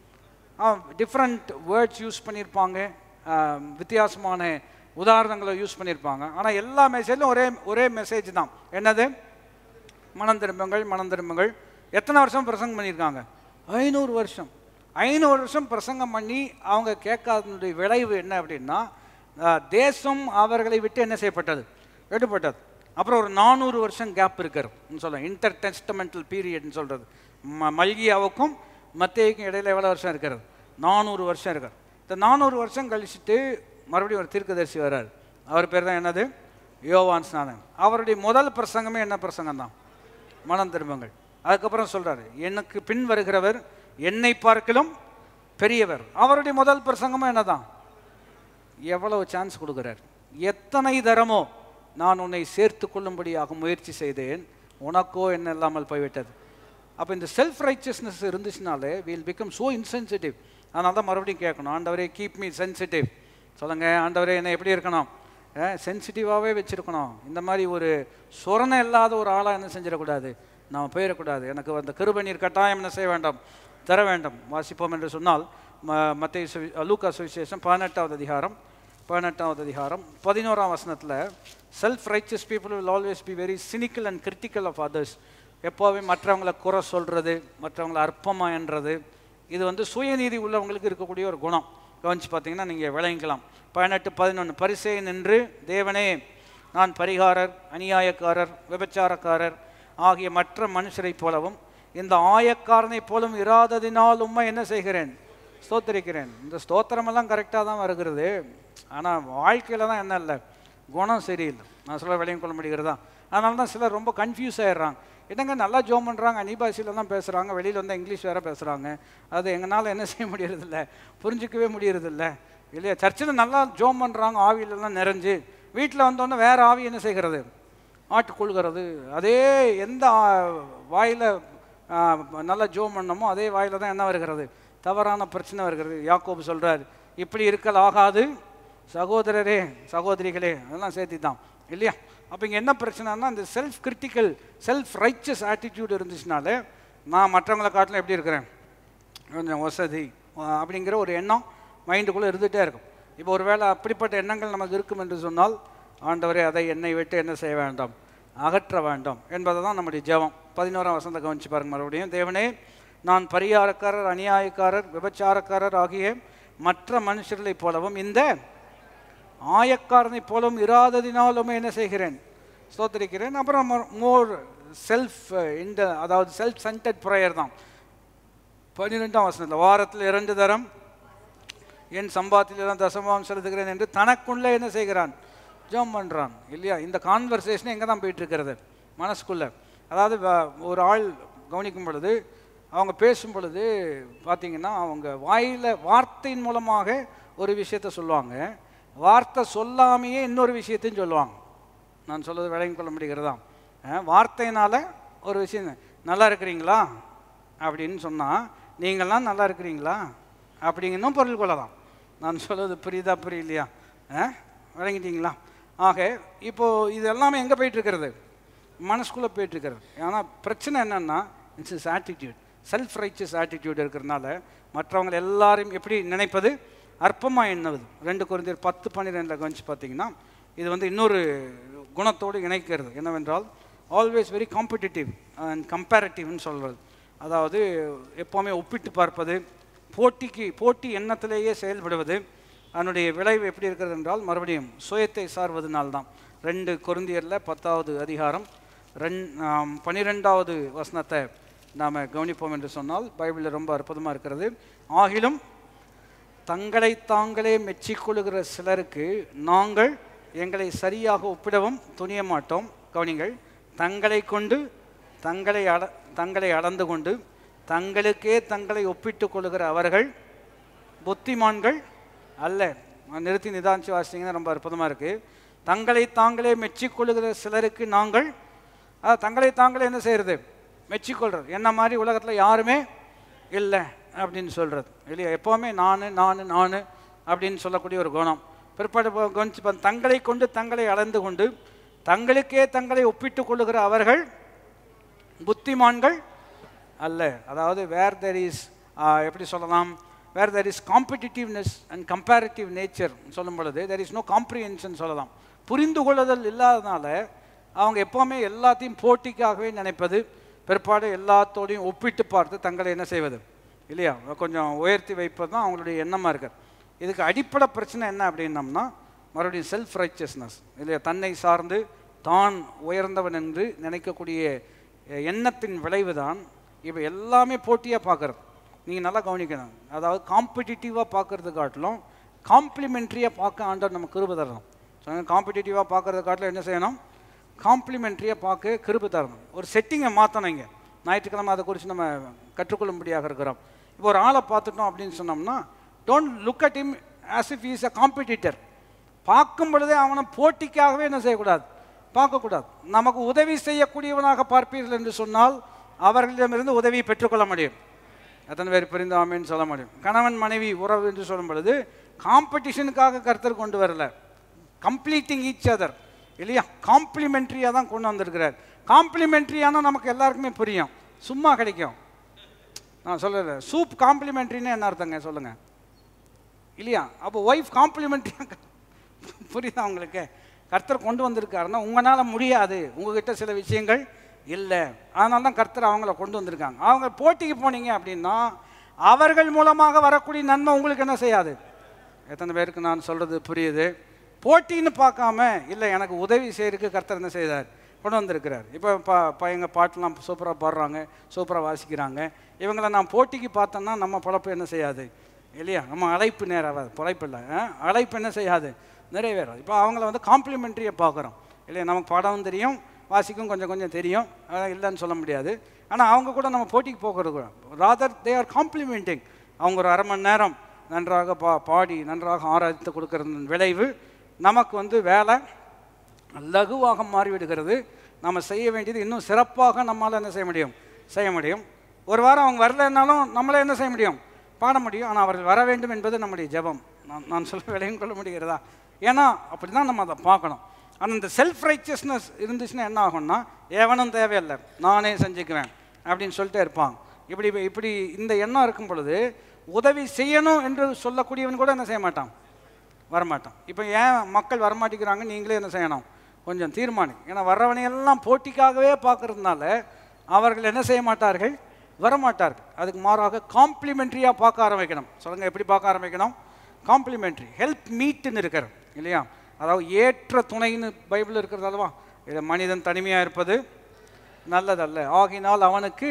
டிஃப்ரெண்ட் வேர்ட்ஸ் யூஸ் பண்ணியிருப்பாங்க ஆஹ், வித்தியாசமான உதாரணங்களை யூஸ் பண்ணியிருப்பாங்க ஆனால் எல்லா மெசேஜும் ஒரே ஒரே மெசேஜ் தான் என்னது மனம் திரும்புங்கள் மனம் திரும்புங்கள் எத்தனை வருஷம் பிரசங்கம் பண்ணியிருக்காங்க ஐநூறு வருஷம் ஐநூறு வருஷம் பிரசங்கம் பண்ணி அவங்க கேட்காதனுடைய விளைவு என்ன அப்படின்னா ஆஹ், தேசம் அவர்களை விட்டு என்ன செய்யப்பட்டது எடுப்பட்டது அப்புறம் ஒரு நானூறு வருஷம் கேப் இருக்கிறது சொல்ல இன்டர் டெஸ்டமெண்டல் பீரியட்னு சொல்கிறது ம மல்கியாவுக்கும் மத்தேயுக்கும் இடையில எவ்வளோ வருஷம் இருக்கிறது நானூறு வருஷம் இருக்கிறது இந்த நானூறு வருஷம் கழிச்சுட்டு மறுபடியும் ஒரு தீர்க்கதரிசி வர்றார் அவர் பேர் தான் என்னது யோவான் ஸ்நானன் அவருடைய முதல் பிரசங்கமே என்ன பிரசங்கம் தான் மனம் திரும்புங்கள் அதுக்கப்புறம் சொல்றாரு எனக்கு பின் வருகிறவர் என்னை பார்க்கலும் பெரியவர் அவருடைய முதல் பிரசங்கமும் என்னதான் எவ்வளவு சான்ஸ் கொடுக்குறார் எத்தனை தரமோ நான் உன்னை சேர்த்து கொள்ளும்படியாக முயற்சி செய்தேன் உனக்கோ என்ன இல்லாமல் போய்விட்டது அப்போ இந்த செல்ஃப் ரைச்சியஸ்னஸ் இருந்துச்சுனாலே வில் பிகம் ஸோ இன்சென்சிட்டிவ் அதனால தான் மறுபடியும் கேட்கணும் ஆண்டவரே கீப் மீ சென்சிட்டிவ் சொல்லுங்க ஆண்டவரே என்ன எப்படி இருக்கணும் சென்சிட்டிவாகவே வச்சுருக்கணும் இந்த மாதிரி ஒரு சொரணை இல்லாத ஒரு ஆளாக என்ன செஞ்சிடக்கூடாது நாம் போயிடக்கூடாது எனக்கு அந்த கிருபை நீர் கட்டாயம் என்ன செய்ய வேண்டாம் தர வேண்டும் வாசிப்போம் என்று சொன்னால் ம மத்திய சுவி லூக்கா சுவிசேஷம் பதினெட்டாவது அதிகாரம் பதினெட்டாவது அதிகாரம் பதினோராம் வசனத்தில் self righteous people will always be very cynical and critical of others எப்போவுமே மற்றவங்களை குறை சொல்கிறது மற்றவங்களை அற்பமா என்றது இது வந்து சுயநீதி உள்ளவங்களுக்கு இருக்கக்கூடிய ஒரு குணம் கவனிச்சு பார்த்தீங்கன்னா நீங்கள் விளங்கிக்கலாம் பதினெட்டு பதினொன்று பரிசே நின்று தேவனே நான் பரிகாரர் அநியாயக்காரர் விபச்சாரக்காரர் ஆகிய மற்ற மனுஷரைப் போலவும் இந்த ஆயக்காரனைப் போலும் இராததினால் உம்மை என்ன செய்கிறேன் ஸ்தோத்திரிக்கிறேன் இந்த ஸ்தோத்திரமெல்லாம் கரெக்டாக தான் வருகிறது ஆனால் வாழ்க்கையில் தான் என்ன இல்லை குணம் சரியில்லை நான் சொல்ல விளையும் கொள்ள முடிகிறதா அதனால தான் சிலர் ரொம்ப கன்ஃபியூஸ் ஆயிடுறாங்க என்னங்க நல்லா ஜோம் பண்ணுறாங்க அனிபாசியில் தான் பேசுகிறாங்க வெளியில் வந்தால் இங்கிலீஷ் வேறு பேசுகிறாங்க அது எங்களால் என்ன செய்ய முடியறதில்ல புரிஞ்சிக்கவே முடியறதில்ல இல்லையா சர்ச்சில் நல்லா ஜோம் பண்ணுறாங்க ஆவியிலெல்லாம் நிறைஞ்சு வீட்டில் வந்தோன்னே வேறு ஆவி என்ன செய்கிறது ஆட்டுக்கொள்கிறது அதே எந்த வாயில் நல்லா ஜோம் பண்ணமோ அதே வாயில் தான் என்ன வருகிறது தவறான பிரச்சனை வருகிறது யாக்கோபு சொல்கிறார் இப்படி இருக்கல் ஆகாது சகோதரரே சகோதரிகளே அதெல்லாம் சேர்த்து தான் இல்லையா அப்போ இங்கே என்ன பிரச்சனைனா இந்த self critical self righteous attitude இருந்துச்சுனாலே நான் மற்றவங்களை காட்டிலும் எப்படி இருக்கிறேன் கொஞ்சம் வசதி அஹ் அப்படிங்கிற ஒரு எண்ணம் மைண்டுக்குள்ளே இருந்துகிட்டே இருக்கும் இப்போ ஒருவேளை அப்படிப்பட்ட எண்ணங்கள் நமக்கு இருக்கும் என்று சொன்னால் ஆண்டவரே அதை என்னை விட்டு என்ன செய்ய வேண்டாம் அகற்ற வேண்டாம் என்பதை தான் நம்முடைய ஜெபம் பதினோராம் வசந்த கவனிச்சு பாருங்க மறுபடியும் தேவனே நான் பரிகாரக்காரர் அநியாயக்காரர் விபச்சாரக்காரர் ஆகிய மற்ற மனுஷர்களைப் போலவும் இந்த ஆயக்காரனைப் போலவும் இராததினாலுமே என்ன செய்கிறேன் ஸ்தோத்திரிக்கிறேன் அப்புறம் மோர் செல்ஃப் இந்த அதாவது செல்ஃப் சென்டர்ட் ப்ரேயர் தான் பன்னிரெண்டாம் வசனத்தில் வாரத்தில் இரண்டு தரம் என் சம்பாத்திலாம் தசமாம் செலுத்துகிறேன் என்று தனக்குள்ளே என்ன செய்கிறான் ஜோம் பண்ணுறான் இல்லையா இந்த கான்வர்சேஷன் எங்கே தான் போயிட்டு இருக்கிறது மனசுக்குள்ளே அதாவது வ- ஒரு ஆள் கவனிக்கும் பொழுது அவங்க பேசும் பொழுது பார்த்தீங்கன்னா அவங்க வாயில் வார்த்தையின் மூலமாக ஒரு விஷயத்த சொல்லுவாங்க வார்த்தை சொல்லாமையே இன்னொரு விஷயத்தையும் சொல்லுவாங்க நான் சொல்றது விளங்கிக் கொள்ள முடிகிறதா அஹ், வார்த்தையினால ஒரு விஷயம் நல்லா இருக்கிறீங்களா அப்படின்னு சொன்னால் நீங்கள்லாம் நல்லா இருக்கிறீங்களா அப்படிங்கன்னும் பொருள் கொள்ளலாம் நான் சொல்றது புரியுதா புரியலையா ஆ விளங்கிட்டீங்களா ஆக இப்போ இது எல்லாமே எங்கே போயிட்டு இருக்கிறது மனசுக்குள்ளே போயிட்டு இருக்கிறது ஆனால் பிரச்சனை என்னன்னா it's is attitude self righteous attitude இருக்கிறதுனால மற்றவங்க எல்லாரையும் எப்படி நினைப்பது அற்பமாக எண்ணுவது ரெண்டு குறைந்தர் பத்து பன்னிரெண்டில் கவனிச்சு பார்த்தீங்கன்னா இது வந்து இன்னொரு குணத்தோடு இணைக்கிறது என்னவென்றால் ஆல்வேஸ் வெரி காம்படிட்டிவ் அண்ட் கம்பேரிட்டிவ்னு சொல்கிறது அதாவது எப்போவுமே ஒப்பிட்டு பார்ப்பது போட்டிக்கு போட்டி எண்ணத்திலேயே செயல்படுவது அதனுடைய விளைவு எப்படி இருக்கிறது என்றால் மறுபடியும் சுயத்தை சார்வதனால்தான் ரெண்டு கொருந்தியரில் பத்தாவது அதிகாரம் ரெண் ஆம், பன்னிரெண்டாவது வசனத்தை நாம் கவனிப்போம் என்று சொன்னால் பைபிளில் ரொம்ப அற்புதமாக இருக்கிறது ஆகிலும் தங்களை தாங்களே மெச்சிக்கொள்ளுகிற சிலருக்கு நாங்கள் எங்களை சரியாக ஒப்பிடவும் துணிய மாட்டோம் கவனிங்கள் தங்களை கொண்டு தங்களை அட தங்களை அளந்து கொண்டு தங்களுக்கே தங்களை ஒப்பிட்டுக் கொள்ளுகிற அவர்கள் புத்திமான்கள் அல்ல நான் நிறுத்தி நிதானிச்சு வாசித்தீங்கன்னா ரொம்ப அற்புதமாக இருக்குது தங்களை தாங்களே மெச்சிக்கொள்ளுகிற சிலருக்கு நாங்கள் அதாவது தங்களை தாங்களே என்ன செய்கிறது மெச்சிக்கொள்கிறது என்ன மாதிரி உலகத்தில் யாருமே இல்லை அப்படின்னு சொல்கிறது இல்லையா எப்போவுமே நான் நான் நான் அப்படின்னு சொல்லக்கூடிய ஒரு குணம் பிற்பாடு போ- கவனிச்சு பாருங்க, தங்களை கொண்டு தங்களை அளந்து கொண்டு தங்களுக்கே தங்களை ஒப்பிட்டுக் கொள்ளுகிற அவர்கள் புத்திமான்கள் அல்ல அதாவது வேர் தெர் இஸ் எப்படி சொல்லலாம் where there is competitiveness and comparative nature சொல்லும் பொழுது தெர் இஸ் நோ காம்ப்ரிஹென்ஷன் சொல்லலாம் புரிந்து கொள்ளுதல் இல்லாதனால அவங்க எப்போவுமே எல்லாத்தையும் போட்டிக்காகவே நினைப்பது பிற்பாடு எல்லாத்தோடையும் ஒப்பிட்டு பார்த்து தங்களை என்ன செய்வது இல்லையா கொஞ்சம் உயர்த்தி வைப்பது தான் அவங்களுடைய எண்ணமாக இருக்குது இதுக்கு அடிப்படை பிரச்சனை என்ன அப்படின்னம்னா மறுபடியும் செல்ஃப் ரைச்சஸ்னஸ் இல்லையா தன்னை சார்ந்து தான் உயர்ந்தவன் என்று நினைக்கக்கூடிய அஹ், எண்ணத்தின் விளைவு தான் இப்போ எல்லாமே போட்டியாக பார்க்குறது நீங்கள் நல்லா கவனிக்கணும் அதாவது காம்படிட்டிவாக பார்க்கறது காட்டிலும் காம்ப்ளிமெண்ட்ரியாக பார்க்க ஆண்டவர் நம்ம கிருபை தரணும் ஸோ காம்படிட்டிவாக பார்க்கறத காட்டிலும் என்ன செய்யணும் காம்ப்ளிமெண்ட்ரியாக பார்க்க கிருபை தரணும் ஒரு செட்டிங்கை மாற்றணும் இங்கே ஞாயிற்றுக்கிழமை அதை குறித்து நம்ம கற்றுக்கொள்ளும்படியாக இருக்கிறோம் இப்போ ஒரு ஆளை பார்த்துட்டோம் அப்படின்னு சொன்னோம்னா don't look at him as if is a competitor பார்க்கும் பொழுதே அவனை போட்டிக்காகவே என்ன செய்யக்கூடாது பார்க்கக்கூடாது நமக்கு உதவி செய்யக்கூடியவனாக பார்ப்பீர்கள் என்று சொன்னால் அவர்களிடமிருந்து உதவியை பெற்றுக்கொள்ள முடியும் எத்தனை பேர் புரிந்து ஆமேன்னு சொல்ல முடியும் கணவன் மனைவி உறவு என்று சொல்லும் பொழுது காம்படிஷனுக்காக கருத்தர் கொண்டு வரல கம்ப்ளீட்டிங் ஈச் அதர் இல்லையா காம்ப்ளிமெண்ட்ரியாக தான் கொண்டு வந்திருக்கிறார் காம்ப்ளிமெண்ட்ரியானா நமக்கு எல்லாருக்குமே புரியும் சும்மா கிடைக்கும் நான் சொல்லல சூப் காம்ப்ளிமெண்ட்ரின்னு என்ன அர்த்தங்க சொல்லுங்க இல்லையா அப்போ ஒய்ஃப் காம்ப்ளிமெண்ட்ரியாக புரியுதா உங்களுக்கு கர்த்தர் கொண்டு வந்திருக்காருன்னா உங்களால் முடியாது உங்ககிட்ட சில விஷயங்கள் இல்லை அதனால தான் கர்த்தர் அவங்கள கொண்டு வந்திருக்காங்க அவங்க போட்டிக்கு போனீங்க அப்படின்னா அவர்கள் மூலமாக வரக்கூடிய நன்மை உங்களுக்கு என்ன செய்யாது எத்தனை பேருக்கு நான் சொல்கிறது புரியுது போட்டின்னு பார்க்காம இல்லை எனக்கு உதவி செய்யறதுக்கு கர்த்தர் என்ன செய்தார் கொண்டு வந்திருக்கிறார் இப்போ பா பையங்க பாட்டெலாம் சூப்பராக பாடுறாங்க சூப்பராக வாசிக்கிறாங்க இவங்களை நான் போட்டிக்கு பார்த்தோன்னா நம்ம பொழப்பு என்ன செய்யாது இல்லையா நம்ம அழைப்பு நேராகாது பொழைப்பு இல்லை ஆ? அழைப்பு என்ன செய்யாது நிறைவேறாது இப்போ அவங்கள வந்து காம்ப்ளிமெண்ட்ரியை பார்க்குறோம் இல்லையா நமக்கு பாடமும் தெரியும் வாசிக்கும் கொஞ்சம் கொஞ்சம் தெரியும் அதான் இல்லைன்னு சொல்ல முடியாது ஆனால் அவங்க கூட நம்ம போட்டிக்கு போகிறது ராதர் தே ஆர் காம்ப்ளிமெண்டிங் அவங்க ஒரு அரை மணி நேரம் நன்றாக பா பாடி நன்றாக ஆராய்த்து கொடுக்கறதன் விளைவு நமக்கு வந்து வேலை லகுவாக மாறிவிடுகிறது நம்ம செய்ய வேண்டியது இன்னும் சிறப்பாக நம்மால் என்ன செய்ய முடியும் செய்ய முடியும் ஒரு வாரம் அவங்க வரலைன்னாலும் நம்மளே என்ன செய்ய முடியும் பாட முடியும் ஆனால் அவர்கள் வர வேண்டும் என்பது நம்முடைய ஜெபம் நான் நான் சொல்ல விளையும் கொள்ள முடிகிறதா ஏன்னா அப்படி தான் நம்ம அதை பார்க்கணும் ஆனால் இந்த செல்ஃப் ரைச்சியஸ்னஸ் இருந்துச்சுன்னா என்ன ஆகும்னா எவனும் தேவையில்லை நானே செஞ்சுக்குவேன் அப்படின்னு சொல்லிட்டே இருப்பாங்க இப்படி இப்படி இந்த எண்ணம் இருக்கும் பொழுது உதவி செய்யணும் என்று சொல்லக்கூடியவன் கூட என்ன செய்ய மாட்டான் வரமாட்டான் இப்போ ஏன் மக்கள் வரமாட்டேங்கிறாங்க நீங்களே என்ன செய்யணும் கொஞ்சம் தீர்மானம் ஏன்னா வர்றவனையெல்லாம் போட்டிக்காகவே பார்க்கறதுனால அவர்கள் என்ன செய்ய மாட்டார்கள் வரமாட்டார்கள் அதுக்கு மாறாக காம்ப்ளிமெண்ட்ரியாக பார்க்க ஆரம்பிக்கணும் சொல்லுங்கள் எப்படி பார்க்க ஆரம்பிக்கணும் காம்ப்ளிமெண்ட்ரி ஹெல்ப் மீட்டுன்னு இருக்கிற இல்லையா அதாவது ஏற்ற துணைன்னு பைபிள் இருக்கிறது அல்லவா இது மனிதன் தனிமையாக இருப்பது நல்லதல்ல ஆகினால் அவனுக்கு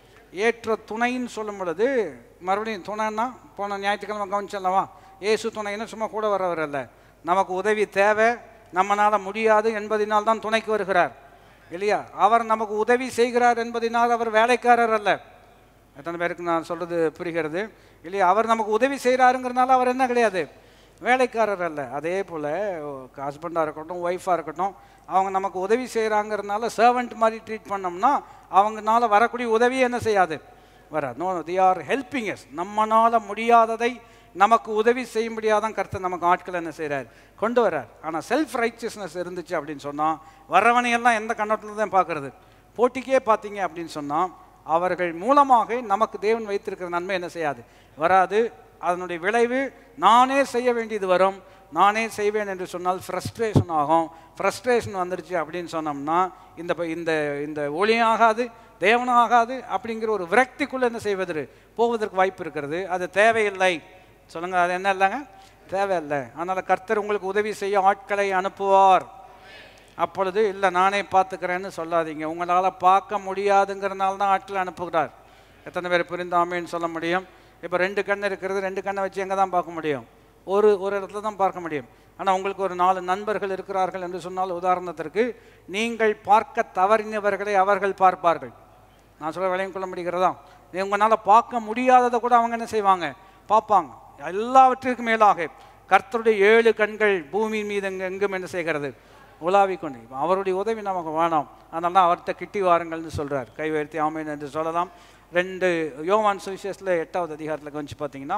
ஏற்ற துணைன்னு சொல்லும் பொழுது மறுபடியும் துணைன்னா போன ஞாயிற்றுக்கிழமை கவனிச்சல்லவா ஏசு துணைன்னு சும்மா கூட வரவர் அல்ல நமக்கு உதவி தேவை நம்மளால் முடியாது என்பதினால் தான் துணைக்கு வருகிறார் இல்லையா அவர் நமக்கு உதவி செய்கிறார் என்பதினால் அவர் வேலைக்காரர் அல்ல எத்தனை பேருக்கு நான் சொல்கிறது புரிகிறது இல்லையா அவர் நமக்கு உதவி செய்கிறாருங்கிறனால அவர் என்ன கிடையாது வேலைக்காரர் அல்ல அதே போல் ஹஸ்பண்டாக இருக்கட்டும் ஒய்ஃபாக இருக்கட்டும் அவங்க நமக்கு உதவி செய்கிறாங்கிறதுனால சர்வெண்ட் மாதிரி ட்ரீட் பண்ணோம்னா அவங்கனால வரக்கூடிய உதவி என்ன செய்யாது வராது no they are helping us நம்மனால முடியாததை நமக்கு உதவி செய்யும்படியாதான் கர்த்தர் நமக்கு ஆட்கள் என்ன செய்கிறார் கொண்டு வர்றார் ஆனால் செல்ஃப் ரைச்சியஸ்னஸ் இருந்துச்சு அப்படின்னு சொன்னால் வர்றவனையெல்லாம் எந்த கண்ணோட்டத்தில் தான் பார்க்கறது போட்டிக்கே பார்த்தீங்க அப்படின்னு சொன்னால் அவர்கள் மூலமாக நமக்கு தேவன் வைத்திருக்கிற நன்மை என்ன செய்யாது வராது அதனுடைய விளைவு நானே செய்ய வேண்டியது வரும் நானே செய்வேன் என்று சொன்னால் ஃப்ரஸ்ட்ரேஷன் ஆகும் ஃப்ரஸ்ட்ரேஷன் வந்துருச்சு அப்படின்னு சொன்னோம்னா இந்த ப- இந்த இந்த ஒளியாகாது தேவனாகாது அப்படிங்கிற ஒரு விரக்திக்குள்ளே என்ன செய்வது போவதற்கு வாய்ப்பு இருக்கிறது அது தேவையில்லை சொல்லுங்க அது என்ன இல்லைங்க தேவையில்லை அதனால் கர்த்தர் உங்களுக்கு உதவி செய்ய ஆட்களை அனுப்புவார் அப்பொழுது இல்லை நானே பார்த்துக்கிறேன்னு சொல்லாதீங்க உங்களால் பார்க்க முடியாதுங்கிறனால தான் ஆட்களை அனுப்புகிறார் எத்தனை பேர் புரிந்தாமேன்னு சொல்ல முடியும் இப்போ ரெண்டு கண் இருக்கிறது ரெண்டு கண்ணை வச்சு எங்கே தான் பார்க்க முடியும் ஒரு ஒரு இடத்துல தான் பார்க்க முடியும் ஆனால் உங்களுக்கு ஒரு நாலு நண்பர்கள் இருக்கிறார்கள் என்று சொன்னால் உதாரணத்திற்கு நீங்கள் பார்க்க தவறினவர்களை அவர்கள் பார்ப்பார்கள் நான் சொல்ல விளையம் கொள்ள முடிகிறதா உங்களால் பார்க்க முடியாததை கூட அவங்க என்ன செய்வாங்க பார்ப்பாங்க எல்லாவற்றிற்கும் மேலாக கர்த்தருடைய ஏழு கண்கள் பூமியின் மீது எங்க எங்கும் என்ன செய்கிறது உலாவிக் கொண்டு இப்ப அவருடைய உதவி நமக்கு வேணாம் அதனால தான் அவர்கிட்ட கிட்டி வாருங்கள்னு சொல்றார் கை உயர்த்தி ஆமேன் என்று சொல்லலாம் ரெண்டு யோவான் சுவிசேஷத்தில் எட்டாவது அதிகாரத்தில் கொஞ்சம் பார்த்தீங்கன்னா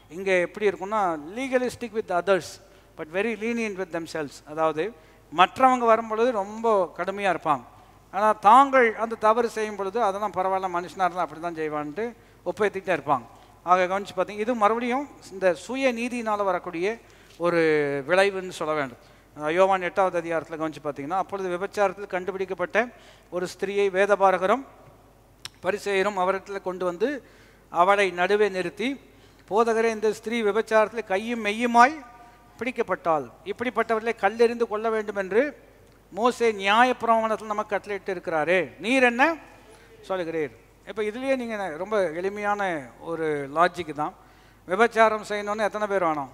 இங்கே எப்படி இருக்கும்னா legalistic with others but very lenient with themselves அதாவது மற்றவங்க வரும்பொழுது ரொம்ப கடுமையாக இருப்பாங்க ஆனால் தாங்கள் அந்த தவறு செய்யும் பொழுது அதெல்லாம் பரவாயில்ல மனுஷனாக இருந்தால் அப்படி தான் செய்வான்ட்டு ஒப்பேத்திக்கிட்டே இருப்பாங்க ஆக கவனிச்சு பார்த்தீங்க இது மறுபடியும் இந்த சுய நீதியினால் வரக்கூடிய ஒரு விளைவுன்னு சொல்ல வேண்டும் அஹ் யோவான் எட்டாவது அதிகாரத்தில் கவனிச்சு பார்த்தீங்கன்னா அப்பொழுது விபச்சாரத்தில் கண்டுபிடிக்கப்பட்ட ஒரு ஸ்திரியை வேதபாரகரும் பரிசெயரும் அவரிடத்தில் கொண்டு வந்து அவளை நடுவே நிறுத்தி போதகரே இந்த ஸ்திரீ விபச்சாரத்தில் கையும் மெய்யுமாய் பிடிக்கப்பட்டாள் இப்படிப்பட்டவர்களை கல்லெறிந்து கொள்ள வேண்டும் என்று மோசே நியாயப்பிரமாணத்தில் நமக்கு கட்டளையிட்டு இருக்கிறாரே நீர் என்ன சொல்லுகிறீர் இப்போ இதுலேயே நீங்கள் ரொம்ப எளிமையான ஒரு லாஜிக் தான் விபச்சாரம் செய்யணும்னு எத்தனை பேர் வேணும்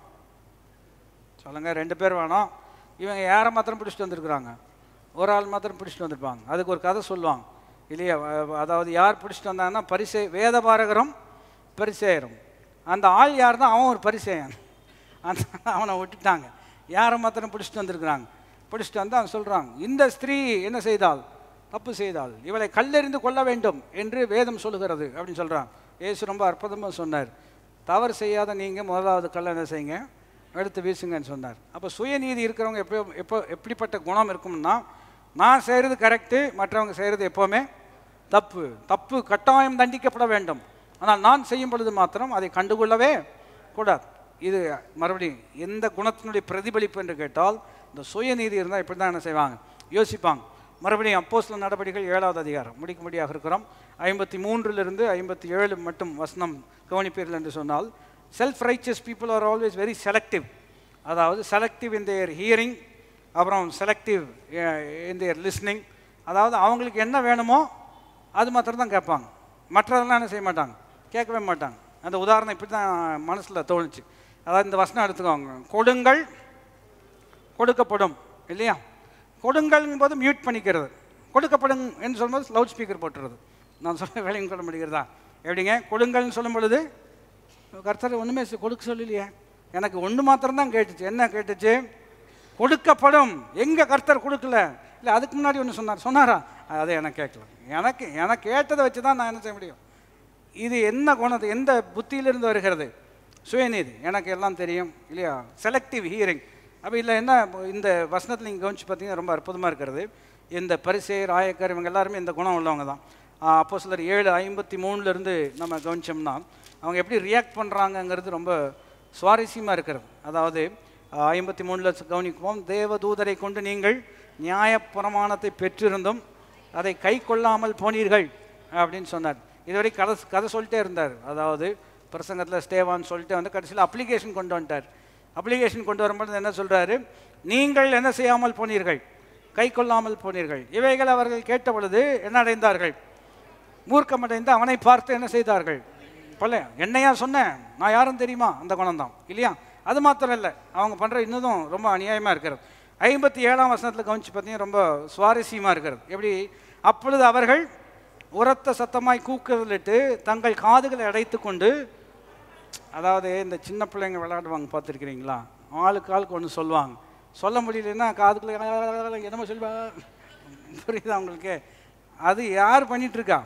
சொல்லுங்க ரெண்டு பேர் வேணும் இவங்க யாரை மாத்திரம் பிடிச்சிட்டு வந்திருக்கிறாங்க ஒரு ஆள் மாத்திரம் பிடிச்சிட்டு வந்திருப்பாங்க அதுக்கு ஒரு கதை சொல்லுவாங்க இல்லையா அஹ் அதாவது யார் பிடிச்சிட்டு வந்தாங்கன்னா பரிசே வேதபாரகரும் பரிசேயரும் அந்த ஆள் யார் தான் அவன் ஒரு பரிசேயன் அந்த அவனை விட்டுட்டாங்க யாரை மாத்திரம் பிடிச்சிட்டு வந்திருக்கிறாங்க பிடிச்சிட்டு வந்து அவன் சொல்கிறாங்க இந்த ஸ்திரீ என்ன செய்தாள் தப்பு செய்தாள் இவளை கல்லெறிந்து கொள்ள வேண்டும் என்று வேதம் சொல்லுகிறது அப்படின்னு சொல்கிறான் ஏசு ரொம்ப அற்புதமாக சொன்னார் தவறு செய்யாத நீங்கள் முதலாவது கல்லை என்ன செய்யுங்க எடுத்து வீசுங்கன்னு சொன்னார் அப்போ சுயநீதி இருக்கிறவங்க எப்போ எப்போ எப்படிப்பட்ட குணம் இருக்கும்னா நான் செய்கிறது கரெக்டு மற்றவங்க செய்கிறது எப்போவுமே தப்பு தப்பு கட்டாயம் தண்டிக்கப்பட வேண்டும் ஆனால் நான் செய்யும் பொழுது மாத்திரம் அதை கண்டுகொள்ளவே கூடாது இது மறுபடியும் எந்த குணத்தினுடைய பிரதிபலிப்பு என்று கேட்டால் இந்த சுயநீதி இருந்தால் இப்படி தான் என்ன செய்வாங்க யோசிப்பாங்க மறுபடியும் அப்போஸ்தல நடவடிக்கைகள் ஏழாவது அதிகாரம் முடிக்கும்படியாக இருக்கிறோம் ஐம்பத்தி மூன்றிலிருந்து ஐம்பத்தி ஏழு மட்டும் வசனம் கவனிப்பீர்கள் என்று சொன்னால் self righteous people are always very selective அதாவது செலக்டிவ் இன் தேர் ஹியரிங் அப்புறம் செலக்டிவ் இன் தேர் லிஸ்னிங் அதாவது அவங்களுக்கு என்ன வேணுமோ அது மாத்திரம் தான் கேட்பாங்க மற்றதெல்லாம் என்ன செய்ய மாட்டாங்க கேட்கவே மாட்டாங்க அந்த உதாரணம் இப்படி தான் மனசில் தோணுச்சு அதாவது இந்த வசனம் எடுத்துக்கோங்க கொடுங்கள் கொடுக்கப்படும் இல்லையா கொடுங்கள்ங்கும் போது மியூட் பண்ணிக்கிறது கொடுக்கப்படும் என்று சொல்லும்போது லவுட் ஸ்பீக்கர் போட்டுறது நான் சொல்ல வேலையும் சொல்ல முடிகிறதா எப்படிங்க கொடுங்கள்னு சொல்லும் பொழுது கர்த்தர் ஒன்றுமே சொ- கொடுக்க சொல்லலையே எனக்கு ஒன்று மாத்திரம்தான் கேட்டுச்சு என்ன கேட்டுச்சு கொடுக்கப்படும் எங்கே கர்த்தர் கொடுக்கல இல்லை அதுக்கு முன்னாடி ஒன்று சொன்னார் சொன்னாரா அதை எனக்கு கேட்கல எனக்கு எனக்கு கேட்டதை வச்சு தான் நான் என்ன செய்ய முடியும் இது என்ன குணத்து எந்த புத்தியிலிருந்து வருகிறது சுயநீதி எனக்கு எல்லாம் தெரியும் இல்லையா செலக்டிவ் ஹியரிங் அப்போ இல்லை என்ன இந்த வசனத்தில் நீங்கள் கவனிச்சு பார்த்தீங்கன்னா ரொம்ப அற்புதமாக இருக்கிறது இந்த பரிசேர் ஆயக்கர் இவங்க எல்லாருமே இந்த குணம் உள்ளவங்க தான் அப்போ சிலர் ஏழு ஐம்பத்தி மூணுலேருந்து நம்ம கவனிச்சோம்னா அவங்க எப்படி ரியாக்ட் பண்ணுறாங்கங்கிறது ரொம்ப சுவாரஸ்யமாக இருக்கிறது அதாவது ஐம்பத்தி மூணில் கவனிப்போம் தேவதூதரை கொண்டு நீங்கள் நியாயப்பிரமாணத்தை பெற்றிருந்தும் அதை கை கொள்ளாமல் போனீர்கள் அப்படின்னு சொன்னார் இதுவரை கதை கதை சொல்லிட்டே இருந்தார் அதாவது பிரசங்கத்தில் ஸ்டேவான்னு சொல்லிட்டு வந்து கடைசியில் அப்ளிகேஷன் கொண்டு வந்துட்டார் அப்ளிகேஷன் கொண்டு வரும்போது என்ன சொல்றாரு நீங்கள் என்ன செய்யாமல் போனீர்கள் கை கொள்ளாமல் போனீர்கள் இவைகள் அவர்கள் கேட்ட பொழுது என்ன அடைந்தார்கள் மூர்க்கமடைந்து அவனை பார்த்து என்ன செய்தார்கள் பல என்னையா சொன்னேன் நான் யாரும் தெரியுமா அந்த குணம்தான் இல்லையா அது மாத்திரம் இல்லை அவங்க பண்ணுற இன்னதும் ரொம்ப அநியாயமாக இருக்கிறது ஐம்பத்தி ஏழாம் வசனத்தில் கவனிச்சு பார்த்தீங்கன்னா ரொம்ப சுவாரஸ்யமாக இருக்கிறது எப்படி அப்பொழுது அவர்கள் உரத்த சத்தமாய் கூக்குரலிட்டு தங்கள் காதுகளை அடைத்து கொண்டு அதாவது இந்த சின்ன பிள்ளைங்க விளையாடுவாங்க பார்த்துருக்கிறீங்களா ஆளுக்கு ஆளுக்கு ஒன்று சொல்லுவாங்க சொல்ல முடியலன்னா காதுக்குள்ள என்னமோ சொல்லுவா புரியுதா உங்களுக்கு அது யார் பண்ணிட்டு இருக்கா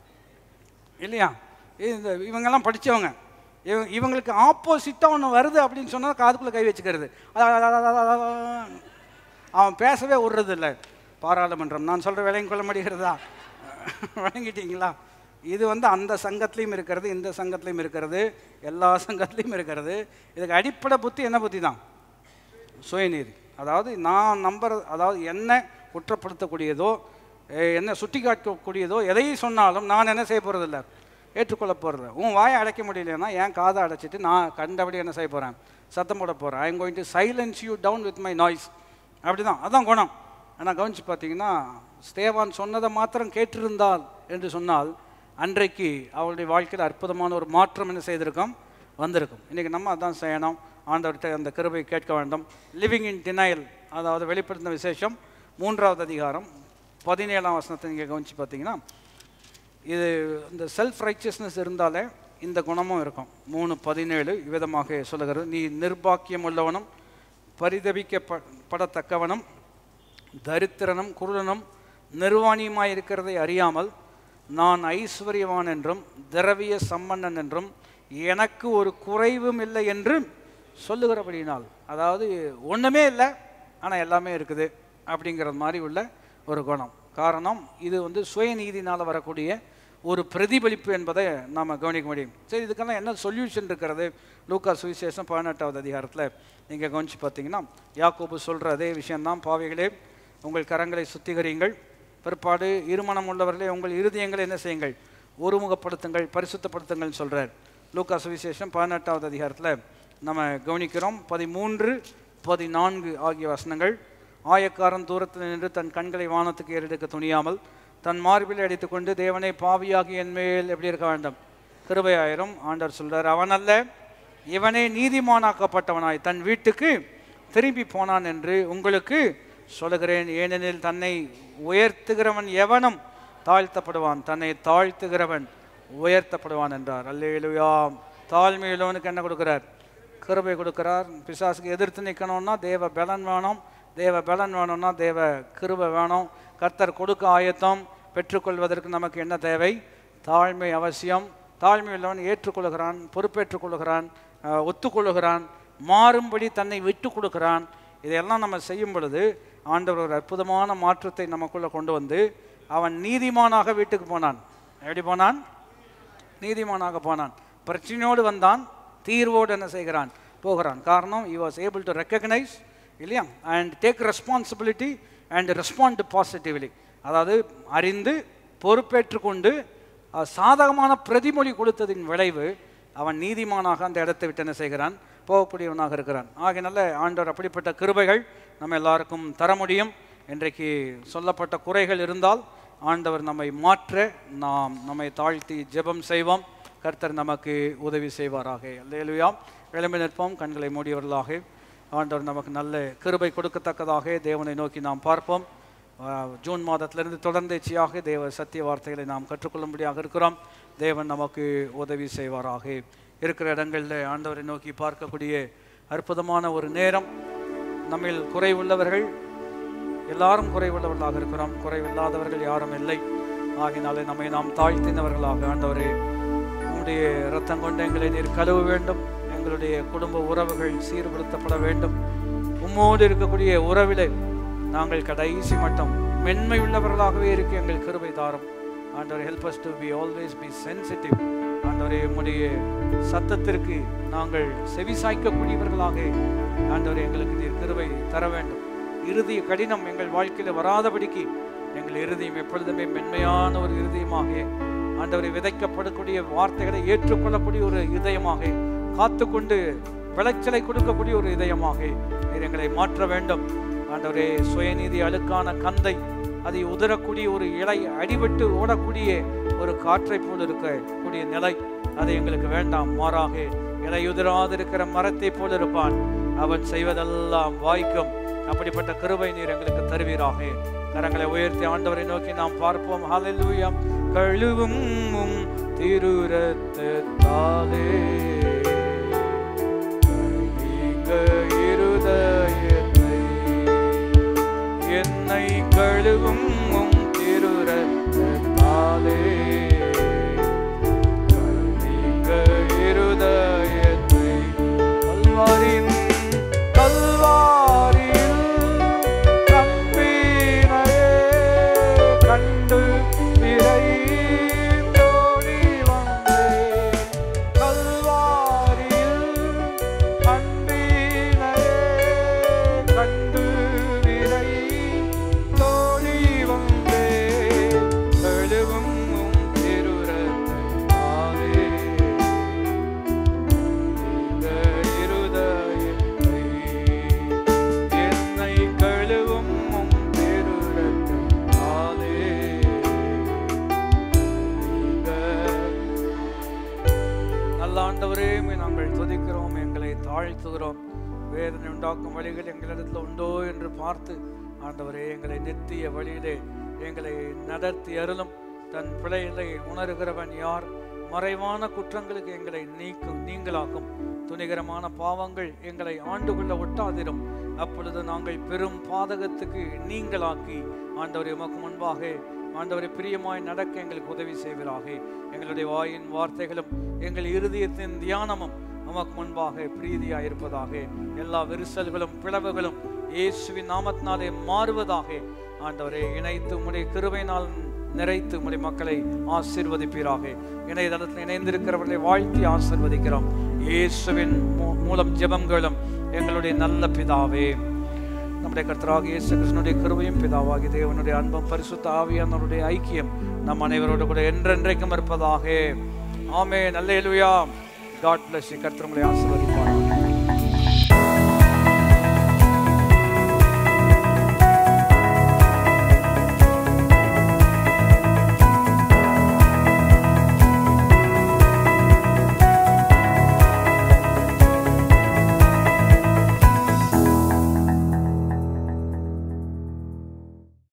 இல்லையா இந்த இவங்கெல்லாம் படித்தவங்க இவங்க இவங்களுக்கு ஆப்போசிட்டாக ஒன்று வருது அப்படின்னு சொன்னால் காதுக்குள்ளே கை வச்சுக்கிறது அவன் பேசவே விடுறது இல்லை பாராளுமன்றம் நான் சொல்கிற விலையும் கொள்ள முடிகிறதா வழங்கிட்டீங்களா இது வந்து அந்த சங்கத்துலேயும் இருக்கிறது இந்த சங்கத்துலேயும் இருக்கிறது எல்லா சங்கத்துலேயும் இருக்கிறது இதுக்கு அடிப்படை புத்தி என்ன புத்தி தான் சுயநீதி அதாவது நான் நம்புற அதாவது என்ன குற்றப்படுத்தக்கூடியதோ எ- என்ன சுட்டி காட்டக்கூடியதோ எதை சொன்னாலும் நான் என்ன செய்ய போகிறதில்ல ஏற்றுக்கொள்ள போகிறது உன் வாயை அடைக்க முடியலன்னா என் காதை அடைச்சிட்டு நான் கண்டபடி என்ன செய்ய போகிறேன் சத்தம் போட போகிறேன் I am going to silence you down with my noise அப்படி தான் அதான் குணம் ஆனால் கவனிச்சு பார்த்தீங்கன்னா ஸ்தேவான் சொன்னதை மாத்திரம் கேட்டிருந்தால் என்று சொன்னால் அன்றைக்கு அவளுடைய வாழ்க்கையில் அற்புதமான ஒரு மாற்றம் என்ன செய்திருக்கும் வந்திருக்கும் இன்றைக்கி நம்ம அதான் செய்யணும் ஆண்டவர்கிட்ட அந்த கிருபை கேட்க வேண்டும் லிவிங் இன் டினையல் அதாவது வெளிப்படுத்தின விசேஷம் மூன்றாவது அதிகாரம் பதினேழாம் வசனத்தை நீங்கள் கவனிச்சு பார்த்தீங்கன்னா இது இந்த செல்ஃப் ரைச்சியஸ்னஸ் இருந்தாலே இந்த குணமும் இருக்கும் மூணு பதினேழு விதமாக சொல்லுகிறது நீ நிர்பாக்கியம் உள்ளவனும் பரிதபிக்கப்படத்தக்கவனும் தரித்திரனும் குருடனும் நிர்வாணியுமாய் இருக்கிறதை அறியாமல் நான் ஐஸ்வர்யவான் என்றும் திரவிய சம்பன்னன் என்றும் எனக்கு ஒரு குறைவும் இல்லை என்று சொல்லுகிறபடினால் அதாவது ஒன்றுமே இல்லை ஆனால் எல்லாமே இருக்குது அப்படிங்கிறது மாதிரி உள்ள ஒரு குணம் காரணம் இது வந்து சுயநீதினால் வரக்கூடிய ஒரு பிரதிபலிப்பு என்பதை நாம் கவனிக்க முடியும் சரி இதுக்கெல்லாம் என்ன சொல்யூஷன் இருக்கிறது லூக்கா சுவிசேஷம் பதினெட்டாவது அதிகாரத்தில் நீங்கள் கவனிச்சு பார்த்தீங்கன்னா யாக்கோபு சொல்கிற அதே விஷயம்தான் பாவிகளே உங்கள் கரங்களை சுத்திகரியுங்கள் பிற்பாடு இருமணம் உள்ளவர்களே உங்கள் இருதயங்களை என்ன செய்யுங்கள் ஒருமுகப்படுத்துங்கள் பரிசுத்தப்படுத்துங்கள்னு சொல்கிறார் லூக்கா சுவிசேஷம் பதினெட்டாவது அதிகாரத்தில் நம்ம கவனிக்கிறோம் பதிமூன்று பதினான்கு ஆகிய வசனங்கள் ஆயக்காரன் தூரத்தில் நின்று தன் கண்களை வானத்துக்கு ஏறெடுக்க துணியாமல் தன் மார்பில் அடித்துக்கொண்டு தேவனை பாவியாகி என் மேல் எப்படி இருக்க வேண்டும் கிருபையாயிரம் ஆண்டவர் சொல்றார் அவன் அல்ல இவனே நீதிமானாக்கப்பட்டவனாய் தன் வீட்டுக்கு திரும்பி போனான் என்று உங்களுக்கு சொல்லுகிறேன் ஏனெனில் தன்னை உயர்த்துகிறவன் எவனும் தாழ்த்தப்படுவான் தன்னை தாழ்த்துகிறவன் உயர்த்தப்படுவான் என்றார் அல்லேலுயா தாழ்மையுள்ளவனுக்கு என்ன கொடுக்கிறார் கிருபை கொடுக்கிறார் பிசாசுக்கு எதிர்த்து நிற்கணும்னா தேவ பலன் வேணும் தேவ பலன் வேணும்னா தேவ கிருபை வேணும் கர்த்தர் கொடுக்க ஆயத்தம் பெற்றுக்கொள்வதற்கு நமக்கு என்ன தேவை தாழ்மை அவசியம் தாழ்மை உள்ளவன் ஏற்றுக்கொள்கிறான் பொறுப்பேற்றுக் கொள்கிறான் அஹ், ஒத்துக்கொள்ளுகிறான் மாறும்படி தன்னை விட்டு கொடுக்கிறான் இதையெல்லாம் நம்ம செய்யும் பொழுது ஆண்டவர் ஒரு அற்புதமான மாற்றத்தை நமக்குள்ளே கொண்டு வந்து அவன் நீதிமானாக வீட்டுக்கு போனான் எப்படி போனான் நீதிமானாக போனான் பிரச்சனையோடு வந்தான் தீர்வோடு என்ன செய்கிறான் போகிறான் காரணம் he was able to recognize இல்லையா and take responsibility and respond positively அதாவது அறிந்து பொறுப்பேற்றுக்கொண்டு அஹ், சாதகமான பிரதிமொழி கொடுத்ததின் விளைவு அவன் நீதிமானாக அந்த இடத்தை விட்டு என்ன செய்கிறான் போகக்கூடியவனாக இருக்கிறான் ஆகையினால ஆண்டவர் அப்படிப்பட்ட கிருபைகள் நம்ம எல்லாருக்கும் தர முடியும் இன்றைக்கு சொல்லப்பட்ட குறைகள் இருந்தால் ஆண்டவர் நம்மை மாற்ற நாம் நம்மை தாழ்த்தி ஜெபம் செய்வோம் கர்த்தர் நமக்கு உதவி செய்வாராக அல்லேலுயா எழும்பி நிற்போம் கண்களை மூடியவர்களாக ஆண்டவர் நமக்கு நல்ல கிருபை கொடுக்கத்தக்கதாக தேவனை நோக்கி நாம் பார்ப்போம் ஆஹ், ஜூன் மாதத்திலிருந்து தொடர்ந்தேச்சியாக தேவ சத்திய வார்த்தைகளை நாம் கற்றுக்கொள்ளும்படியாக இருக்கிறோம் தேவன் நமக்கு உதவி செய்வாராக இருக்கிற இடங்களில் ஆண்டவரை நோக்கி பார்க்கக்கூடிய அற்புதமான ஒரு நேரம் நம்மில் குறைவுள்ளவர்கள் எல்லாரும் குறைவுள்ளவர்களாக இருக்கிறோம் குறைவில்லாதவர்கள் யாரும் இல்லை ஆகினாலே நம்மை நாம் தாழ்த்தினவர்களாக ஆண்டவரே உம்முடைய இரத்தம் கொண்டு எங்களை நீர் கழுவ வேண்டும் எங்களுடைய குடும்ப உறவுகள் சீர்படுத்தப்பட வேண்டும் உம்மோடு இருக்கக்கூடிய உறவிலே நாங்கள் கடைசி மட்டும் மென்மை உள்ளவர்களாகவே இருக்க எங்கள் கிருபை தாரும் ஆண்டவர் help us to be always be sensitive ஆண்டவரே உம்முடைய சத்தத்திற்கு நாங்கள் செவிசாய்க்கக்கூடியவர்களாக ஆண்டவரே எங்களுக்கு நீர் கிருபை தர வேண்டும் இறுதி கடினம் எங்கள் வாழ்க்கையில் வராதபடிக்கு எங்கள் இருதயம் எப்பொழுதுமே மென்மையான ஒரு இருதயமாக ஆண்டவரை விதைக்கப்படக்கூடிய வார்த்தைகளை ஏற்றுக்கொள்ளக்கூடிய ஒரு இதயமாக காத்துக்கொண்டு விளைச்சலை கொடுக்கக்கூடிய ஒரு இதயமாக நீர் எங்களை மாற்ற வேண்டும் ஆண்டவரே சுயநீதி அழுக்கான கந்தை அதை உதறக்கூடிய ஒரு இலை அடிபட்டு ஓடக்கூடிய ஒரு காற்றை போல் இருக்கக்கூடிய நிலை அது எங்களுக்கு வேண்டாம் மாறாக இலை உதிராதிருக்கிற மரத்தை போல் இருப்பான் அவன் செய்வதெல்லாம் வாய்க்கும் அப்படிப்பட்ட கிருபை நீர் எங்களுக்கு தருவீராக கரங்களை உயர்த்தி ஆண்டவரை நோக்கி நாம் பார்ப்போம் ஹalleluya கழுவும் உம் திருரத்தாலே கழுவிங்க இருதயத்தை என்னை கழுவும் உம் திருரத்தாலே கழுவிங்க இருதயத்தை கல்வாரின் கல்வாரியில் கம்பினையே கண்டு விரைந்தோடி வந்தேன். கல்வாரியில் கம்பினையே கண்டு விரைந்தோடி வந்தேன். கழுவும் உம் திருரத்தாலே இந்த இருதயத்தை என்னை கழுவும் உம் திருரத்தாலே இந்த நல்ல ஆண்டவரே உம்மை நாங்கள் துதிக்கிறோம் எங்களை தாழ்த்துகிறோம் வேதனை உண்டாக்கும் வழிகள் எங்களிடத்தில் உண்டோ என்று பார்த்து ஆண்டவரே எங்களை நித்திய வழியிலே எங்களை நடத்தி அருளும் தன் பிழைகளை உணர்கிறவன் யார் மறைவான குற்றங்களுக்கு எங்களை நீக்கும் நீங்களாக்கும் துணிகரமான பாவங்கள் எங்களை ஆண்டு கொள்ள ஒட்டாதிரும் அப்பொழுது நாங்கள் பெரும் பாதகத்துக்கு நீங்களாக்கி ஆண்டவரே உமக்கு முன்பாக ஆண்டவரை பிரியமாய் நடக்க எங்களுக்கு உதவி செய்வீராக எங்களுடைய வாயின் வார்த்தைகளும் எங்கள் இருதயத்தின் தியானமும் உமக்கு முன்பாக பிரீதியாய் இருப்பதாக எல்லா விரிசல்களும் பிளவுகளும் இயேசுவின் நாமத்தினாலே மாறுவதாக ஆண்டவரை இணைத்து உம்முடைய கிருபையினால் நிறைத்து உம்முடைய மக்களை ஆசீர்வதிப்பீராக இணையதளத்தில் இணைந்திருக்கிறவர்களை வாழ்த்தி ஆசீர்வதிக்கிறோம் இயேசுவின் மூ- மூலம் ஜெபங்களும் எங்களுடைய நல்ல பிதாவே நம்முடைய கர்த்தராக இயேசு கிருஷ்ணனுடைய கிருபையும் பிதாவாகி தேவனுடைய அன்பும் பரிசுத்த ஆவியானவருடைய ஐக்கியம் நம் அனைவரோடு கூட என்றென்றைக்கும் இருப்பதாக ஆமே நல்ல காட் பிளஸ் கர்த்தர் உங்களை ஆசீர்வதிப்பார்